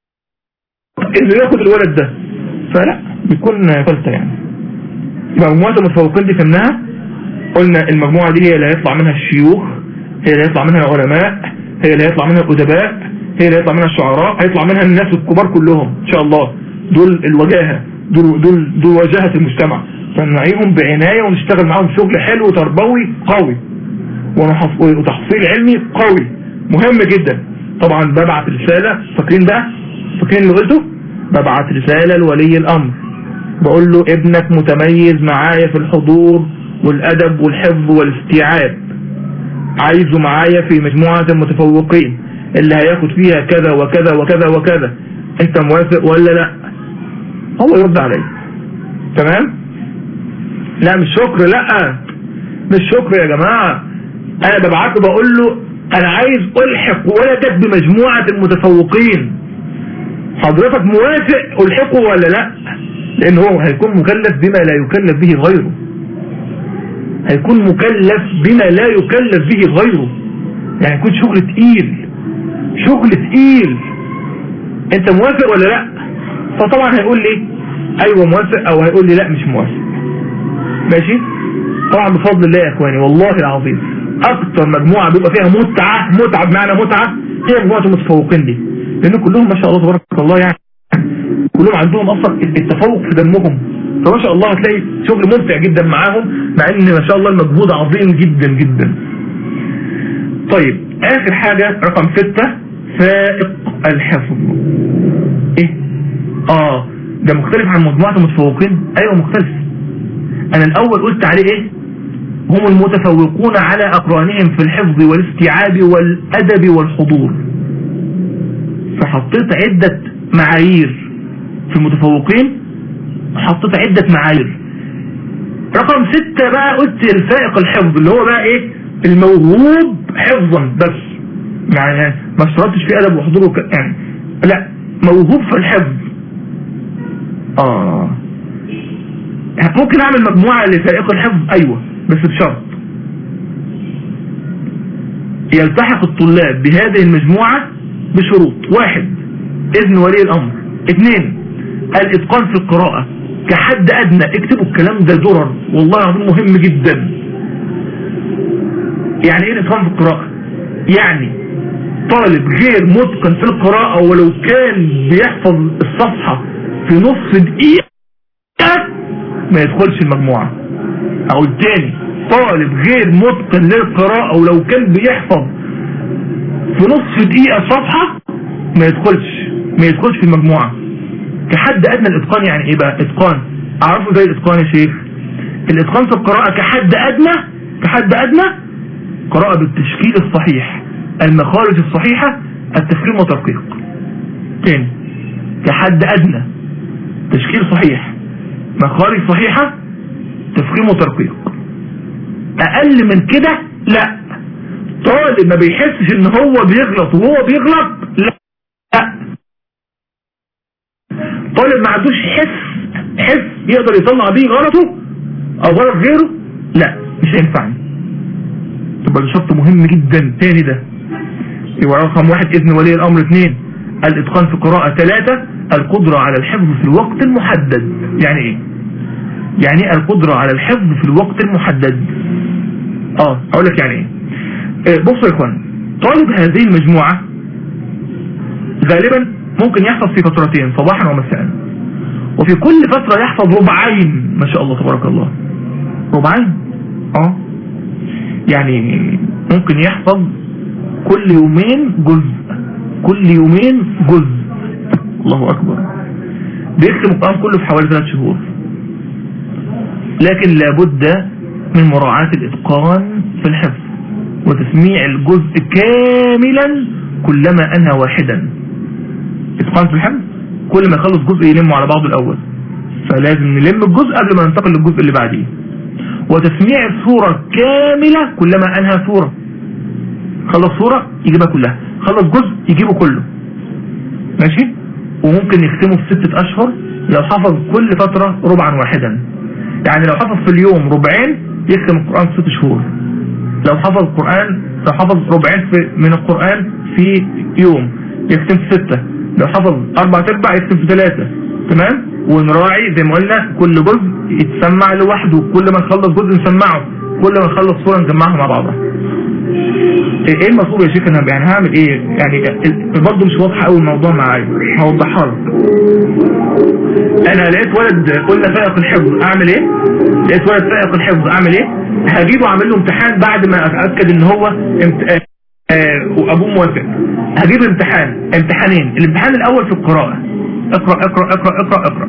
انه ياخد الولد ده فلا بيكون فلتة يعني مجموعة المتفوقين دي فهمناها قلنا المجموعة دي هي اللي هيطلع منها الشيوخ هي اللي هيطلع منها العلماء هي اللي هيطلع منها الأدباء هي اللي هيطلع منها الشعراء هيطلع منها الناس الكبار كلهم إن شاء الله دول الوجاهة دول, دول, دول وجاهة المجتمع فنعيهم بعناية ونشتغل معاهم شغل حلو تربوي قوي وتحصيل علمي قوي مهم جدا طبعا ببعت رسالة فاكرين بقى فاكرين اللي قلته ببعت رسالة لولي الأمر بقول له ابنك متميز معايا في الحضور والأدب والحفظ والاستيعاب عايزه معايا في مجموعة المتفوقين اللي هياخد فيها كذا وكذا وكذا وكذا انت موافق ولا لا هو يرد علي تمام لا مش شكر لا مش شكر يا جماعة انا ببعته بقول له انا عايز الحق ولدك بمجموعة المتفوقين حضرتك موافق الحقه ولا لا لان هو هيكون مكلف بما لا يكلف به غيره هيكون مكلف بما لا يكلف به غيره يعني يكون شغل تقيل شغل تقيل انت موافق ولا لا فطبعا هيقول لي ايوه موافق او هيقول لي لا مش موافق ماشي طبعا بفضل الله يا اخواني والله العظيم اكتر مجموعة بيبقى فيها متعة متعة بمعنى متعة هي مجموعة المتفوقين دي لان كلهم ما شاء الله تبارك الله يعني كلهم عندهم اصلا التفوق في دمهم فما شاء الله هتلاقي شغل ممتع جدا معاهم مع ان ما شاء الله المجهود عظيم جدا جدا طيب اخر حاجة رقم ستة فائق الحفظ ايه اه ده مختلف عن مجموعة المتفوقين ايوه مختلف انا الاول قلت عليه ايه هم المتفوقون على اقرانهم في الحفظ والاستيعاب والادب والحضور فحطيت عدة معايير في المتفوقين حطيت عدة معايير رقم ستة بقى قلت الفائق الحفظ اللي هو بقى ايه الموهوب حفظا بس يعني ما اشترطتش في ادب وحضور وك... يعني لا موهوب في الحفظ اه ممكن اعمل مجموعة لفائق الحفظ ايوه بس بشرط يلتحق الطلاب بهذه المجموعة بشروط واحد اذن ولي الامر اثنين الاتقان في القراءة كحد ادنى اكتبوا الكلام ده درر والله العظيم مهم جدا يعني ايه الاتقان في القراءة يعني طالب غير متقن في القراءة ولو كان بيحفظ الصفحة في نص دقيقة ما يدخلش المجموعة اقول تاني طالب غير متقن للقراءة ولو كان بيحفظ في نصف دقيقة صفحة ما يدخلش ما يدخلش في المجموعة كحد ادنى الاتقان يعني ايه بقى اتقان اعرفه زي الاتقان يا شيخ الاتقان في القراءة كحد ادنى كحد ادنى قراءة بالتشكيل الصحيح المخارج الصحيحة التفخيم وترقيق تاني كحد ادنى تشكيل صحيح مخارج صحيحة تفخيم وترقيق اقل من كده لا طالب ما بيحسش ان هو بيغلط وهو بيغلط لا طالب ما عندوش حس حس يقدر يطلع بيه غلطه او غلط غيره لا مش هينفعني تبقى ده شرط مهم جدا تاني ده يبقى رقم واحد اذن ولي الامر اثنين الاتقان في القراءة ثلاثة القدرة على الحفظ في الوقت المحدد يعني ايه يعني ايه القدرة على الحفظ في الوقت المحدد اه اقول لك يعني ايه آه، بصوا يا اخوان طالب هذه المجموعة غالبا ممكن يحفظ في فترتين صباحا ومساء وفي كل فترة يحفظ ربعين ما شاء الله تبارك الله ربعين اه يعني ممكن يحفظ كل يومين جزء كل يومين جزء الله اكبر بيختم القرآن كله في حوالي ثلاث شهور لكن لابد من مراعاة الاتقان في الحفظ وتسميع الجزء كاملا كلما انهى واحدا اتقان في الحفظ كل ما يخلص جزء يلمه على بعضه الاول فلازم نلم الجزء قبل ما ننتقل للجزء اللي بعديه وتسميع السورة كاملة كلما انهى سورة خلص سورة يجيبها كلها خلص جزء يجيبه كله ماشي وممكن يختمه في ستة اشهر لو حفظ كل فترة ربعا واحدا يعني لو حفظ في اليوم ربعين يختم القرآن في ست شهور لو حفظ القرآن لو حفظ ربعين في من القرآن في يوم يختم في ستة لو حفظ أربع تربع يختم في ثلاثة تمام ونراعي زي ما قلنا كل جزء يتسمع لوحده كل ما نخلص جزء نسمعه كل ما نخلص صورة نجمعها مع بعضها ايه المطلوب يا شيخ انا يعني هعمل ايه يعني برضه مش واضحه قوي الموضوع معايا هوضحها لك انا لقيت ولد قلنا فائق الحفظ اعمل ايه لقيت ولد فائق الحفظ اعمل ايه هجيبه اعمل له امتحان بعد ما اتاكد ان هو امت... آه وابوه موافق هجيب امتحان امتحانين الامتحان الاول في القراءه اقرا اقرا اقرا اقرا اقرا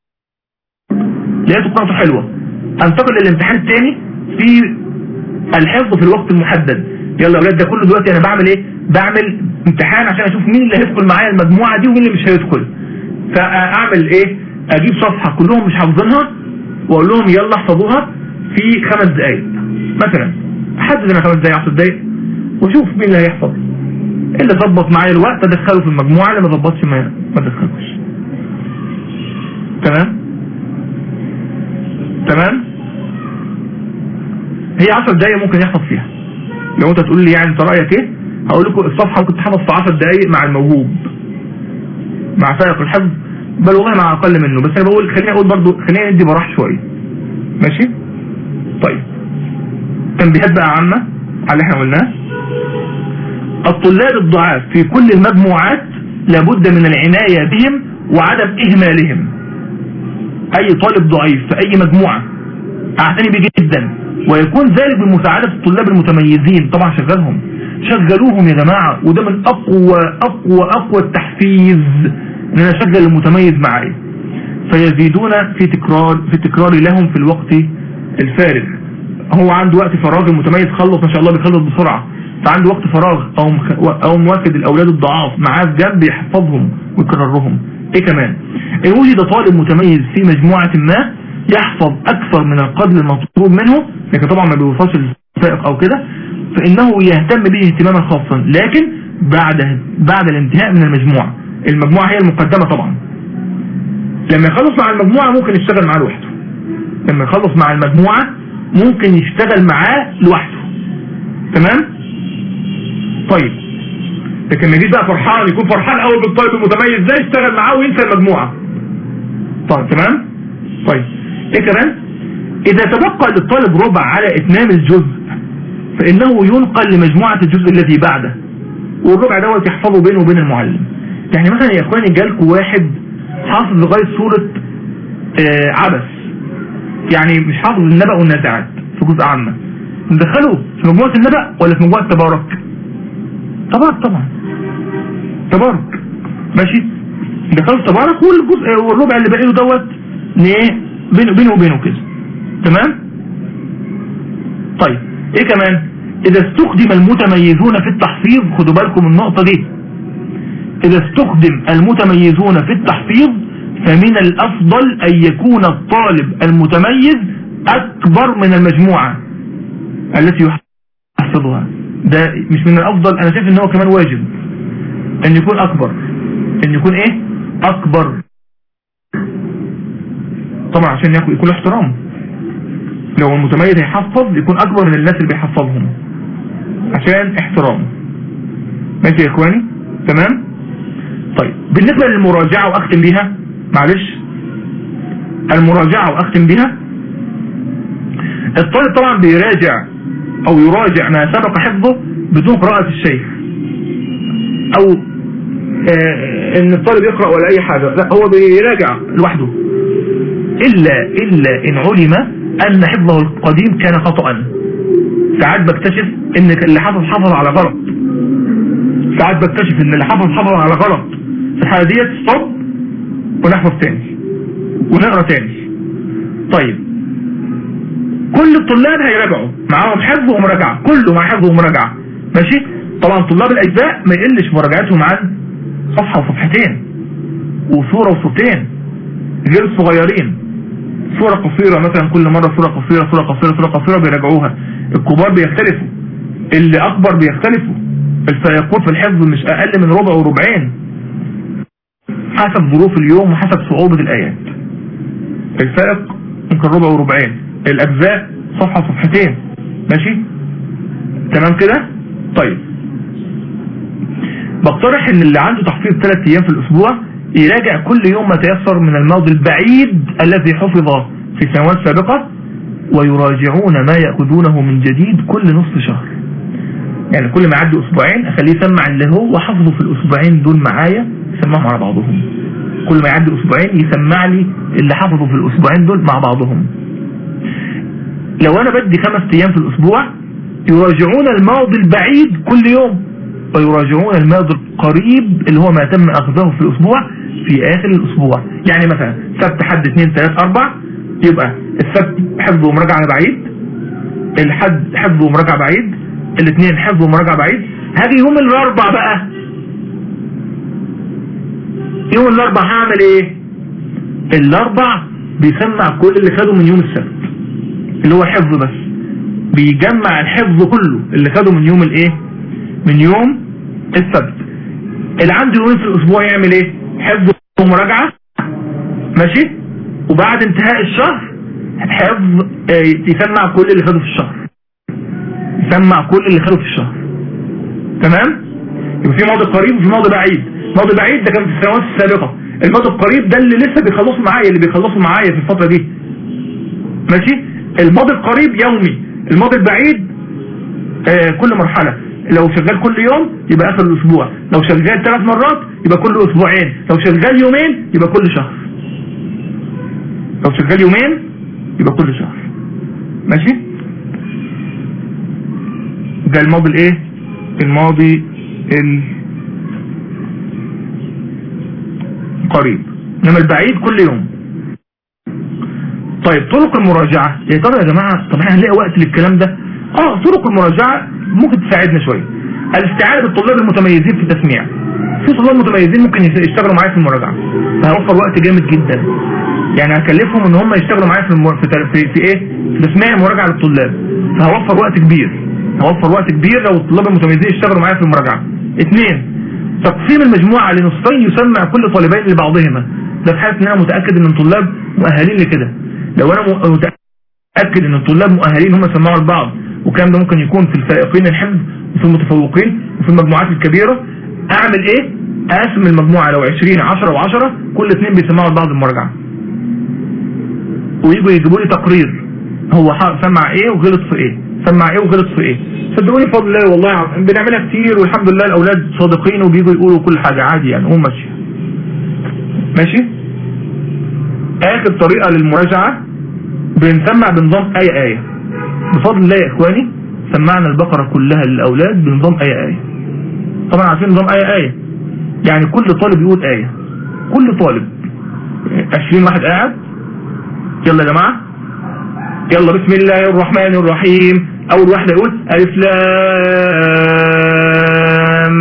لقيته قراءته حلوه انتقل للامتحان الثاني في الحفظ في الوقت المحدد يلا يا اولاد ده كله دلوقتي انا بعمل ايه بعمل امتحان عشان اشوف مين اللي هيدخل معايا المجموعه دي ومين اللي مش هيدخل فاعمل ايه اجيب صفحه كلهم مش حافظينها واقول لهم يلا احفظوها في خمس دقائق مثلا احدد انا خمس دقائق 10 دقائق واشوف مين اللي هيحفظ اللي ظبط معايا الوقت ادخله في المجموعه اللي ما ظبطش ما ما ادخلوش تمام تمام هي 10 دقايق ممكن يحفظ فيها لو انت تقول لي يعني انت رايك ايه هقول لكم الصفحه ممكن تحفظ في 10 دقايق مع الموهوب مع فائق الحفظ بل والله مع اقل منه بس انا بقول خليني اقول برضو خليني ندي براح شويه ماشي طيب تنبيهات بقى عامه على اللي احنا قلناه الطلاب الضعاف في كل المجموعات لابد من العناية بهم وعدم إهمالهم أي طالب ضعيف في أي مجموعة أعتني به جدا ويكون ذلك بمساعدة الطلاب المتميزين طبعا شغلهم شغلوهم يا جماعة وده من أقوى أقوى أقوى التحفيز إن أنا أشغل المتميز معي فيزيدون في تكرار في تكرار لهم في الوقت الفارغ هو عنده وقت فراغ المتميز خلص ما شاء الله بيخلص بسرعة فعنده وقت فراغ او مخ... او مواكد الاولاد الضعاف معاه في جنب يحفظهم ويكررهم ايه كمان ان وجد طالب متميز في مجموعة ما يحفظ اكثر من القدر المطلوب منه لكن طبعا ما بيوصلش للفائق او كده فانه يهتم به اهتماما خاصا لكن بعد بعد الانتهاء من المجموعة المجموعة هي المقدمة طبعا لما يخلص مع المجموعة ممكن يشتغل معاه لوحده لما يخلص مع المجموعة ممكن يشتغل معاه لوحده تمام طيب لكن ما يجيش بقى فرحان يكون فرحان قوي بالطالب المتميز ده يشتغل معاه وينسى المجموعة طيب تمام طيب ايه كمان اذا تبقى للطالب ربع على اتمام الجزء فانه ينقل لمجموعة الجزء الذي بعده والربع دوت يحفظه بينه وبين المعلم يعني مثلا يا اخواني جالكوا واحد حافظ لغاية سورة آه عبس يعني مش حافظ النبأ والنازعات في جزء عامة ندخله في مجموعة النبأ ولا في مجموعة تبارك تبارك طبعا تبارك ماشي ندخله في تبارك والجزء والربع اللي باقي له دوت ايه بينه بينه وبينه كده تمام طيب ايه كمان اذا استخدم المتميزون في التحفيظ خدوا بالكم النقطة دي اذا استخدم المتميزون في التحفيظ فمن الافضل ان يكون الطالب المتميز اكبر من المجموعة التي يحفظها ده مش من الافضل انا شايف ان هو كمان واجب ان يكون اكبر ان يكون ايه اكبر طبعا عشان يكون له احترام لو المتميز هيحفظ يكون اكبر من الناس اللي بيحفظهم عشان احترام ماشي يا اخواني تمام طيب بالنسبة للمراجعة واختم بيها معلش المراجعة واختم بيها الطالب طبعا بيراجع او يراجع ما سبق حفظه بدون قراءة الشيخ او آه ان الطالب يقرأ ولا اي حاجة لا هو بيراجع لوحده الا الا ان علم ان حفظه القديم كان خطأ ساعات بكتشف ان اللي حفظ حفظ على غلط ساعات بكتشف ان اللي حفظ حفظ على غلط في الحالة ديت ستوب ونحفظ تاني ونقرا تاني طيب كل الطلاب هيراجعوا معاهم حفظ ومراجعة كله مع حفظ ومراجعة ماشي طبعا طلاب الاجزاء ما يقلش مراجعتهم عن صفحة وصفحتين وصورة وصورتين غير الصغيرين صورة قصيرة مثلا كل مرة صورة قصيرة صورة قصيرة صورة قصيرة بيراجعوها الكبار بيختلفوا اللي اكبر بيختلفوا الفائقون في الحفظ مش اقل من ربع وربعين حسب ظروف اليوم وحسب صعوبة الايات الفائق ممكن ربع وربعين الاجزاء صفحة صفحتين ماشي تمام كده طيب بقترح ان اللي عنده تحفيظ ثلاث ايام في الاسبوع يراجع كل يوم ما تيسر من الماضي البعيد الذي حفظ في سنوات سابقة ويراجعون ما يأخذونه من جديد كل نصف شهر يعني كل ما يعدي اسبوعين اخليه يسمع اللي هو حفظه في الاسبوعين دول معايا يسمعهم على بعضهم كل ما يعدي اسبوعين يسمع لي اللي حفظه في الاسبوعين دول مع بعضهم لو انا بدي خمس ايام في الاسبوع يراجعون الماضي البعيد كل يوم ويراجعون الماضي القريب اللي هو ما تم اخذه في الاسبوع في اخر الاسبوع يعني مثلا سبت حد اثنين ثلاث اربع يبقى السبت حفظ ومراجعة بعيد الحد حفظ ومراجعة بعيد الاثنين حفظ ومراجعة بعيد هاجي يوم الاربع بقى يوم الاربع هعمل ايه الاربع بيسمع كل اللي خده من يوم السبت اللي هو حفظ بس بيجمع الحفظ كله اللي خده من يوم الايه من يوم السبت اللي عنده يومين في الاسبوع يعمل ايه حفظ ومراجعة ماشي وبعد انتهاء الشهر حفظ اه يسمع كل اللي خده في الشهر يسمع كل اللي خده في الشهر تمام يبقى في ماضي قريب وفي ماضي بعيد ماضي بعيد ده كان في السنوات السابقة الماضي القريب ده اللي لسه بيخلصوا معايا اللي بيخلصوا معايا في الفترة دي ماشي الماضي القريب يومي الماضي البعيد اه كل مرحلة لو شغال كل يوم يبقى اخر الاسبوع لو شغال ثلاث مرات يبقى كل اسبوعين لو شغال يومين يبقى كل شهر لو شغال يومين يبقى كل شهر ماشي ده الماضي الايه الماضي القريب انما البعيد كل يوم طيب طرق المراجعة يا ترى يا جماعة طب احنا هنلاقي وقت للكلام ده اه طرق المراجعة ممكن تساعدنا شوية الاستعانة بالطلاب المتميزين في التسميع في طلاب متميزين ممكن يشتغلوا معايا في المراجعة فهوفر وقت جامد جدا يعني هكلفهم ان هم يشتغلوا معايا في, المر... في, في, في ايه في تسميع المراجعة للطلاب فهوفر وقت كبير هوفر وقت كبير لو الطلاب المتميزين يشتغلوا معايا في المراجعة اثنين تقسيم المجموعة لنصفين يسمع كل طالبين لبعضهما ده في حالة ان انا متأكد ان الطلاب مؤهلين لكده لو انا متأكد ان الطلاب مؤهلين هم يسمعوا لبعض والكلام ده ممكن يكون في الفائقين الحفظ وفي المتفوقين وفي المجموعات الكبيرة اعمل ايه اقسم المجموعة لو 20 10 و10 كل اثنين بيسمعوا لبعض المراجعة ويجوا يجيبوا لي تقرير هو سمع ايه وغلط في ايه سمع ايه وغلط في ايه صدقوني بفضل الله والله بنعملها كتير والحمد لله الاولاد صادقين وبيجوا يقولوا كل حاجة عادي يعني هم ماشي ماشي اخر طريقة للمراجعة بنسمع بنظام ايه ايه بفضل الله يا اخواني سمعنا البقرة كلها للأولاد بنظام آية آية طبعا عارفين نظام آية آية يعني كل طالب يقول آية كل طالب 20 واحد قاعد يلا يا جماعة يلا بسم الله الرحمن الرحيم أول واحدة يقول ألف لام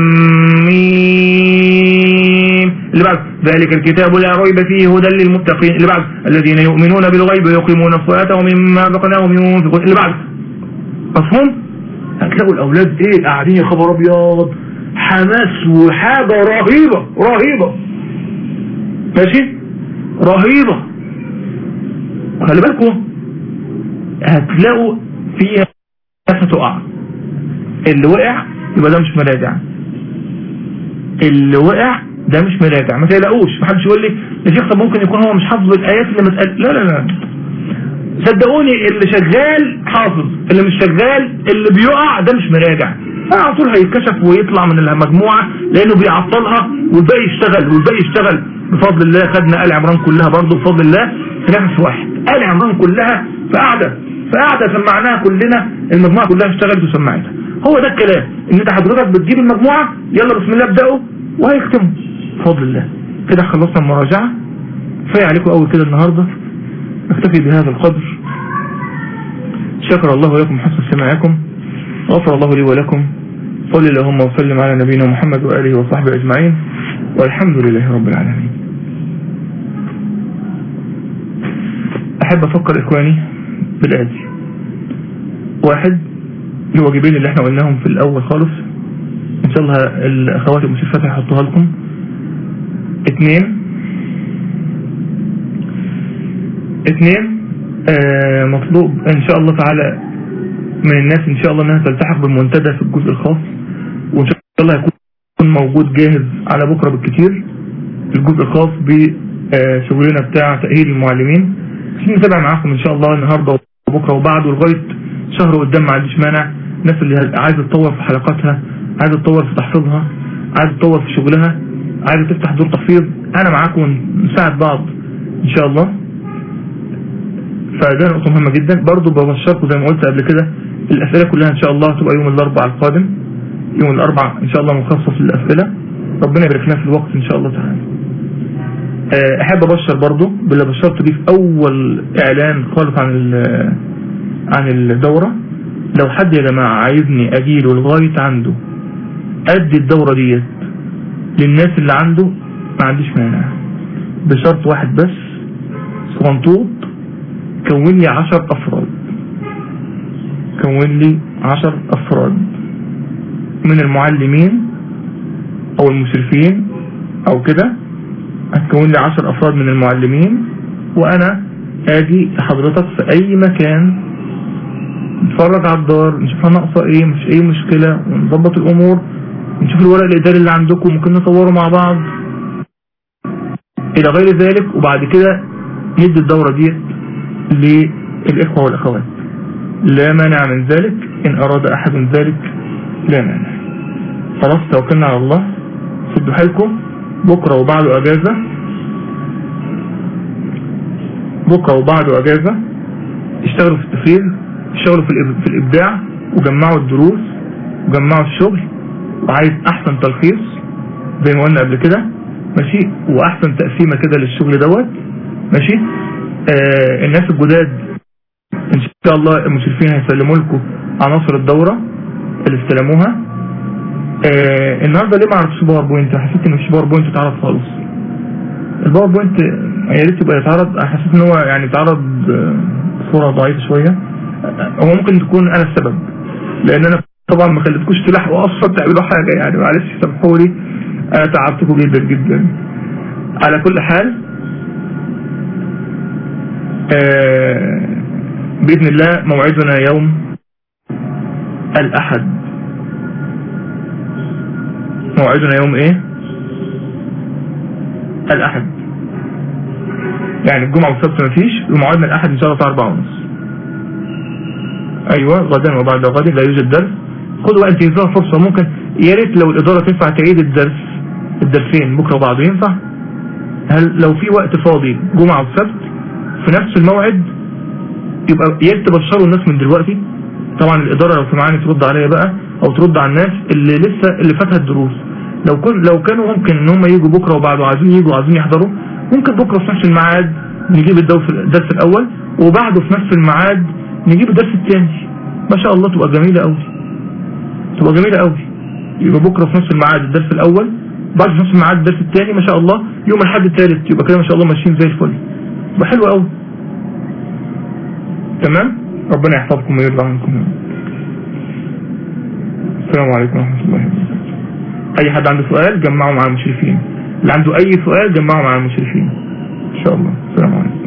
ميم اللي بعد ذلك الكتاب لا ريب فيه هدى للمتقين اللي بعد الذين يؤمنون بالغيب ويقيمون الصلاة ومما رزقناهم ينفقون اللي بعد مفهوم هتلاقوا الأولاد إيه قاعدين يا خبر أبيض حماس وحاجة رهيبة رهيبة ماشي رهيبة خلي بالكم هتلاقوا فيها ناس هتقع اللي وقع يبقى ده مش مراجع اللي وقع ده مش مراجع ما تقلقوش محدش يقول لي يا شيخ طب ممكن يكون هو مش حافظ الايات اللي متقال لا لا لا صدقوني اللي شغال حافظ اللي مش شغال اللي بيقع ده مش مراجع على طول هيتكشف ويطلع من المجموعة لانه بيعطلها والباقي يشتغل والباقي يشتغل بفضل الله خدنا آل عمران كلها برضه بفضل الله في نفس واحد آل عمران كلها في قاعدة في قاعدة سمعناها كلنا المجموعة كلها اشتغلت وسمعتها هو ده الكلام ان انت حضرتك بتجيب المجموعة يلا بسم الله ابدأوا وهيختموا بفضل الله كده خلصنا المراجعة كفايه عليكم قوي كده النهاردة نكتفي بهذا القدر شكر الله لكم حسن سماعكم غفر الله لي ولكم صلي اللهم وسلم على نبينا محمد وآله وصحبه أجمعين والحمد لله رب العالمين أحب أفكر إخواني بالآتي واحد الواجبين اللي احنا قلناهم في الأول خالص إن شاء الله الأخوات المشرفات هيحطوها لكم اثنين اثنين آه مطلوب إن شاء الله تعالى من الناس إن شاء الله أنها تلتحق بالمنتدى في الجزء الخاص وإن شاء الله يكون موجود جاهز على بكرة بالكتير الجزء الخاص بشغلنا بتاع تأهيل المعلمين عشان نتابع معاكم ان شاء الله النهاردة وبكرة وبعد ولغاية شهر قدام ما عنديش مانع الناس اللي عايزة تطور في حلقاتها عايزة تطور في تحفيظها عايزة تطور في شغلها عايزة تفتح دور تحفيظ انا معاكم نساعد بعض ان شاء الله فده نقطة مهمة جدا برضو ببشركم زي ما قلت قبل كده الاسئلة كلها ان شاء الله هتبقى يوم الاربعاء القادم يوم الاربعاء ان شاء الله مخصص للاسئلة ربنا يبارك لنا في الوقت ان شاء الله تعالى احب ابشر برضو باللي بشرت بيه في اول اعلان خالص عن عن الدورة لو حد يا جماعة عايزني اجيله لغاية عنده ادي الدورة ديت للناس اللي عنده ما عنديش مانع بشرط واحد بس صغنطوط كون لي عشر افراد كون لي عشر افراد من المعلمين او المشرفين او كده هتكون لي عشر افراد من المعلمين وانا اجي لحضرتك في اي مكان نتفرج على الدار نشوفها ناقصه ايه مش ايه مشكلة ونظبط الامور نشوف الورق الاداري اللي عندكم ممكن نطوره مع بعض الى غير ذلك وبعد كده ندي الدورة دي للاخوة والاخوات لا مانع من ذلك ان اراد احد من ذلك لا مانع خلاص توكلنا على الله سدوا حالكم بكرة وبعده اجازة بكرة وبعده اجازة اشتغلوا في التفريغ اشتغلوا في الابداع وجمعوا الدروس وجمعوا الشغل وعايز احسن تلخيص زي ما قلنا قبل كده ماشي واحسن تقسيمة كده للشغل دوت ماشي آه الناس الجداد ان شاء الله المشرفين هيسلموا لكم عناصر الدورة اللي استلموها آه النهاردة ليه ما عرفتش باوربوينت حسيت ان مش باوربوينت اتعرض خالص الباوربوينت يا ريت يبقى يتعرض حسيت ان هو يعني اتعرض بصورة ضعيفة شوية هو ممكن تكون انا السبب لان انا طبعا ما خليتكوش تلحقوا اصلا تعملوا حاجة يعني معلش سامحوا لي انا تعبتكم جدا جدا على كل حال آه بإذن الله موعدنا يوم الأحد موعدنا يوم ايه الأحد يعني الجمعة والسبت مفيش وموعدنا الأحد إن شاء الله الساعة 4 ونص أيوة غدا وبعد غد لا يوجد درس خدوا بقى انتهزوها فرصة ممكن يا ريت لو الإدارة تنفع تعيد الدرس الدرسين بكرة وبعده ينفع هل لو في وقت فاضي جمعة وسبت في نفس الموعد يبقى يا ريت تبشروا الناس من دلوقتي طبعا الاداره لو سمعاني ترد عليا بقى او ترد على الناس اللي لسه اللي فاتها الدروس لو كن لو كانوا ممكن ان هم يجوا بكره وبعده عايزين يجوا عايزين يحضروا ممكن بكره في نفس الميعاد نجيب الدرس الدرس الاول وبعده في نفس الميعاد نجيب الدرس الثاني ما شاء الله تبقى جميله قوي تبقى جميله قوي يبقى بكره في نفس الميعاد الدرس الاول بعد في نفس الميعاد الدرس الثاني ما شاء الله يوم الاحد الثالث يبقى كده ما شاء الله ماشيين زي الفل يبقى حلو قوي تمام ربنا يحفظكم ويرضى عنكم السلام عليكم ورحمه الله وبركاته اي حد عنده سؤال جمعه مع المشرفين اللي عنده اي سؤال جمعه مع المشرفين ان شاء الله السلام عليكم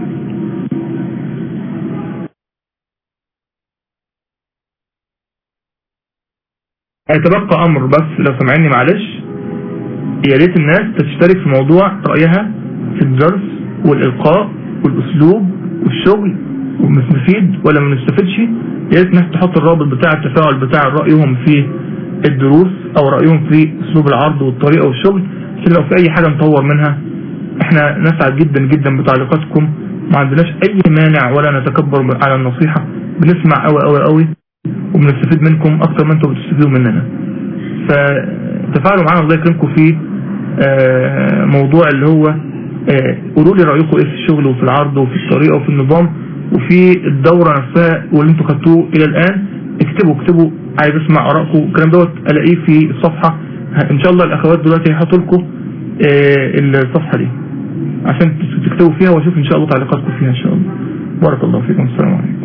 هيتبقى امر بس لو سمعني معلش يا ريت الناس تشترك في موضوع رأيها في الدرس والإلقاء والأسلوب والشغل ومستفيد ولا ما نستفيدش يا ريت الناس تحط الرابط بتاع التفاعل بتاع رأيهم في الدروس أو رأيهم في أسلوب العرض والطريقة والشغل عشان لو في أي حاجة نطور منها احنا نسعد جدا جدا بتعليقاتكم ما عندناش أي مانع ولا نتكبر على النصيحة بنسمع قوي قوي قوي وبنستفيد منكم أكتر ما انتم بتستفيدوا مننا فتفاعلوا معانا الله يكرمكم في آه، موضوع اللي هو آه، قولوا لي رأيكم ايه في الشغل وفي العرض وفي الطريقة وفي النظام وفي الدورة نفسها واللي انتوا خدتوه الى الان اكتبوا اكتبوا عايز اسمع ارائكم الكلام دوت الاقيه في الصفحة ان شاء الله الاخوات دلوقتي هيحطوا لكم آه، الصفحة دي عشان تكتبوا فيها واشوف ان شاء الله تعليقاتكم فيها ان شاء الله بارك الله فيكم السلام عليكم